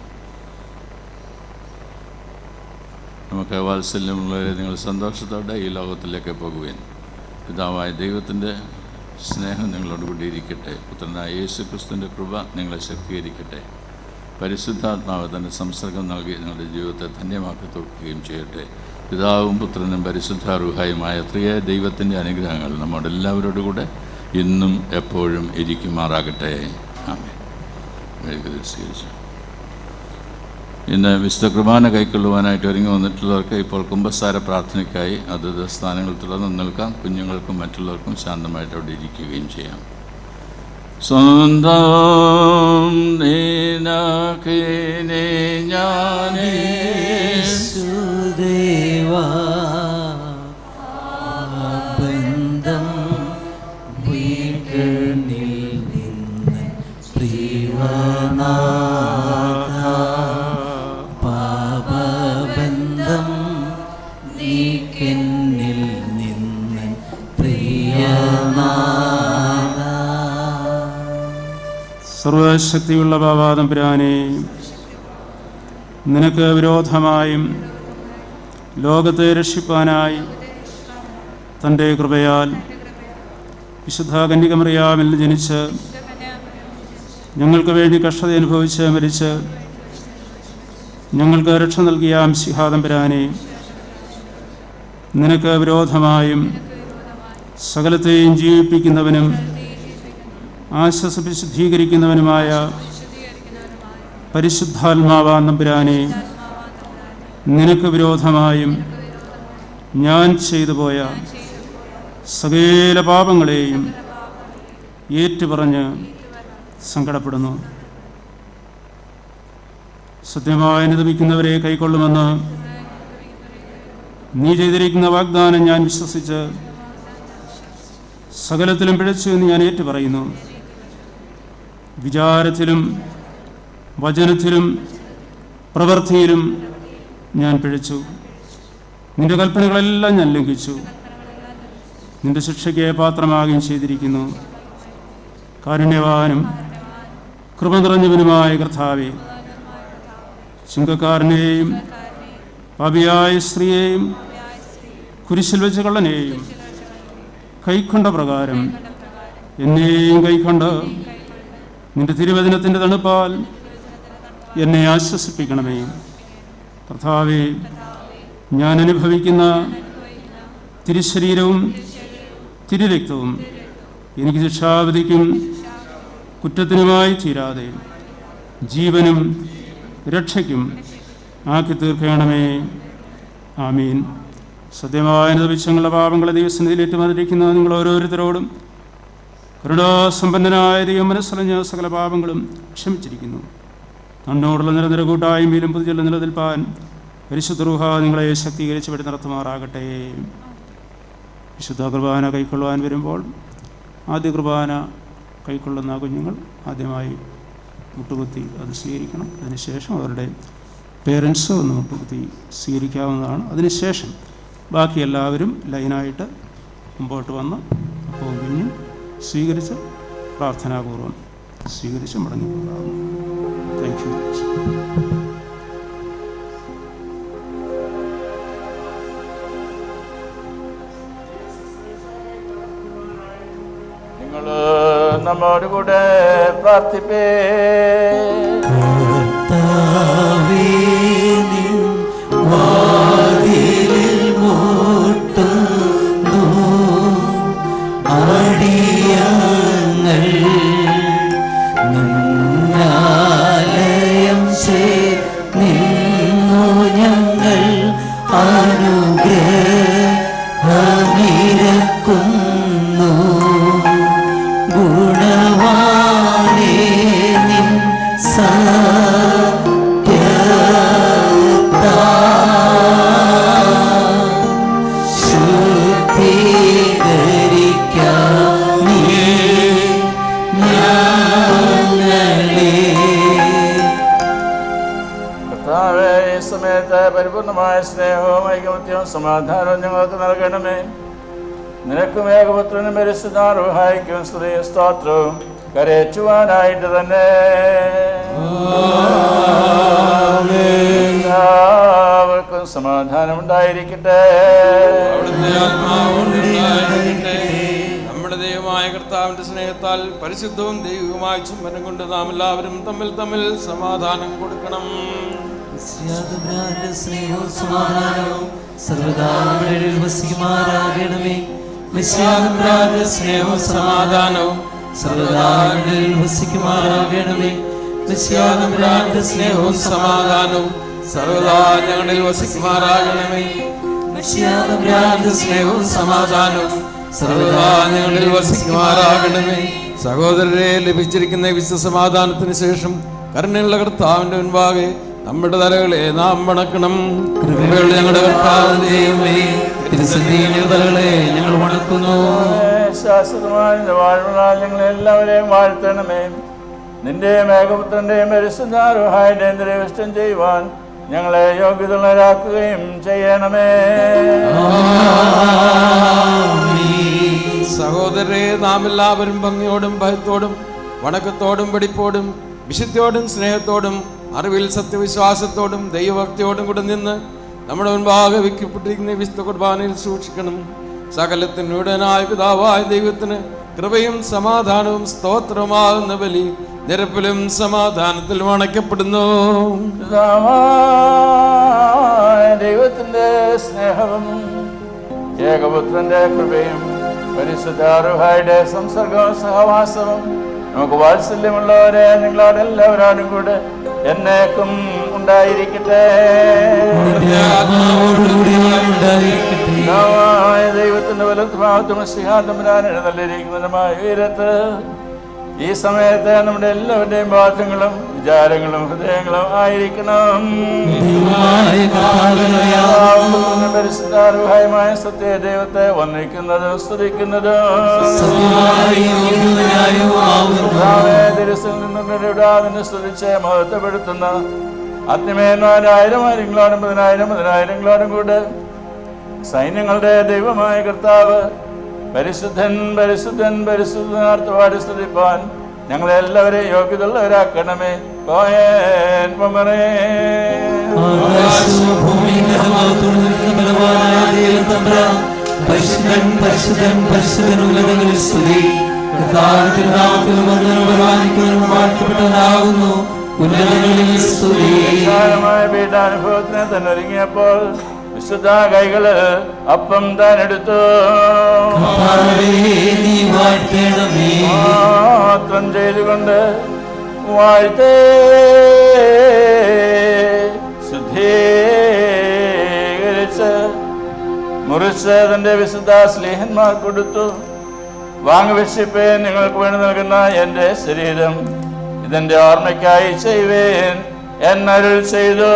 നമുക്ക് വാത്സല്യമുള്ളവരെ നിങ്ങൾ സന്തോഷത്തോടെ ഈ ലോകത്തിലേക്ക് പോകുവേൻ പിതാവായ ദൈവത്തിൻ്റെ സ്നേഹം നിങ്ങളോട് കൂടിയിരിക്കട്ടെ പുത്രനായ യേശു ക്രിസ്തുവിൻ്റെ കൃപ നിങ്ങളെ ശക്തീകരിക്കട്ടെ പരിശുദ്ധാത്മാവ് തൻ്റെ സംസർഗം നൽകി നിങ്ങളുടെ ജീവിതത്തെ ധന്യമാക്കി തീർക്കുകയും ചെയ്യട്ടെ പിതാവും പുത്രനും പരിശുദ്ധാർഹായുമായ ത്രിയ ദൈവത്തിൻ്റെ അനുഗ്രഹങ്ങൾ നമ്മുടെ എല്ലാവരോടും കൂടെ ഇന്നും എപ്പോഴും ഇരിക്കുമാറാകട്ടെ ആമേ മെഴുകുതിരി സ്വീകരിച്ചു ഇന്ന് വിശുദ്ധ കുർബാന കൈക്കൊള്ളുവാനായിട്ട് ഒരുങ്ങി വന്നിട്ടുള്ളവർക്ക് ഇപ്പോൾ കുംഭസാര പ്രാർത്ഥനയ്ക്കായി അതത് സ്ഥാനങ്ങളിൽ തുടർന്ന് നിൽക്കാം കുഞ്ഞുങ്ങൾക്കും മറ്റുള്ളവർക്കും ശാന്തമായിട്ട് അവിടെ ഇരിക്കുകയും ചെയ്യാം സ്വന്തം നീനക്കിനെ ഞാനേ യേശുദേവാ ബന്ധം വീട്ടിൽ നിന്ന് പ്രിയനാഥ പാപബന്ധം നീക്കെന്നിൽ നിന്ന് പ്രിയനാഥ സർവശക്തിയുള്ള ബാബാദം പുരാനെ നിനക്ക് വിരോധമായും ലോകത്തെ രക്ഷിപ്പാനായി തൻ്റെ കൃപയാൽ വിശുദ്ധ കന്യകമറിയാമിൽ ജനിച്ച് ഞങ്ങൾക്ക് വേണ്ടി കഷ്ടത അനുഭവിച്ച് മരിച്ച് ഞങ്ങൾക്ക് രക്ഷ നൽകിയ സിഹാദംബരാനെ നിനക്ക് വിരോധമായും സകലത്തെയും ജീവിപ്പിക്കുന്നവനും ആശ്വസിപ്പിശുദ്ധീകരിക്കുന്നവനുമായ പരിശുദ്ധാത്മാവാ നമ്പുരാനെ നിനക്ക് വിരോധമായും ഞാൻ ചെയ്തു പോയ സകല പാപങ്ങളെയും ഏറ്റുപറഞ്ഞ് സങ്കടപ്പെടുന്നു സത്യമായി അനുദമിക്കുന്നവരെ കൈക്കൊള്ളുമെന്ന് നീ ചെയ്തിരിക്കുന്ന വാഗ്ദാനം ഞാൻ വിശ്വസിച്ച് സകലത്തിലും പിഴച്ചു എന്ന് ഞാൻ ഏറ്റുപറയുന്നു വിചാരത്തിലും വചനത്തിലും പ്രവൃത്തിയിലും ഞാൻ പിഴച്ചു നിന്റെ കൽപ്പനകളെല്ലാം ഞാൻ ലംഘിച്ചു നിന്റെ ശിക്ഷയ്ക്ക് പാത്രമാകുകയും ചെയ്തിരിക്കുന്നു കാരുണ്യവാനും കൃപ നിറഞ്ഞവനുമായ കർത്താവെ ചുങ്കക്കാരനെയും പാപിയായ സ്ത്രീയെയും കുരിശിൽ വെച്ച കള്ളനെയും കൈക്കൊണ്ട പ്രകാരം എന്നെയും കൈക്കൊണ്ട് നിന്റെ തിരുവചനത്തിൻ്റെ തണുപ്പാൽ എന്നെ ആശ്വസിപ്പിക്കണമേ കർത്താവെ ഞാൻ അനുഭവിക്കുന്ന തിരുശരീരവും തിരുരക്തവും എനിക്ക് ശിക്ഷാവധിക്കും കുറ്റത്തിനുമായി തീരാതെ ജീവനും രക്ഷയ്ക്കും ആക്കി തീർക്കണമേ ആമീൻ സത്യമായ അനുഭവിച്ചങ്ങളുടെ പാപങ്ങളെ ദൈവസന്നിധിയിലേറ്റ് വന്നിരിക്കുന്ന നിങ്ങൾ ഓരോരുത്തരോടും കരുണാസമ്പന്നനായ ദൈവം മനസ്സറിഞ്ഞ സകല പാപങ്ങളും ക്ഷമിച്ചിരിക്കുന്നു തന്നോടുള്ള നിരന്തര കൂട്ടായ്മയിലും പുതുചൊല്ല നിലനിൽപ്പാൻ പരിശുദ്ധ റൂഹ നിങ്ങളെ ശക്തീകരിച്ച് വെടി നടത്തുമാറാകട്ടെ വിശുദ്ധ കുർബാന കൈക്കൊള്ളുവാൻ വരുമ്പോൾ ആദ്യ കുർബാന കൈക്കൊള്ളുന്ന കുഞ്ഞുങ്ങൾ ആദ്യമായി മുട്ടുകുത്തി അത് സ്വീകരിക്കണം അതിനുശേഷം അവരുടെ പേരൻസ് ഒന്ന് മുട്ടുകുത്തി സ്വീകരിക്കാവുന്നതാണ് അതിനുശേഷം ബാക്കി എല്ലാവരും ലൈനായിട്ട് മുമ്പോട്ട് വന്ന് അപ്പവും കുഞ്ഞും സ്വീകരിച്ച് പ്രാർത്ഥനാപൂർവം സ്വീകരിച്ച് മടങ്ങിപ്പോകാവുന്നു താങ്ക് യു നിങ്ങൾ നമ്മോട് കൂടെ പ്രാർത്ഥിപ്പേ കർത്താവേ, നിൻ വാതിലിൽ മുട്ടുന്നു അടിയങ്ങൾ പൂർണ്ണമായ സ്നേഹവും ഐകമത്യവും സമാധാനവും ഞങ്ങൾക്ക് നൽകണമേ നിനക്കും ഏകപുത്രനും പരിശുദ്ധാർഹായിക്കും സ്ത്രീയ സ്തോത്രവും കരയറ്റുവാനായിട്ട് തന്നെ എല്ലാവർക്കും സമാധാനം ഉണ്ടായിരിക്കട്ടെ അവിടുത്തെ ആത്മാവുണ്ടായിരിക്കട്ടെ. നമ്മുടെ ദൈവമായ കർത്താവിന്റെ സ്നേഹത്താൽ പരിശുദ്ധവും ദൈവികമായ ചുംബനം കൊണ്ട് നാം എല്ലാവരും തമ്മിൽ തമ്മിൽ സമാധാനം കൊടുക്കണം ക്രിസ്ത്യാതമ്പുരാന്റെ സ്നേഹവും സമാധാനവും സർവദാ നമ്മുടെ ഇടയിൽ വസിക്കുമാറാകണമേ ക്രിസ്ത്യാതമ്പുരാന്റെ സ്നേഹവും സമാധാനവും സർവദാ നമ്മുടെ ഇടയിൽ വസിക്കുമാറാകണമേ ക്രിസ്ത്യാതമ്പുരാന്റെ സ്നേഹവും സമാധാനവും സർവദാ ഞങ്ങളിൽ വസിക്കുമാറാകണമേ ക്രിസ്ത്യാതമ്പുരാന്റെ സ്നേഹവും സമാധാനവും സർവദാ ഞങ്ങളിൽ വസിക്കുമാറാകണമേ സഹോദരരെ ലഭിച്ചിരിക്കുന്ന വിശ്വസമാധാനത്തിന് ശേഷം കരുണയുള്ള കർത്താവിന്റെ മുൻപാകെ നമ്മുടെ തലകളെ നാം വണക്കണം കൃപയുള്ള ഞങ്ങളുടെ കർത്താവിന്റെ ദൈവമേ തിരുസന്നിധിയിലെ തലകളെ ഞങ്ങൾ വണക്കുന്നു ശാശ്വതമായ നിന്റെ വാഴ്വുകളാൽ ഞങ്ങളെ എല്ലാവരെയും വാഴ്ത്തണമേ നിന്റെയും ഏകപുത്രന്റെയും പരിശുദ്ധാരുഹായുടെയും ദൈവഷ്ടം ചെയ്യുവാൻ ഞങ്ങളെ യോഗ്യതകളാക്കുകയും ചെയ്യണമേ സഹോദരരെ നാം എല്ലാവരും ഭംഗിയോടും ഭയത്തോടും വണക്കത്തോടും വെടിപ്പോടും വിശുദ്ധിയോടും സ്നേഹത്തോടും അറിവിൽ സത്യവിശ്വാസത്തോടും ദൈവഭക്തിയോടും കൂടെ നിന്ന് നമ്മുടെ മുൻപാകെ വിൽക്കപ്പെട്ടിരിക്കുന്ന ഈ വിശുദ്ധ കുർബാനയിൽ സൂക്ഷിക്കണം സകലത്തിനുടനായ പിതാവായ ദൈവത്തിന് കൃപയും സമാധാനവും സ്തോത്രമാകുന്ന ബലി നിരപ്പിലും സമാധാനത്തിലും അണയ്ക്കപ്പെടുന്നു പിതാവായ ദൈവത്തിന്റെ സ്നേഹവും ഏകപുത്രന്റെ കൃപയും പരിശുദ്ധാറുഹായുടെ സംസർഗവും സഹവാസവും നമുക്ക് വാത്സല്യമുള്ളവരെ നിങ്ങളോട് എല്ലാവരോടും കൂടെ എന്നേക്കും ഉണ്ടായിരിക്കട്ടെ നിന്റെ ആത്മാവോടുകൂടി ഉണ്ടായിരിക്കട്ടെ പിതാവായ ദൈവത്തിന്റെ വലത്തുഭാഗത്തും സിഹാതമ്പരാൻ എഴുന്നള്ളിരിക്കുന്നതുമായ ഉയരത്ത് ഈ സമയത്ത് നമ്മുടെ എല്ലാവരുടെയും ബാധ്യങ്ങളും വിചാരങ്ങളും ഹൃദയങ്ങളും ആയിരിക്കണം ദൈവമായ കർത്താവിനറിയാം പരിശുദ്ധാരുഹായമായ സത്യ ദൈവത്തെ വന്ദിക്കുന്നതും സ്തുതിക്കുന്നതും സത്യമായി ന്യായവുമാവുന്നു തിരുസിൽ നിന്നിടാതിനെ സ്തുതിച്ച് മഹത്വപ്പെടുത്തുന്ന ആത്മീയന്മാരായിരം ആയിരങ്ങളോടും പതിനായിരം പതിനായിരങ്ങളോടും കൂടെ സൈന്യങ്ങളുടെ ദൈവമായ കർത്താവ് പരിശുദ്ധൻ പരിശുദ്ധൻ പരിശുദ്ധനാർത്ഥപാടി സ്തുതിപ്പാൻ ഞങ്ങളെ എല്ലാവരെയും യോഗ്യതയുള്ളവരാക്കണമേ കോയൻ പൊമറേ ആകാശവും ഭൂമിയും നിലവാത്തോട് നിൽക്കുന്ന ബലവാനായ ദൈവം തമ്പുരാൻ പരിശുദ്ധൻ പരിശുദ്ധൻ പരിശുദ്ധൻ ഉന്നതങ്ങളിൽ സ്തുതി കർത്താവ് തിരുനാമത്തിൽ വന്നവനും ബലവാനിക്കുന്നവനും വാഴ്ത്തപ്പെട്ടവനാകുന്നു ഉന്നതങ്ങളിൽ സ്തുതി വിശാലമായ പീഠാനുഭവത്തിന് തന്നെ ഒരുങ്ങിയപ്പോൾ വിശുദ്ധ കൈകള് അപ്പം താൻ എടുത്തു കർത്താവേ, നീ വാഴ്ത്തേണമേ മാത്രം ചെയ്തുകൊണ്ട് വാഴ്ത്തേ ശുദ്ധീകരിച്ച് മുറിച്ച് തന്റെ വിശുദ്ധ സ്നേഹന്മാർ കൊടുത്തു വാങ്ങുവെച്ചിപ്പേ നിങ്ങൾക്ക് വേണ്ടി നൽകുന്ന എൻ്റെ ശരീരം ഇതിന്റെ ഓർമ്മയ്ക്കായി ചെയ്യുവേൻ എന്നരുൾ ചെയ്തു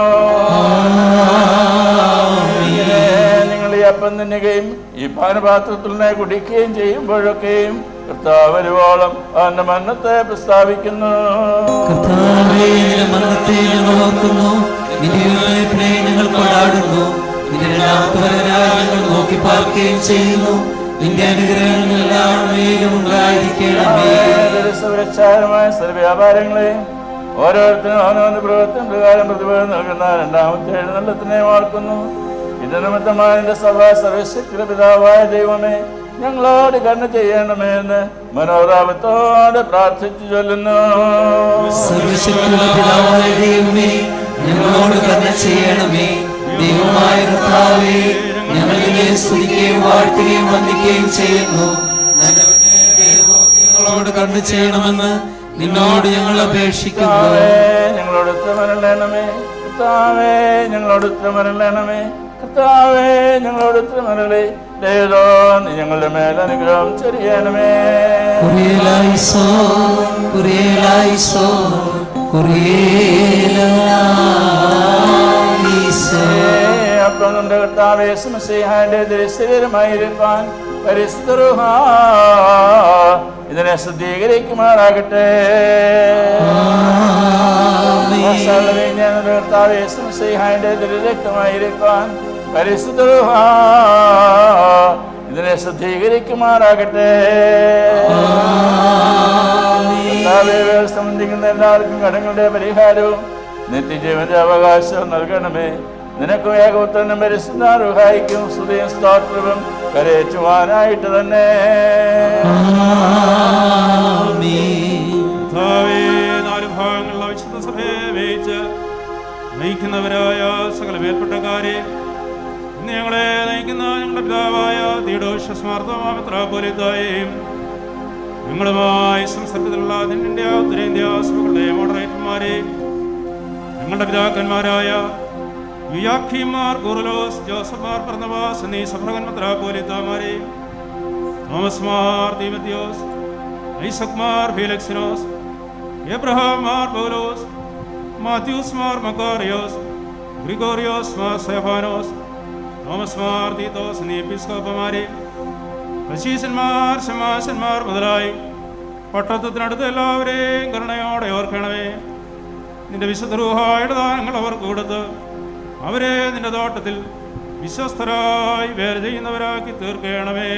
ഇങ്ങനെ നിങ്ങൾ ഈ അപ്പം തിന്നുകയും ഈ പാനപാത്രത്തിൽ നിന്ന് കുടിക്കുകയും ചെയ്യുമ്പോഴൊക്കെയും കർത്താവ് വരുവോളം അവന്റെ മരണത്തെ പ്രസ്താവിക്കുന്നു കർത്താവേ നിന്റെ മരണത്തെ ഞങ്ങൾ ഓർക്കുന്നു നിന്റെ ഉയർപ്പിനെ ഞങ്ങൾ കൊണ്ടാടുന്നു നിന്റെ രണ്ടാമത്തെ വരവിനായി ഞങ്ങൾ നോക്കി പാർക്കുകയും ചെയ്യുന്നു നിന്റെ അനുഗ്രഹങ്ങൾ എല്ലാവരും ഉണ്ടായിരിക്കണമേ സുരക്ഷാകരമായ സർവ്യാപാരങ്ങളെയും ഓരോരുത്തരും അവനവന്റെ പ്രവർത്തനം പ്രകാരം പ്രതിഫലം നൽകുന്ന രണ്ടാമത്തെ എഴുന്നള്ളത്തിനെ ഓർക്കുന്നു ഇത് നിമിത്തമായ എന്റെ സഭ സർവശക്തിയുടെ പിതാവായ ദൈവമേ ഞങ്ങളോട് കണ്ണു ചെയ്യണമേ എന്ന് മനോതാപത്തോടെ പ്രാർത്ഥിച്ചു ചൊല്ലുന്നു സർവശക്തിയുള്ള പിതാവായ ദൈവമേ ഞങ്ങളോട് കരുണ ചെയ്യണമേ ദൈവമായ കർത്താവേ ഞങ്ങൾ നിന്നെ സ്തുതിക്കുകയും വാഴ്ത്തുകയും വന്ദിക്കുകയും ചെയ്യുന്നു നല്ലവനേ ദൈവമേ, ഞങ്ങളോട് കരുണ ചെയ്യണമെന്ന് നിന്നോട് ഞങ്ങൾ അപേക്ഷിക്കുന്നു കർത്താവേ ഞങ്ങളോട് ഉത്തരമരളണമേ കർത്താവേ ഞങ്ങളോട് ഉത്തരമരളണമേ കർത്താവേ ഞങ്ങളോട് ഉത്തരമരളേ ദൈവോ നീ ഞങ്ങളുടെ മേൽ അനുഗ്രഹം ചെറിയണമേ കുറിയലായിസോ കുറിയലായിസോ കുറിയലായിസോ അപ്പോൾ നമ്മുടെ കർത്താവേ സുമസിഹാന്റെ ദൃശ്യമായിരിക്കാൻ പരിസ്ഥിതിരുഹ ഇതിനെ ശുദ്ധീകരിക്കുമാറാകട്ടെ ആമേൻ കർത്താവേ സംശയിഹായുടെ ദുരിതക്തമായിരിക്കാൻ പരിശുദ്ധ ഇതിനെ ശുദ്ധീകരിക്കുമാറാകട്ടെ കർത്താവേ, ഇവയെ സംബന്ധിക്കുന്ന എല്ലാവർക്കും കടങ്ങളുടെ പരിഹാരവും നിത്യജീവന്റെ അവകാശവും നൽകണമേ നിനക്കും ഏകപുത്രനും പരിശുദ്ധാറുഹായിക്കും സ്തുതിയും സ്തോത്രവും കരയേറ്റുവാനായിട്ട് തന്നെ കർത്താവേ, നാല് ഭാഗങ്ങളുള്ള വിശുദ്ധ സഭയെ വേയിച്ച് നയിക്കുന്നവരായ സകല മേൽപ്പെട്ടക്കാരെ ഇന്ന് ഞങ്ങളെ നയിക്കുന്ന ഞങ്ങളുടെ പിതാവായ തീഡോഷസ്മാർത്ഥമാത്രപോലിത്തായെയും ഞങ്ങളുമായി സംസർഗത്തിലുള്ള നിന്റെ ഉത്തരേന്ത്യ സഭകളുടെ മോഡറേറ്റർമാരെ ഞങ്ങളുടെ പിതാക്കന്മാരായ യുയാഖിമാർ ഗുറുലോസ് ജോസഫ്മാർ പ്രർണവാസ് എന്നീ സഭകന്മത്രാപോലിത്താമാരെ തോമസ് മാർ തീമത്യോസ് ഐസക് മാർ ഫീലക്സിനോസ് എബ്രഹാം മാർ പൗലോസ് മാത്യൂസ് മാർ മക്കാറിയോസ് ഗ്രിഗോറിയോസ് മാർ സെഫാനോസ് തോമസ് മാർ തീത്തോസ് എന്നീ എപ്പിസ്കോപ്പമാരെ പ്രശീസന്മാർ ശമാശന്മാർ മുതലായി പട്ടത്വത്തിനടുത്ത് എല്ലാവരെയും കരുണയോടെ ഓർക്കണമേ നിന്റെ വിശുദ്ധ രൂഹായുടെ ദാനങ്ങൾ അവർക്ക് കൊടുത്ത് അവരെ നിന്റെ തോട്ടത്തിൽ വിശ്വസ്തരായി വേറെ ചെയ്യുന്നവരാക്കി തീർക്കണമേ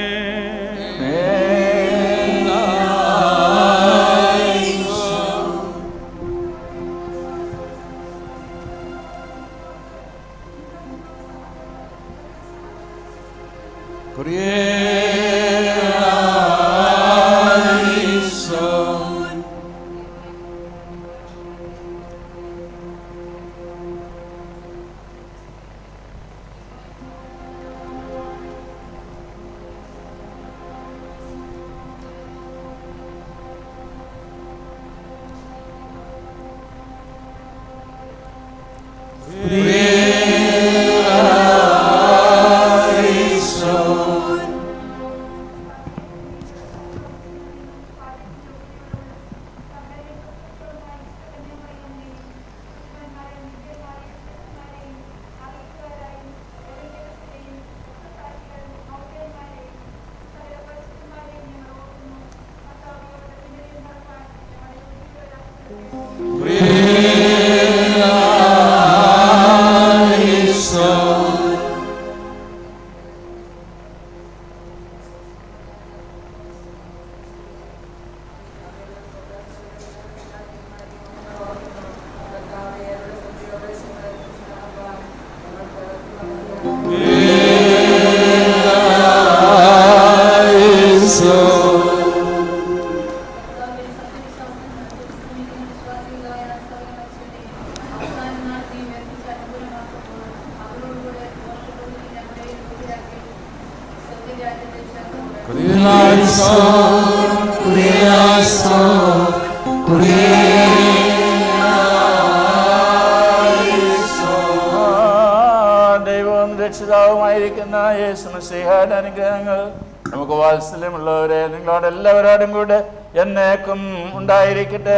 ദൈവവും രക്ഷിതാവുമായിരിക്കുന്ന യേശു മസിഹായുടെ അനുഗ്രഹങ്ങൾ നമുക്ക് വാത്സല്യമുള്ളവരെ നിങ്ങളോട് എല്ലാവരോടും കൂടെ എന്നേക്കും ഉണ്ടായിരിക്കട്ടെ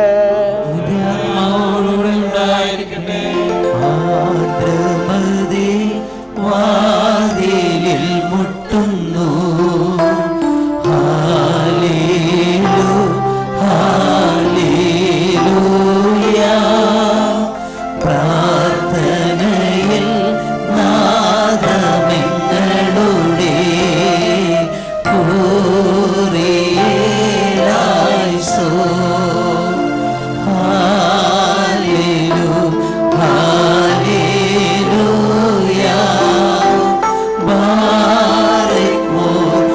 ആർദ്രമതി വാതിലിൽ മുട്ടുന്നു ഹാലേലു ഹാലേലൂയ പ്രാർത്ഥനയിൽ നാദമെങ്ങളുടെ കൂറിയേലായിസോ ഹാലേലു ഹാലേലൂയ ബാരക്മോ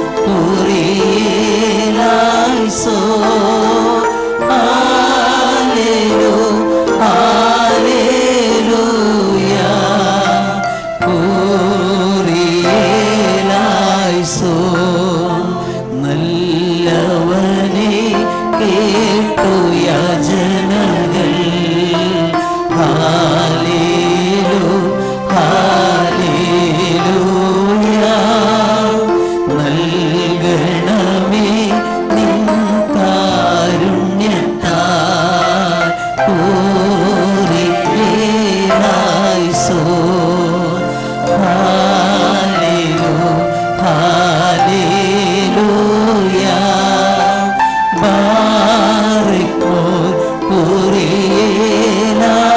കൂറിയേലായിസോ ഹാലേലു ഹാലേലൂയ കൂറിയേലായിസോ നല്ലവനെ കേട്ടു യാചനകൾ ഹാലേലു ഹാലേലൂയ നൽകണമേ നിൻ കാരുണ്യത്താൽ കൂറിയേലായിസോ ഹാലേലു ഹാലേലൂയ ബാറിക്കോ കുറിയേലാ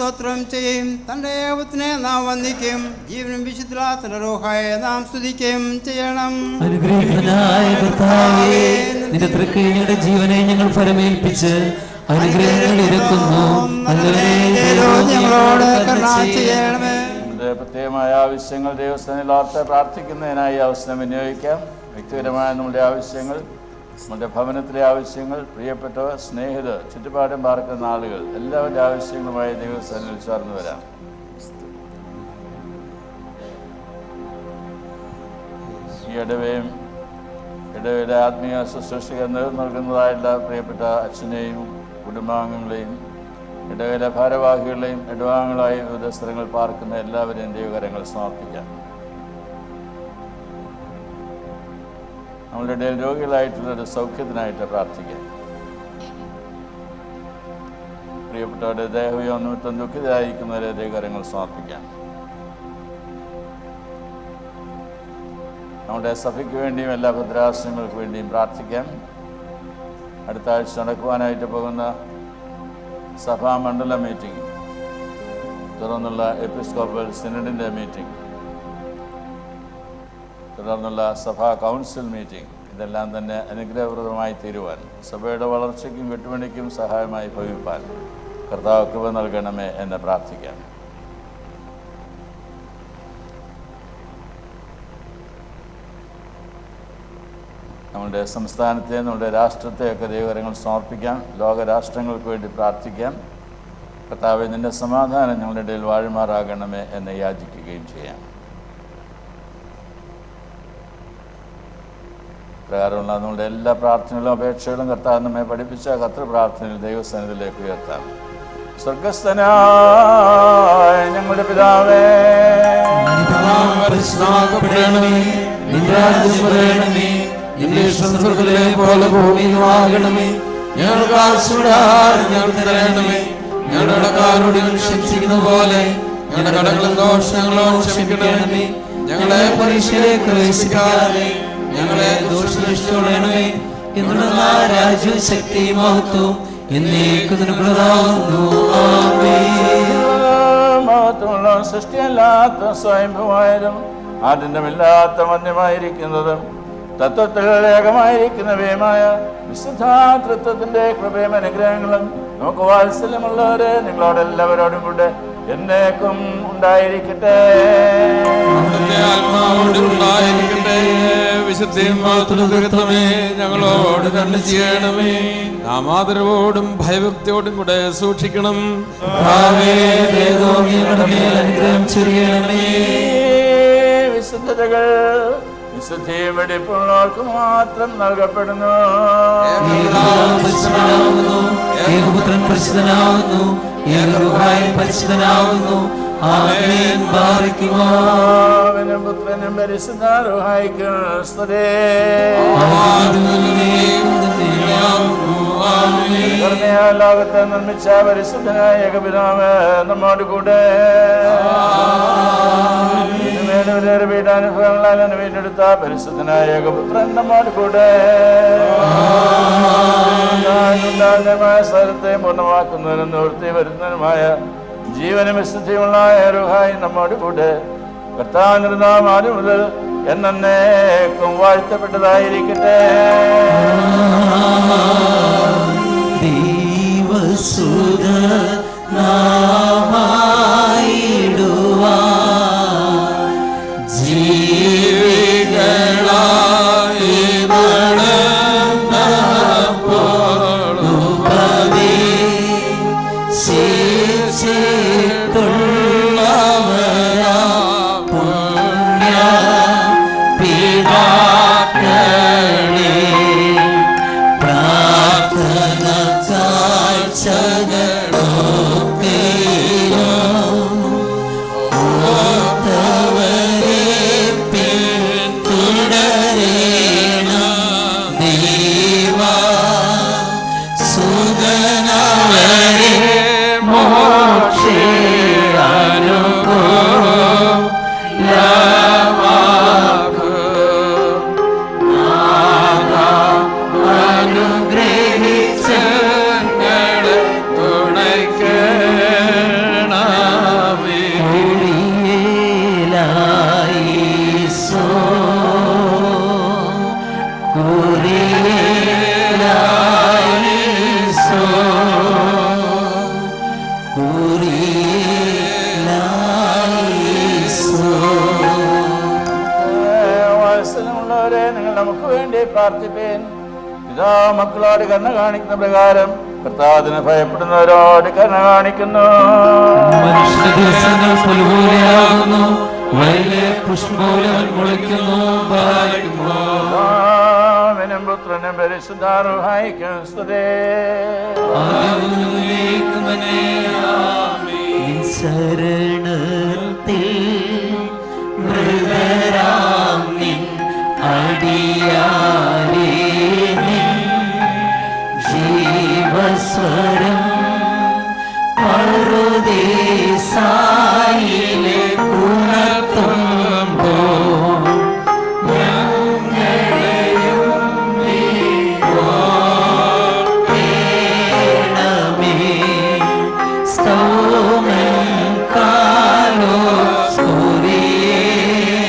സ്തോത്രം ചെയ്യും തൻ്റെ ഏവത്തിനെ നാം വന്ദിക്കും ജീവനും വിശുദ്ധാത്തിന്റെ റോഹായെ നാം സ്തുതിക്കുകയും ചെയ്യണം അനുഗ്രഹിക്കനായ കർത്താവേ നിന്റെ തൃക്കൈയുടെ ജീവനെ ഞങ്ങൾ ഫലമേൽപ്പിച്ച് അനുഗ്രഹങ്ങൾ ഇരക്കുന്നു നല്ലവനെ ഞങ്ങളോട് കരുണ ചെയ്യണമേ നമ്മുടെ പ്രത്യേകമായ ആവശ്യങ്ങൾ ദൈവസ്ഥാനിൽ ഓർത്ത് പ്രാർത്ഥിക്കുന്നതിനായി ഈ അവസരം വിനിയോഗിക്കാം വ്യക്തിപരമായ നമ്മുടെ ആവശ്യങ്ങൾ നമ്മുടെ ഭവനത്തിലെ ആവശ്യങ്ങൾ പ്രിയപ്പെട്ടവർ സ്നേഹിതർ ചുറ്റുപാടും പാർക്കുന്ന ആളുകൾ എല്ലാവരുടെ ആവശ്യങ്ങളുമായി ദൈവസ്ഥാനിൽ ചേർന്ന് വരാം ഈ ഇടവയും ഇടവയുടെ ആത്മീയ ശുശ്രൂഷകൾ നേതൃത്വം നൽകുന്നതായ എല്ലാ പ്രിയപ്പെട്ട അച്ഛനെയും കുടുംബാംഗങ്ങളെയും ഇടവയിലെ ഭാരവാഹികളെയും ഇടവാംഗങ്ങളായി വിവിധ സ്ഥലങ്ങൾ പാർക്കുന്ന എല്ലാവരെയും ദൈവകരങ്ങൾ സമർപ്പിക്കാം നമ്മളുടെ ഇടയിൽ രോഗികളായിട്ടുള്ളൊരു സൗഖ്യത്തിനായിട്ട് പ്രാർത്ഥിക്കാം പ്രിയപ്പെട്ടവരുടെ ദേഹയോ നിമിത്തം ദുഃഖിതരായിരിക്കുന്നവരെ ദൈവകരങ്ങൾ സമർപ്പിക്കാം നമ്മുടെ സഭയ്ക്ക് വേണ്ടിയും എല്ലാ ഭദ്രാസനങ്ങൾക്ക് വേണ്ടിയും പ്രാർത്ഥിക്കാം അടുത്ത ആഴ്ച നടക്കുവാനായിട്ട് പോകുന്ന സഭാമണ്ഡല മീറ്റിംഗ് തുടർന്നുള്ള എപ്പിസ്കോപ്പൽ സിനഡിൻ്റെ മീറ്റിംഗ് തുടർന്നുള്ള സഭാ കൗൺസിൽ മീറ്റിംഗ് ഇതെല്ലാം തന്നെ അനുഗ്രഹപ്രദമായി തീരുവാൻ സഭയുടെ വളർച്ചയ്ക്കും കെട്ടുപണിക്കും സഹായമായി ഭവിപ്പാൻ കർത്താവ് കൃപ നൽകണമേ എന്ന് പ്രാർത്ഥിക്കാം നമ്മുടെ സംസ്ഥാനത്തെ നമ്മുടെ രാഷ്ട്രത്തെയൊക്കെ ദൈവകരങ്ങൾ സമർപ്പിക്കാം ലോകരാഷ്ട്രങ്ങൾക്ക് വേണ്ടി പ്രാർത്ഥിക്കാം കർത്താവെ നിന്റെ സമാധാനം ഞങ്ങളുടെ ഇടയിൽ വാഴുമാറാകണമേ എന്ന് യാചിക്കുകയും ചെയ്യാം പ്രകാരമുള്ള നമ്മുടെ എല്ലാ പ്രാർത്ഥനകളും അപേക്ഷകളും കർത്താവ് നമ്മെ പഠിപ്പിച്ച കത്ര പ്രാർത്ഥനയിൽ ദൈവസ്ഥാനത്തിലേക്ക് ഉയർത്താം സ്വർഗസ്ഥനായ ഞങ്ങളുടെ പിതാവേ പരിശുദ്ധമാക്കപ്പെടണമേ നിന്റെ രാജ്യം പറയണമേ നിന്റെ ഇഷ്ടം സ്വർഗ്ഗത്തിലെ പോലെ ഭൂമിയിലും ആകണമേ ഞങ്ങൾക്ക് ആവശ്യമുള്ള ആഹാരം ഞങ്ങൾക്ക് തരണമേ ഞങ്ങളുടെ കടക്കാരോട് ഞങ്ങൾ ക്ഷമിച്ചിരിക്കുന്ന പോലെ ഞങ്ങളുടെ കടകളും ദോഷങ്ങളോട് ക്ഷമിക്കണമേ ഞങ്ങളെ പരീക്ഷയിലേക്ക് പ്രവേശിക്കാതെ ഞങ്ങളെ ദോഷനിഷ്ഠണമേ എന്നുള്ള രാജ്യവും ശക്തിയും മഹത്വവും എന്നേക്കും നിനക്കുള്ളതാകുന്നു ആമേൻ മഹത്വമുള്ള സൃഷ്ടിയല്ലാത്ത സ്വയംഭമായതും ആദ്യന്തമില്ലാത്ത മന്യമായിരിക്കുന്നതും തത്വത്തിൽ ഏകമായിരിക്കുന്നവയുമായ വിശുദ്ധാതൃത്വത്തിന്റെ കൃപയും അനുഗ്രഹങ്ങളും നമുക്ക് വാത്സല്യമുള്ളവരെ നിങ്ങളോട് എല്ലാവരോടും കൂടെ എന്നേക്കും ഉണ്ടായിരിക്കട്ടെ ആത്മാവോടുണ്ടായിരിക്കട്ടെ വിശുദ്ധിമാതൃകൃതമേ ഞങ്ങളോട് കണ്ണു ചെയ്യണമേ നാം ആദരവോടും ഭയഭക്തിയോടും കൂടെ സൂക്ഷിക്കണം അനുഗ്രഹം ചൊരിയണമേ വിശുദ്ധതകൾ വിശുദ്ധിയും വെടിപ്പുള്ളവർക്ക് മാത്രം നൽകപ്പെടുന്നു പരിശുദ്ധനാവുന്നു ഏകപുത്രൻ പരിശുദ്ധനാവുന്നു ഏകഗൃഹായൻ പരിശുദ്ധനാവുന്നു ആമേൻ ബാറിക്കുമോ പിതാവിനും പുത്രനും പരിശുദ്ധാരുഹായിക്കും സ്തുതി കരുണയാൽ ലോകത്തെ നിർമ്മിച്ച പരിശുദ്ധനായ ഏകപിതാവ് നമ്മോട് കൂടെ മേലൊരു വീടാനുഭവങ്ങളാൽ എന്നെ വീണ്ടെടുത്ത പരിശുദ്ധനായ ഏകപുത്രൻ നമ്മോട് കൂടെ ഉണ്ടാകുന്നതുമായ സ്ഥലത്തെ പൂർണ്ണമാക്കുന്നതിനും നിവൃത്തി വരുന്നതിനുമായ ജീവനും വിശുദ്ധിയുമുള്ള ഏറുഹായി നമ്മോട് കൂടെ കർത്താനിരുന്നാം ആദ്യം മുതൽ എന്നേക്കും വാഴ്ത്തപ്പെട്ടതായിരിക്കട്ടെ ദൈവസുത നാമായിടുവാ ജീവികളായി ശേഷിട്ടുള്ളവരാ പുണ്യ പിതാക്കളെ പ്രാർത്ഥന കാഴ്ചകളൊക്കെയും ഓർത്തവരെ പിന്തുടരേണം ദൈവ സുതനവരെ മോക്ഷേ അനുഗ്രഹിച്ച തുണയ്ക്കണം സ്നേഹമുള്ളവരെ നിങ്ങൾ നമുക്ക് വേണ്ടി പ്രാർത്ഥിപ്പേൻ പിതാ മക്കളോട് കരുണ കാണിക്കുന്ന പ്രകാരം കർത്താവിന് ഭയപ്പെടുന്നവരോട് കരുണ കാണിക്കുന്നു മനുഷ്യ ദിവസങ്ങൾ പുൽപോലെയാകുന്നു വയലെ പുഷ്പോലവൻ മുളയ്ക്കുന്നു പാലിക്കുമോ പിതാവിനും പുത്രനും പരിശുദ്ധാറുഹായിക്കും സ്തുതേ ശരണത്തിൽ മൃതരാം നിൻ അടിയാരേ നിൻ ജീവസ്വരം പറുദേശായിലെ ഉണർത്തുമ്പോ ഞങ്ങളെയും നീ ഓർക്കേണമേ. സ്തോമം കാലോ സ്തുതിയേ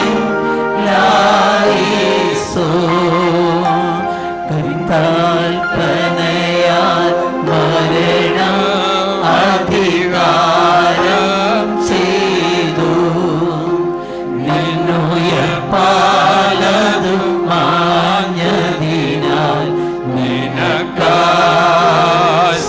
ലായിസോ. കർത്താൽപ്പനയാൽ മരണം അധികാരം ചെയ്തു നിന്നുയർപ്പാലതു മാഞ്ഞതിനാൽ നിനക്കായി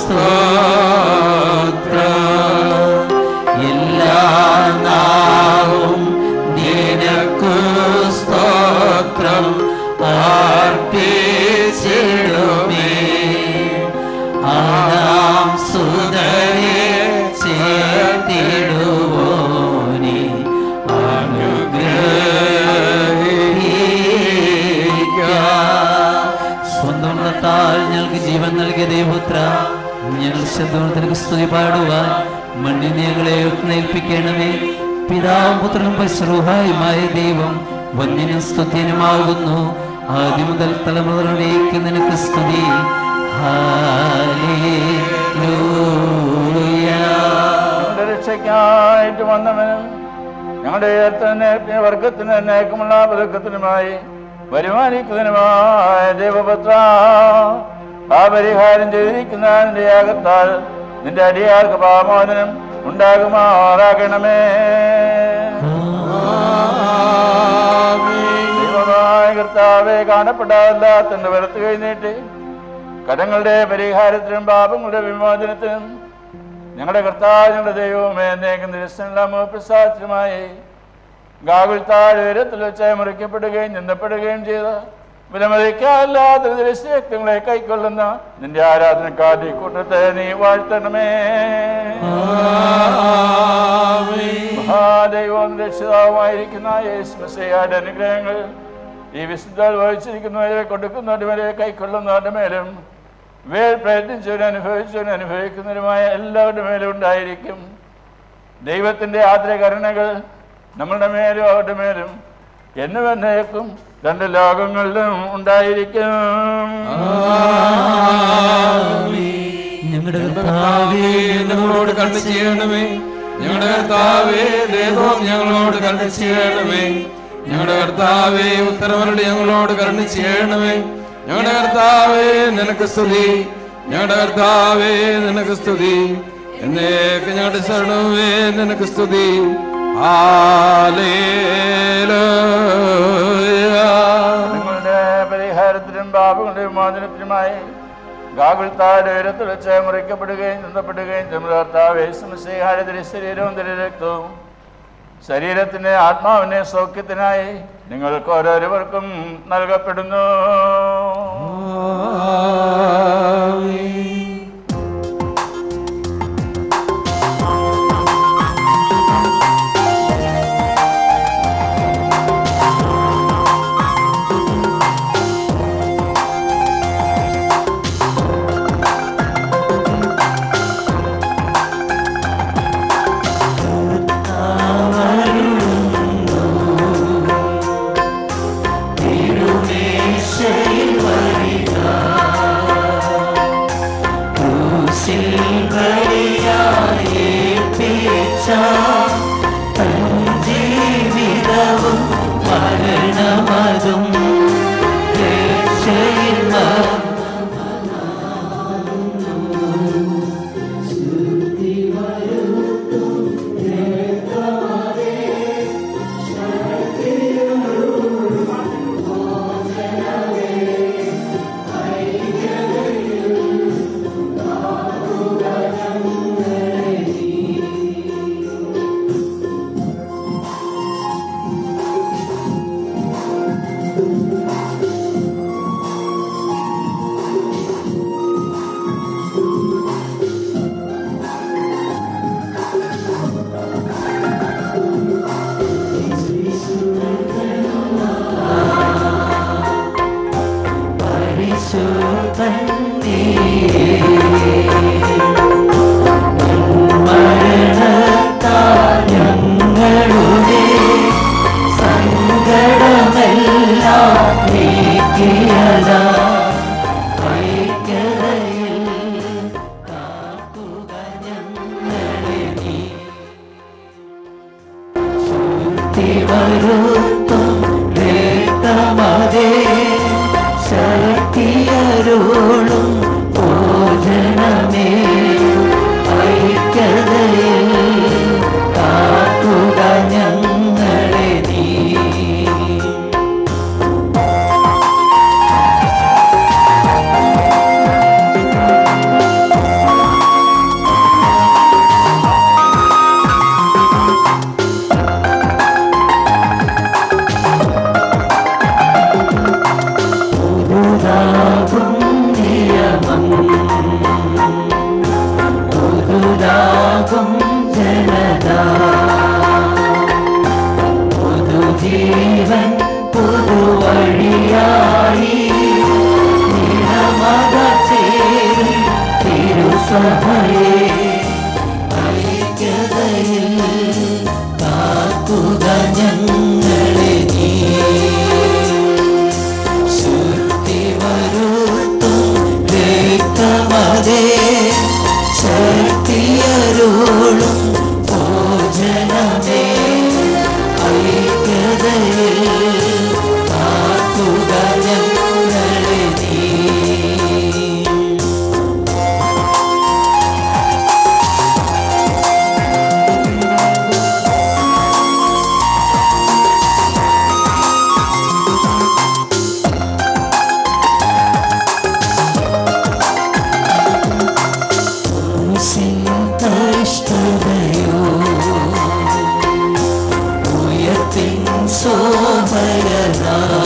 സ്തോത്രം എല്ലാ നാവും നിനക്കു സ്തോത്രം അർപ്പിച്ചിടുമേ ആനാം സുതരെ ചേർത്തിടുവോനെ സ്വന്തം ഗുണത്താൽ ഞങ്ങൾക്ക് ജീവൻ നൽകിയ ദേവപുത്ര ഞങ്ങൾ ശബ്ദത്തിന് സ്തുതി പാടുവാൻ മണ്ണിനെ ഞങ്ങളെ ഉത്നേൽപ്പിക്കണമേ പിതാവും പുത്രനും പശ്രൂഹായുമായ ദൈവം വന്യനും സ്തുത്യനുമാകുന്നു ആദ്യം മുതൽ തലമുറയിലേക്ക് നിനക്ക് സ്തുതി ഞങ്ങളുടെ രക്ഷയ്ക്കായിട്ട് വന്നവനും ഞങ്ങളുടെ ഉയർത്തന്നെ വർഗത്തിന് എന്നേക്കുമുള്ള പതുക്കത്തിനുമായി വരുമാനിക്കുന്നതിനുമായ ദൈവപുത്ര ആ പരിഹാരം ചെയ്തിരിക്കുന്ന നിന്റെ യാഗത്താൽ നിന്റെ അടിയാർക്ക് പാമോചനം ഉണ്ടാകുമാറാകണമേ ദൈവമായ കർത്താവെ കാണപ്പെടാതല്ലാത്തന്റെ വരത്ത് കഴിഞ്ഞിട്ട് കടങ്ങളുടെ പരിഹാരത്തിനും പാപങ്ങളുടെ വിമോചനത്തിനും ഞങ്ങളുടെ കർത്താവ് ഞങ്ങളുടെ ദൈവമേ എന്നേക്കും നിരസനമോ പ്രസാദമായി ഗാകുൽ താഴ് ഉയരത്തിൽ വെച്ച് മുറിക്കപ്പെടുകയും നിന്ദപ്പെടുകയും ചെയ്ത വിലമതിക്കാല്ലാത്ത ദൃശ്യക്തങ്ങളെ കൈക്കൊള്ളുന്ന നിന്റെ ആരാധനക്കാരുടെ കൂട്ടത്തെ നീ വാഴ്ത്തണമേ മഹാദൈവവും രക്ഷിതാവുമായിരിക്കുന്ന യേശുമസയുടെ അനുഗ്രഹങ്ങൾ ഈ വിശുദ്ധ വഹിച്ചിരിക്കുന്നവരെ കൊടുക്കുന്നവരെ കൈക്കൊള്ളുന്നവരുടെ മേലും വേൽ പ്രയത്നിച്ചവരും അനുഭവിച്ചവരും അനുഭവിക്കുന്നവരുമായ എല്ലാവരുടെ മേലും ഉണ്ടായിരിക്കും ദൈവത്തിൻ്റെ ആദ്രകരുണകൾ നമ്മളുടെ മേലും അവരുടെ മേലും എന്നുവന്നേക്കും രണ്ട് ലോകങ്ങളിലും ഉണ്ടായിരിക്കും ഞങ്ങളുടെ കർത്താവേ ഞങ്ങളോട് കരുണ ചെയ്യണമേ ഞങ്ങളുടെ കർത്താവേ ദൈവം ഞങ്ങളോട് കരുണ ചെയ്യണമേ ഞങ്ങളുടെ കർത്താവേ ഉത്തരവരുടെ ഞങ്ങളോട് കരുണ ചെയ്യണമേ ഞങ്ങളുടെ കർത്താവേ നിനക്ക് സ്തുതി ഞങ്ങളുടെ കർത്താവേ നിനക്ക് സ്തുതി എന്നേക്ക് ഞങ്ങളുടെ ശരണമേ നിനക്ക് സ്തുതി നിങ്ങളുടെ പരിഹാരത്തിനും പാപങ്ങളുടെ വിമോചനത്തിനുമായി ഗാകുൽത്താരുടെ ഉയരത്തിൽ വെച്ച് മുറിക്കപ്പെടുകയും നിന്നപ്പെടുകയും ചെമ്മർത്താവേ സമസ്യഹാരത്തിൻ്റെ ശരീരവും തിരു രക്തവും ശരീരത്തിൻ്റെ ആത്മാവിൻ്റെ സൗഖ്യത്തിനായി നിങ്ങൾക്ക് ഓരോരുവർക്കും നൽകപ്പെടുന്നു തിരുമേശയിൽ വരിക ശക്തിയരുളും ഭോജനമേ ഐക്യതയിൽ കാക്കുക ഞങ്ങളെ നീ പുതുതാകും നിയമം പുതുതാകും ജനത പുതുജീവൻ പുതുവഴിയായി നിരമത ചേരും തിരുസഭയെ ഐക്യതയിൽ കാക്കുക ഞങ്ങളെ നീ ശുദ്ധി വരുത്തും രക്തമതേ ശക്തിയരുളും ഭോജനമേ ഐക്യതയിൽ കാക്കുക ഞങ്ങളെ നീ കഷ്ടതയോ ഉയർത്തിൻ സോമരന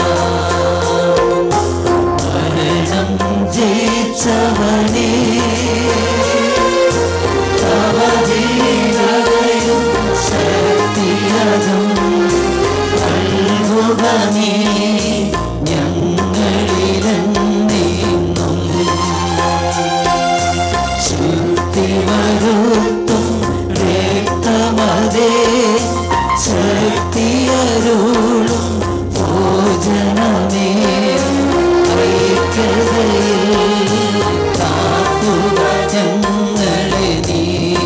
മരണം ജയിച്ചവനേ തവ ജീവയും ശക്തിയതും നൽകുകനീ ഞങ്ങളിലെന്നേന്നും ശുദ്ധി വരുത്തും രക്തമതേ ശക്തിയരുളും ഭോജനമേ ഐക്യതയിൽ കാക്കുക ഞങ്ങളെ നീ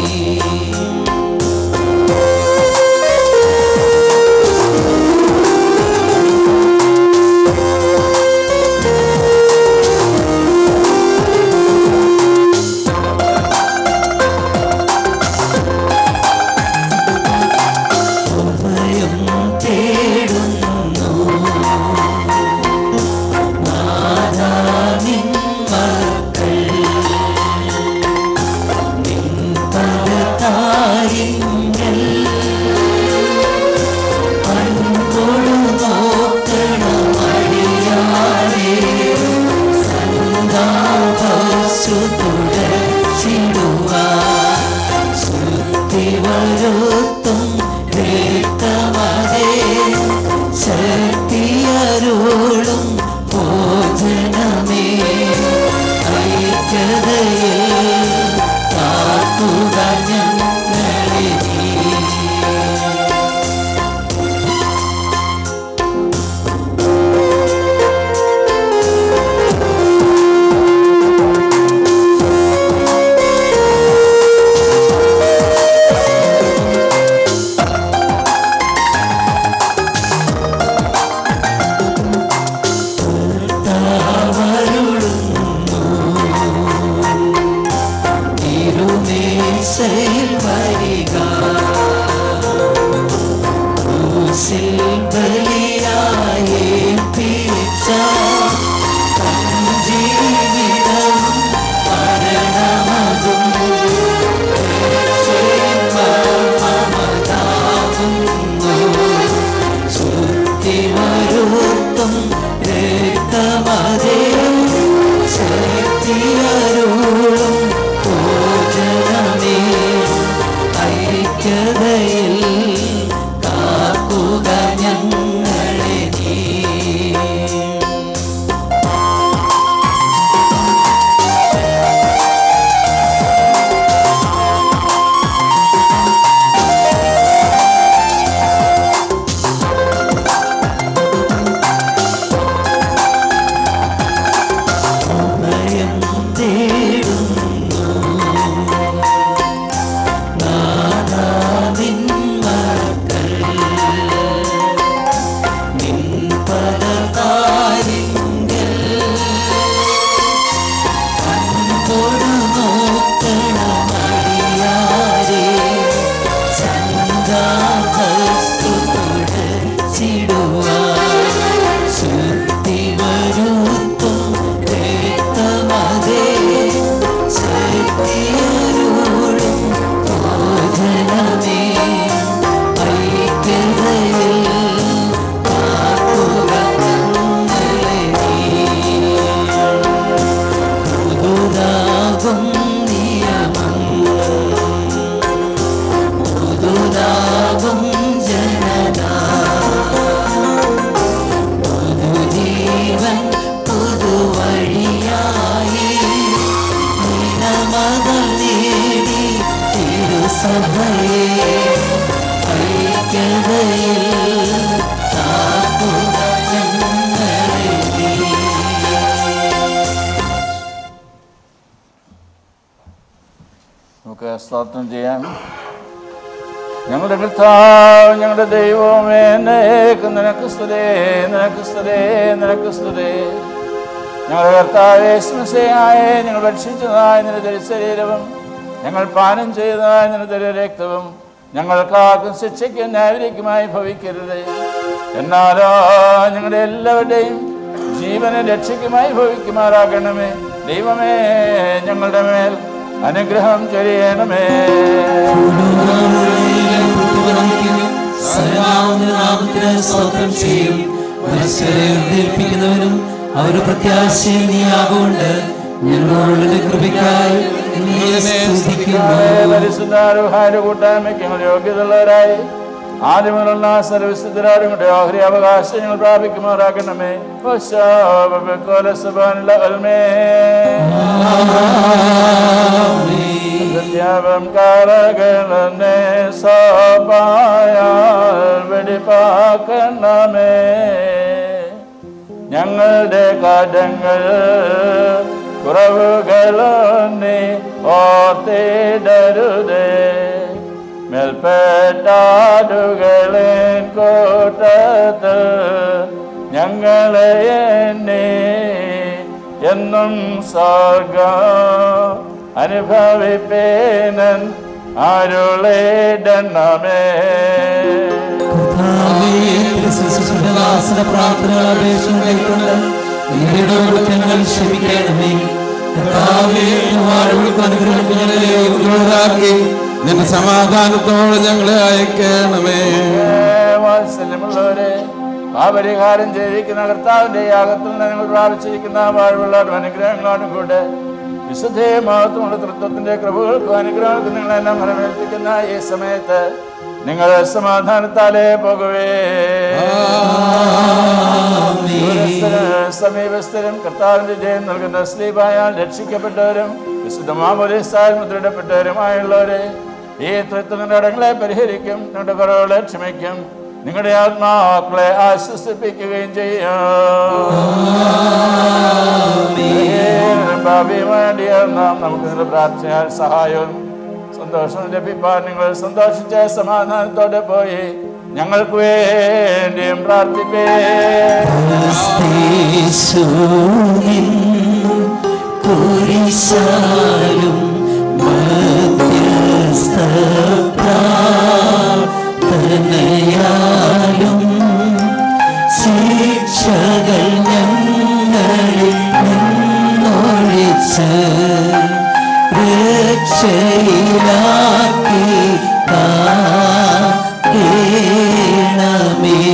അഭയം തേടുന്നു നാഥാ നിൻ മക്കൾ നിൻ പദതാരിങ്കൽ അൻപൊഴു നോക്കണം അടിയാരെ സന്താപസു തുടച്ചിടുവാൻ ശുദ്ധി വരുത്തും രക്തമതേ ശക്തിയരുളും ഭോജനമേ ഐക്യതയിൽ കാക്കുക ഞങ്ങളെ നീ കർത്താവരുളുന്നു. തിരുമേശയിൽ വരിക. ക്രൂശിൽ ബലിയായി ഏൽപ്പിച്ച തൻ ജീവിതം മരണമതും രക്ഷയും മമതാകുന്നു. ശുദ്ധി വരുത്തും രക്തമതേ ശക്തിയരുളും ഭോജനമേ ഐക്യതയിൽ കാക്കുക ഞങ്ങളെ നീ സ്തോത്രം ചെയ്യാം ഞങ്ങളുടെ കർത്താവ് ഞങ്ങളുടെ ദൈവമേ എന്നേക്കും നിനക്ക് സ്തുതേ നിനക്ക് സ്തുതേ നിനക്ക് സ്തുതേ ഞങ്ങളുടെ കർത്താവേ സ്മസയായ ഞങ്ങൾ ഭക്ഷിച്ചതായ നിന്റെ തിരുശരീരവും ഞങ്ങൾ പാനം ചെയ്തതായ നിന്റെ തിരു രക്തവും ഞങ്ങൾക്കാർക്കും ശിക്ഷയ്ക്കും ന്യായവിലേക്കുമായി ഭവിക്കരുത് എന്നാലോ ഞങ്ങളുടെ എല്ലാവരുടെയും ജീവനെ രക്ഷയ്ക്കുമായി ഭവിക്കുമാറാകണമേ ദൈവമേ ഞങ്ങളുടെ മേൽ അനുഗ്രഹം ചൊരിയണമേ നാമത്തിന് സ്തോത്രം ചെയ്യും മനുഷ്യരെ ഉദ്ധരിപ്പിക്കുന്നവനും അവരുടെ പ്രത്യാശയും നീ ആകൊണ്ട് ഞങ്ങളോട് കൃപയ്ക്കായി നിന്നെ സ്തുതിക്കുന്നു പരിശുദ്ധാരുഹാരുടെ കൂട്ടായ്മയ്ക്ക് ഞങ്ങൾ യോഗ്യതയുള്ളവരായി ആദ്യമുള്ള സർവസ്ഥരാരും കൂടെ ഓഹരി അവകാശം ഞങ്ങൾ പ്രാപിക്കുമാറാക്കണമേ സത്യാപം കാലകളെ സോപായാൽ വെടിപ്പാക്കണമേ ഞങ്ങളുടെ കാറ്റങ്ങൾ കുറവുകളൊന്നി ഓർത്തിടരുതേ മേൽപ്പെട്ടാടുകളിൻ കൂട്ടത്ത് ഞങ്ങളെ എന്നെ എന്നും സ്വർഗ അനുഭവിപ്പേനൻ അരുളിടണമേ ദാസന പ്രാർത്ഥനകൾ അപേക്ഷ കൈക്കൊണ്ട് നിങ്ങളുടെ ഞങ്ങൾ ക്ഷമിക്കണമേ കർത്താവേ വാഴുകൾക്ക് അനുഗ്രഹങ്ങളെ യോഗ്യരാക്കി നിന്റെ സമാധാനത്തോടെ ഞങ്ങളെ അയക്കണമേ വാത്സല്യമുള്ളവരെ പാപരിഹാരം ചെയ്തിരിക്കുന്ന കർത്താവിന്റെ യാഗത്തിൽ നിന്ന് ഞങ്ങൾ പ്രാപിച്ചിരിക്കുന്ന വാഴ്വുള്ളവരും അനുഗ്രഹങ്ങളോടും കൂടെ വിശുദ്ധയെ മഹത്വമുള്ള തൃത്വത്തിന്റെ കൃപകൾക്കും അനുഗ്രഹങ്ങൾക്കും നിങ്ങളെല്ലാം ഫലമേൽപ്പിക്കുന്ന ഈ സമയത്ത് നിങ്ങൾ സമാധാനത്താലേ പോകുവേ ദൂരസ്ഥരും സമീപസ്ഥരും കർത്താവിന്റെ ജയം നൽകുന്ന സ്ലീപായാൽ രക്ഷിക്കപ്പെട്ടവരും വിശുദ്ധ മാമോലിസ്ഥാൽ മുദ്രയിടപ്പെട്ടവരുമായുള്ളവരെ ഈ തൃത്വങ്ങളുടെ അടങ്ങളെ പരിഹരിക്കും നിങ്ങളുടെ കുറവുകളെ ക്ഷമിക്കും നിങ്ങളുടെ ആത്മാക്കളെ ആശ്വസിപ്പിക്കുകയും ചെയ്യും ഭാവിയുമാണ്ടിയാൽ നാം നമുക്ക് നിങ്ങളുടെ പ്രാർത്ഥനയാൽ സഹായവും സന്തോഷം ലഭിപ്പാൻ നിങ്ങൾ സന്തോഷിച്ച സമാധാനത്തോടെ പോയി ഞങ്ങൾക്ക് വേണ്ടിയും പ്രാർത്ഥിപ്പേ കുരിശാലും മധ്യസ്ഥയാലും ശിക്ഷകൾ ഞങ്ങളിൽ നിന്നൊഴിച്ച് രക്ഷയിലാക്കി കാണമേ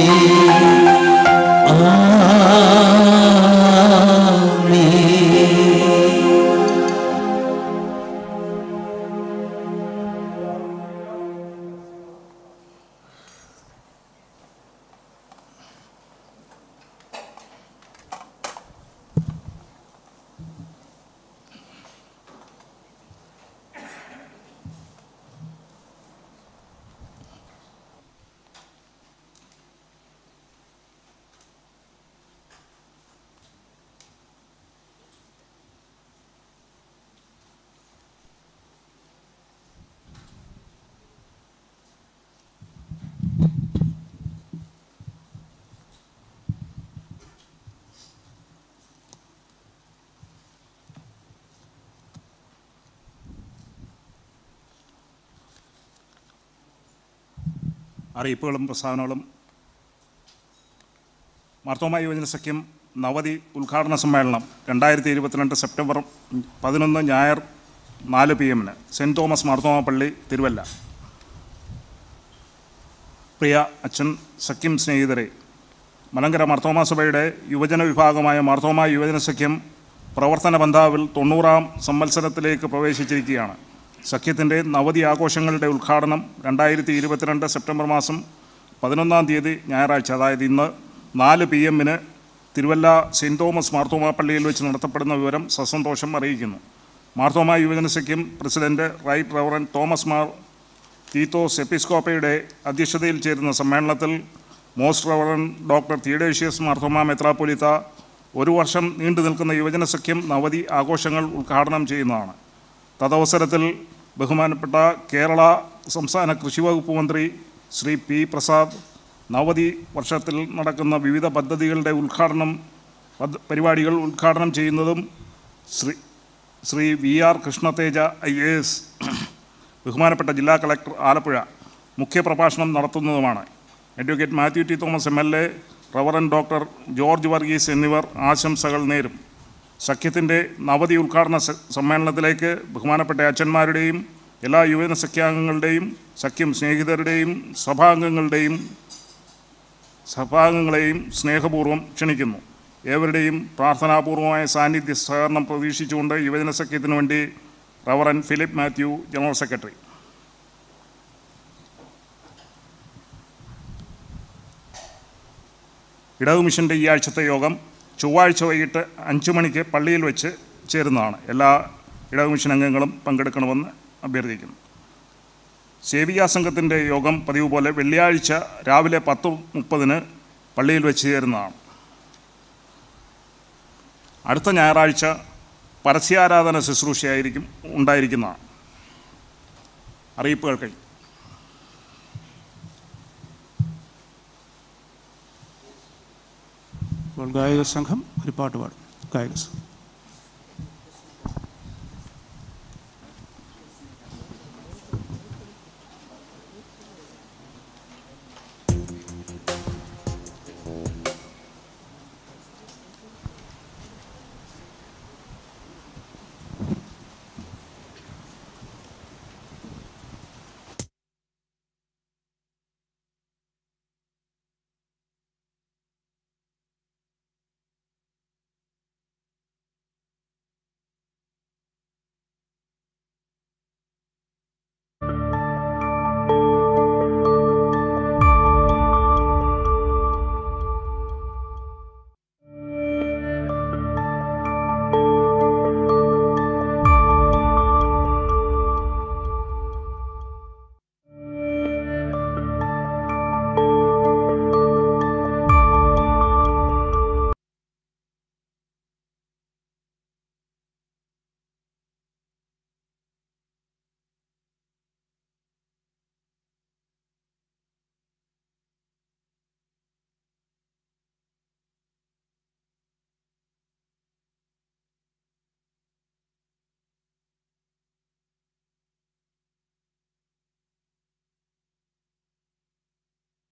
അറിയിപ്പുകളും പ്രസ്താവനകളും മാർത്തോമ യുവജന സഖ്യം നവതി ഉദ്ഘാടന സമ്മേളനം രണ്ടായിരത്തി ഇരുപത്തിരണ്ട് സെപ്റ്റംബർ പതിനൊന്ന് ഞായർ നാല് പി എമ്മിന് സെൻറ്റ് തോമസ് മാർത്തോമ പള്ളി തിരുവല്ല പ്രിയ അച്ഛൻ സഖ്യം സ്നേഹിതരെ മലങ്കര മാർത്തോമ സഭയുടെ യുവജന വിഭാഗമായ മാർത്തോമ യുവജന സഖ്യം പ്രവർത്തന ബന്ധാവിൽ തൊണ്ണൂറാം സംവത്സരത്തിലേക്ക് പ്രവേശിച്ചിരിക്കുകയാണ് സഖ്യത്തിൻ്റെ നവതി ആഘോഷങ്ങളുടെ ഉദ്ഘാടനം രണ്ടായിരത്തി ഇരുപത്തിരണ്ട് സെപ്റ്റംബർ മാസം പതിനൊന്നാം തീയതി ഞായറാഴ്ച അതായത് ഇന്ന് നാല് പി എമ്മിന് തിരുവല്ല സെൻറ്റ് തോമസ് മാർത്തോമ പള്ളിയിൽ വെച്ച് നടത്തപ്പെടുന്ന വിവരം സസന്തോഷം അറിയിക്കുന്നു മാർത്തോമ യുവജന സഖ്യം president right reverend Thomas Mar Theethos എപ്പിസ്കോപ്പയുടെ അധ്യക്ഷതയിൽ ചേരുന്ന സമ്മേളനത്തിൽ most reverend doctor Theodosius Marthoma Metropolitha ഒരു വർഷം നീണ്ടു നിൽക്കുന്ന യുവജന സഖ്യം നവതി ആഘോഷങ്ങൾ ഉദ്ഘാടനം ചെയ്യുന്നതാണ് തദവസരത്തിൽ ബഹുമാനപ്പെട്ട കേരള സംസ്ഥാന കൃഷി വകുപ്പ് മന്ത്രി ശ്രീ പി പ്രസാദ് നവതി വർഷത്തിൽ നടക്കുന്ന വിവിധ പദ്ധതികളുടെ ഉദ്ഘാടനം പദ്ധ- പരിപാടികൾ ഉദ്ഘാടനം ചെയ്യുന്നതും Shri Shri V R Krishnateja I A S ബഹുമാനപ്പെട്ട ജില്ലാ കളക്ടർ ആലപ്പുഴ മുഖ്യപ്രഭാഷണം നടത്തുന്നതുമാണ് advocate Mathew T Thomas M L A reverend doctor George Varghese എന്നിവർ ആശംസകൾ നേരും സഖ്യത്തിൻ്റെ നവതി ഉദ്ഘാടന സ- സമ്മേളനത്തിലേക്ക് ബഹുമാനപ്പെട്ട അച്ഛന്മാരുടെയും എല്ലാ യുവജന സഖ്യാംഗങ്ങളുടെയും സഖ്യം സ്നേഹിതരുടെയും സഭാംഗങ്ങളുടെയും സഭാംഗങ്ങളെയും സ്നേഹപൂർവ്വം ക്ഷണിക്കുന്നു ഏവരുടെയും പ്രാർത്ഥനാപൂർവമായ സാന്നിധ്യ സഹകരണം പ്രതീക്ഷിച്ചുകൊണ്ട് യുവജന സഖ്യത്തിനു വേണ്ടി reverend Philip Mathew general secretary ഇടതു മിഷൻ്റെ ഈ ആഴ്ചത്തെ യോഗം ചൊവ്വാഴ്ച വൈകിട്ട് അഞ്ച് മണിക്ക് പള്ളിയിൽ വെച്ച് ചേരുന്നതാണ് എല്ലാ ഇടതു മിഷൻ അംഗങ്ങളും പങ്കെടുക്കണമെന്ന് അഭ്യർത്ഥിക്കുന്നു സേവിയാ സംഘത്തിൻ്റെ യോഗം പതിവ് പോലെ വെള്ളിയാഴ്ച രാവിലെ പത്ത് മുപ്പതിന് പള്ളിയിൽ വെച്ച് ചേരുന്നതാണ് അടുത്ത ഞായറാഴ്ച പരസ്യാരാധന ശുശ്രൂഷയായിരിക്കും ഉണ്ടായിരിക്കുന്നതാണ് അറിയിപ്പുകൾ കഴിഞ്ഞു ഇപ്പോൾ ഗായക സംഘം ഒരു പാട്ട് പാടും ഗായക സംഘം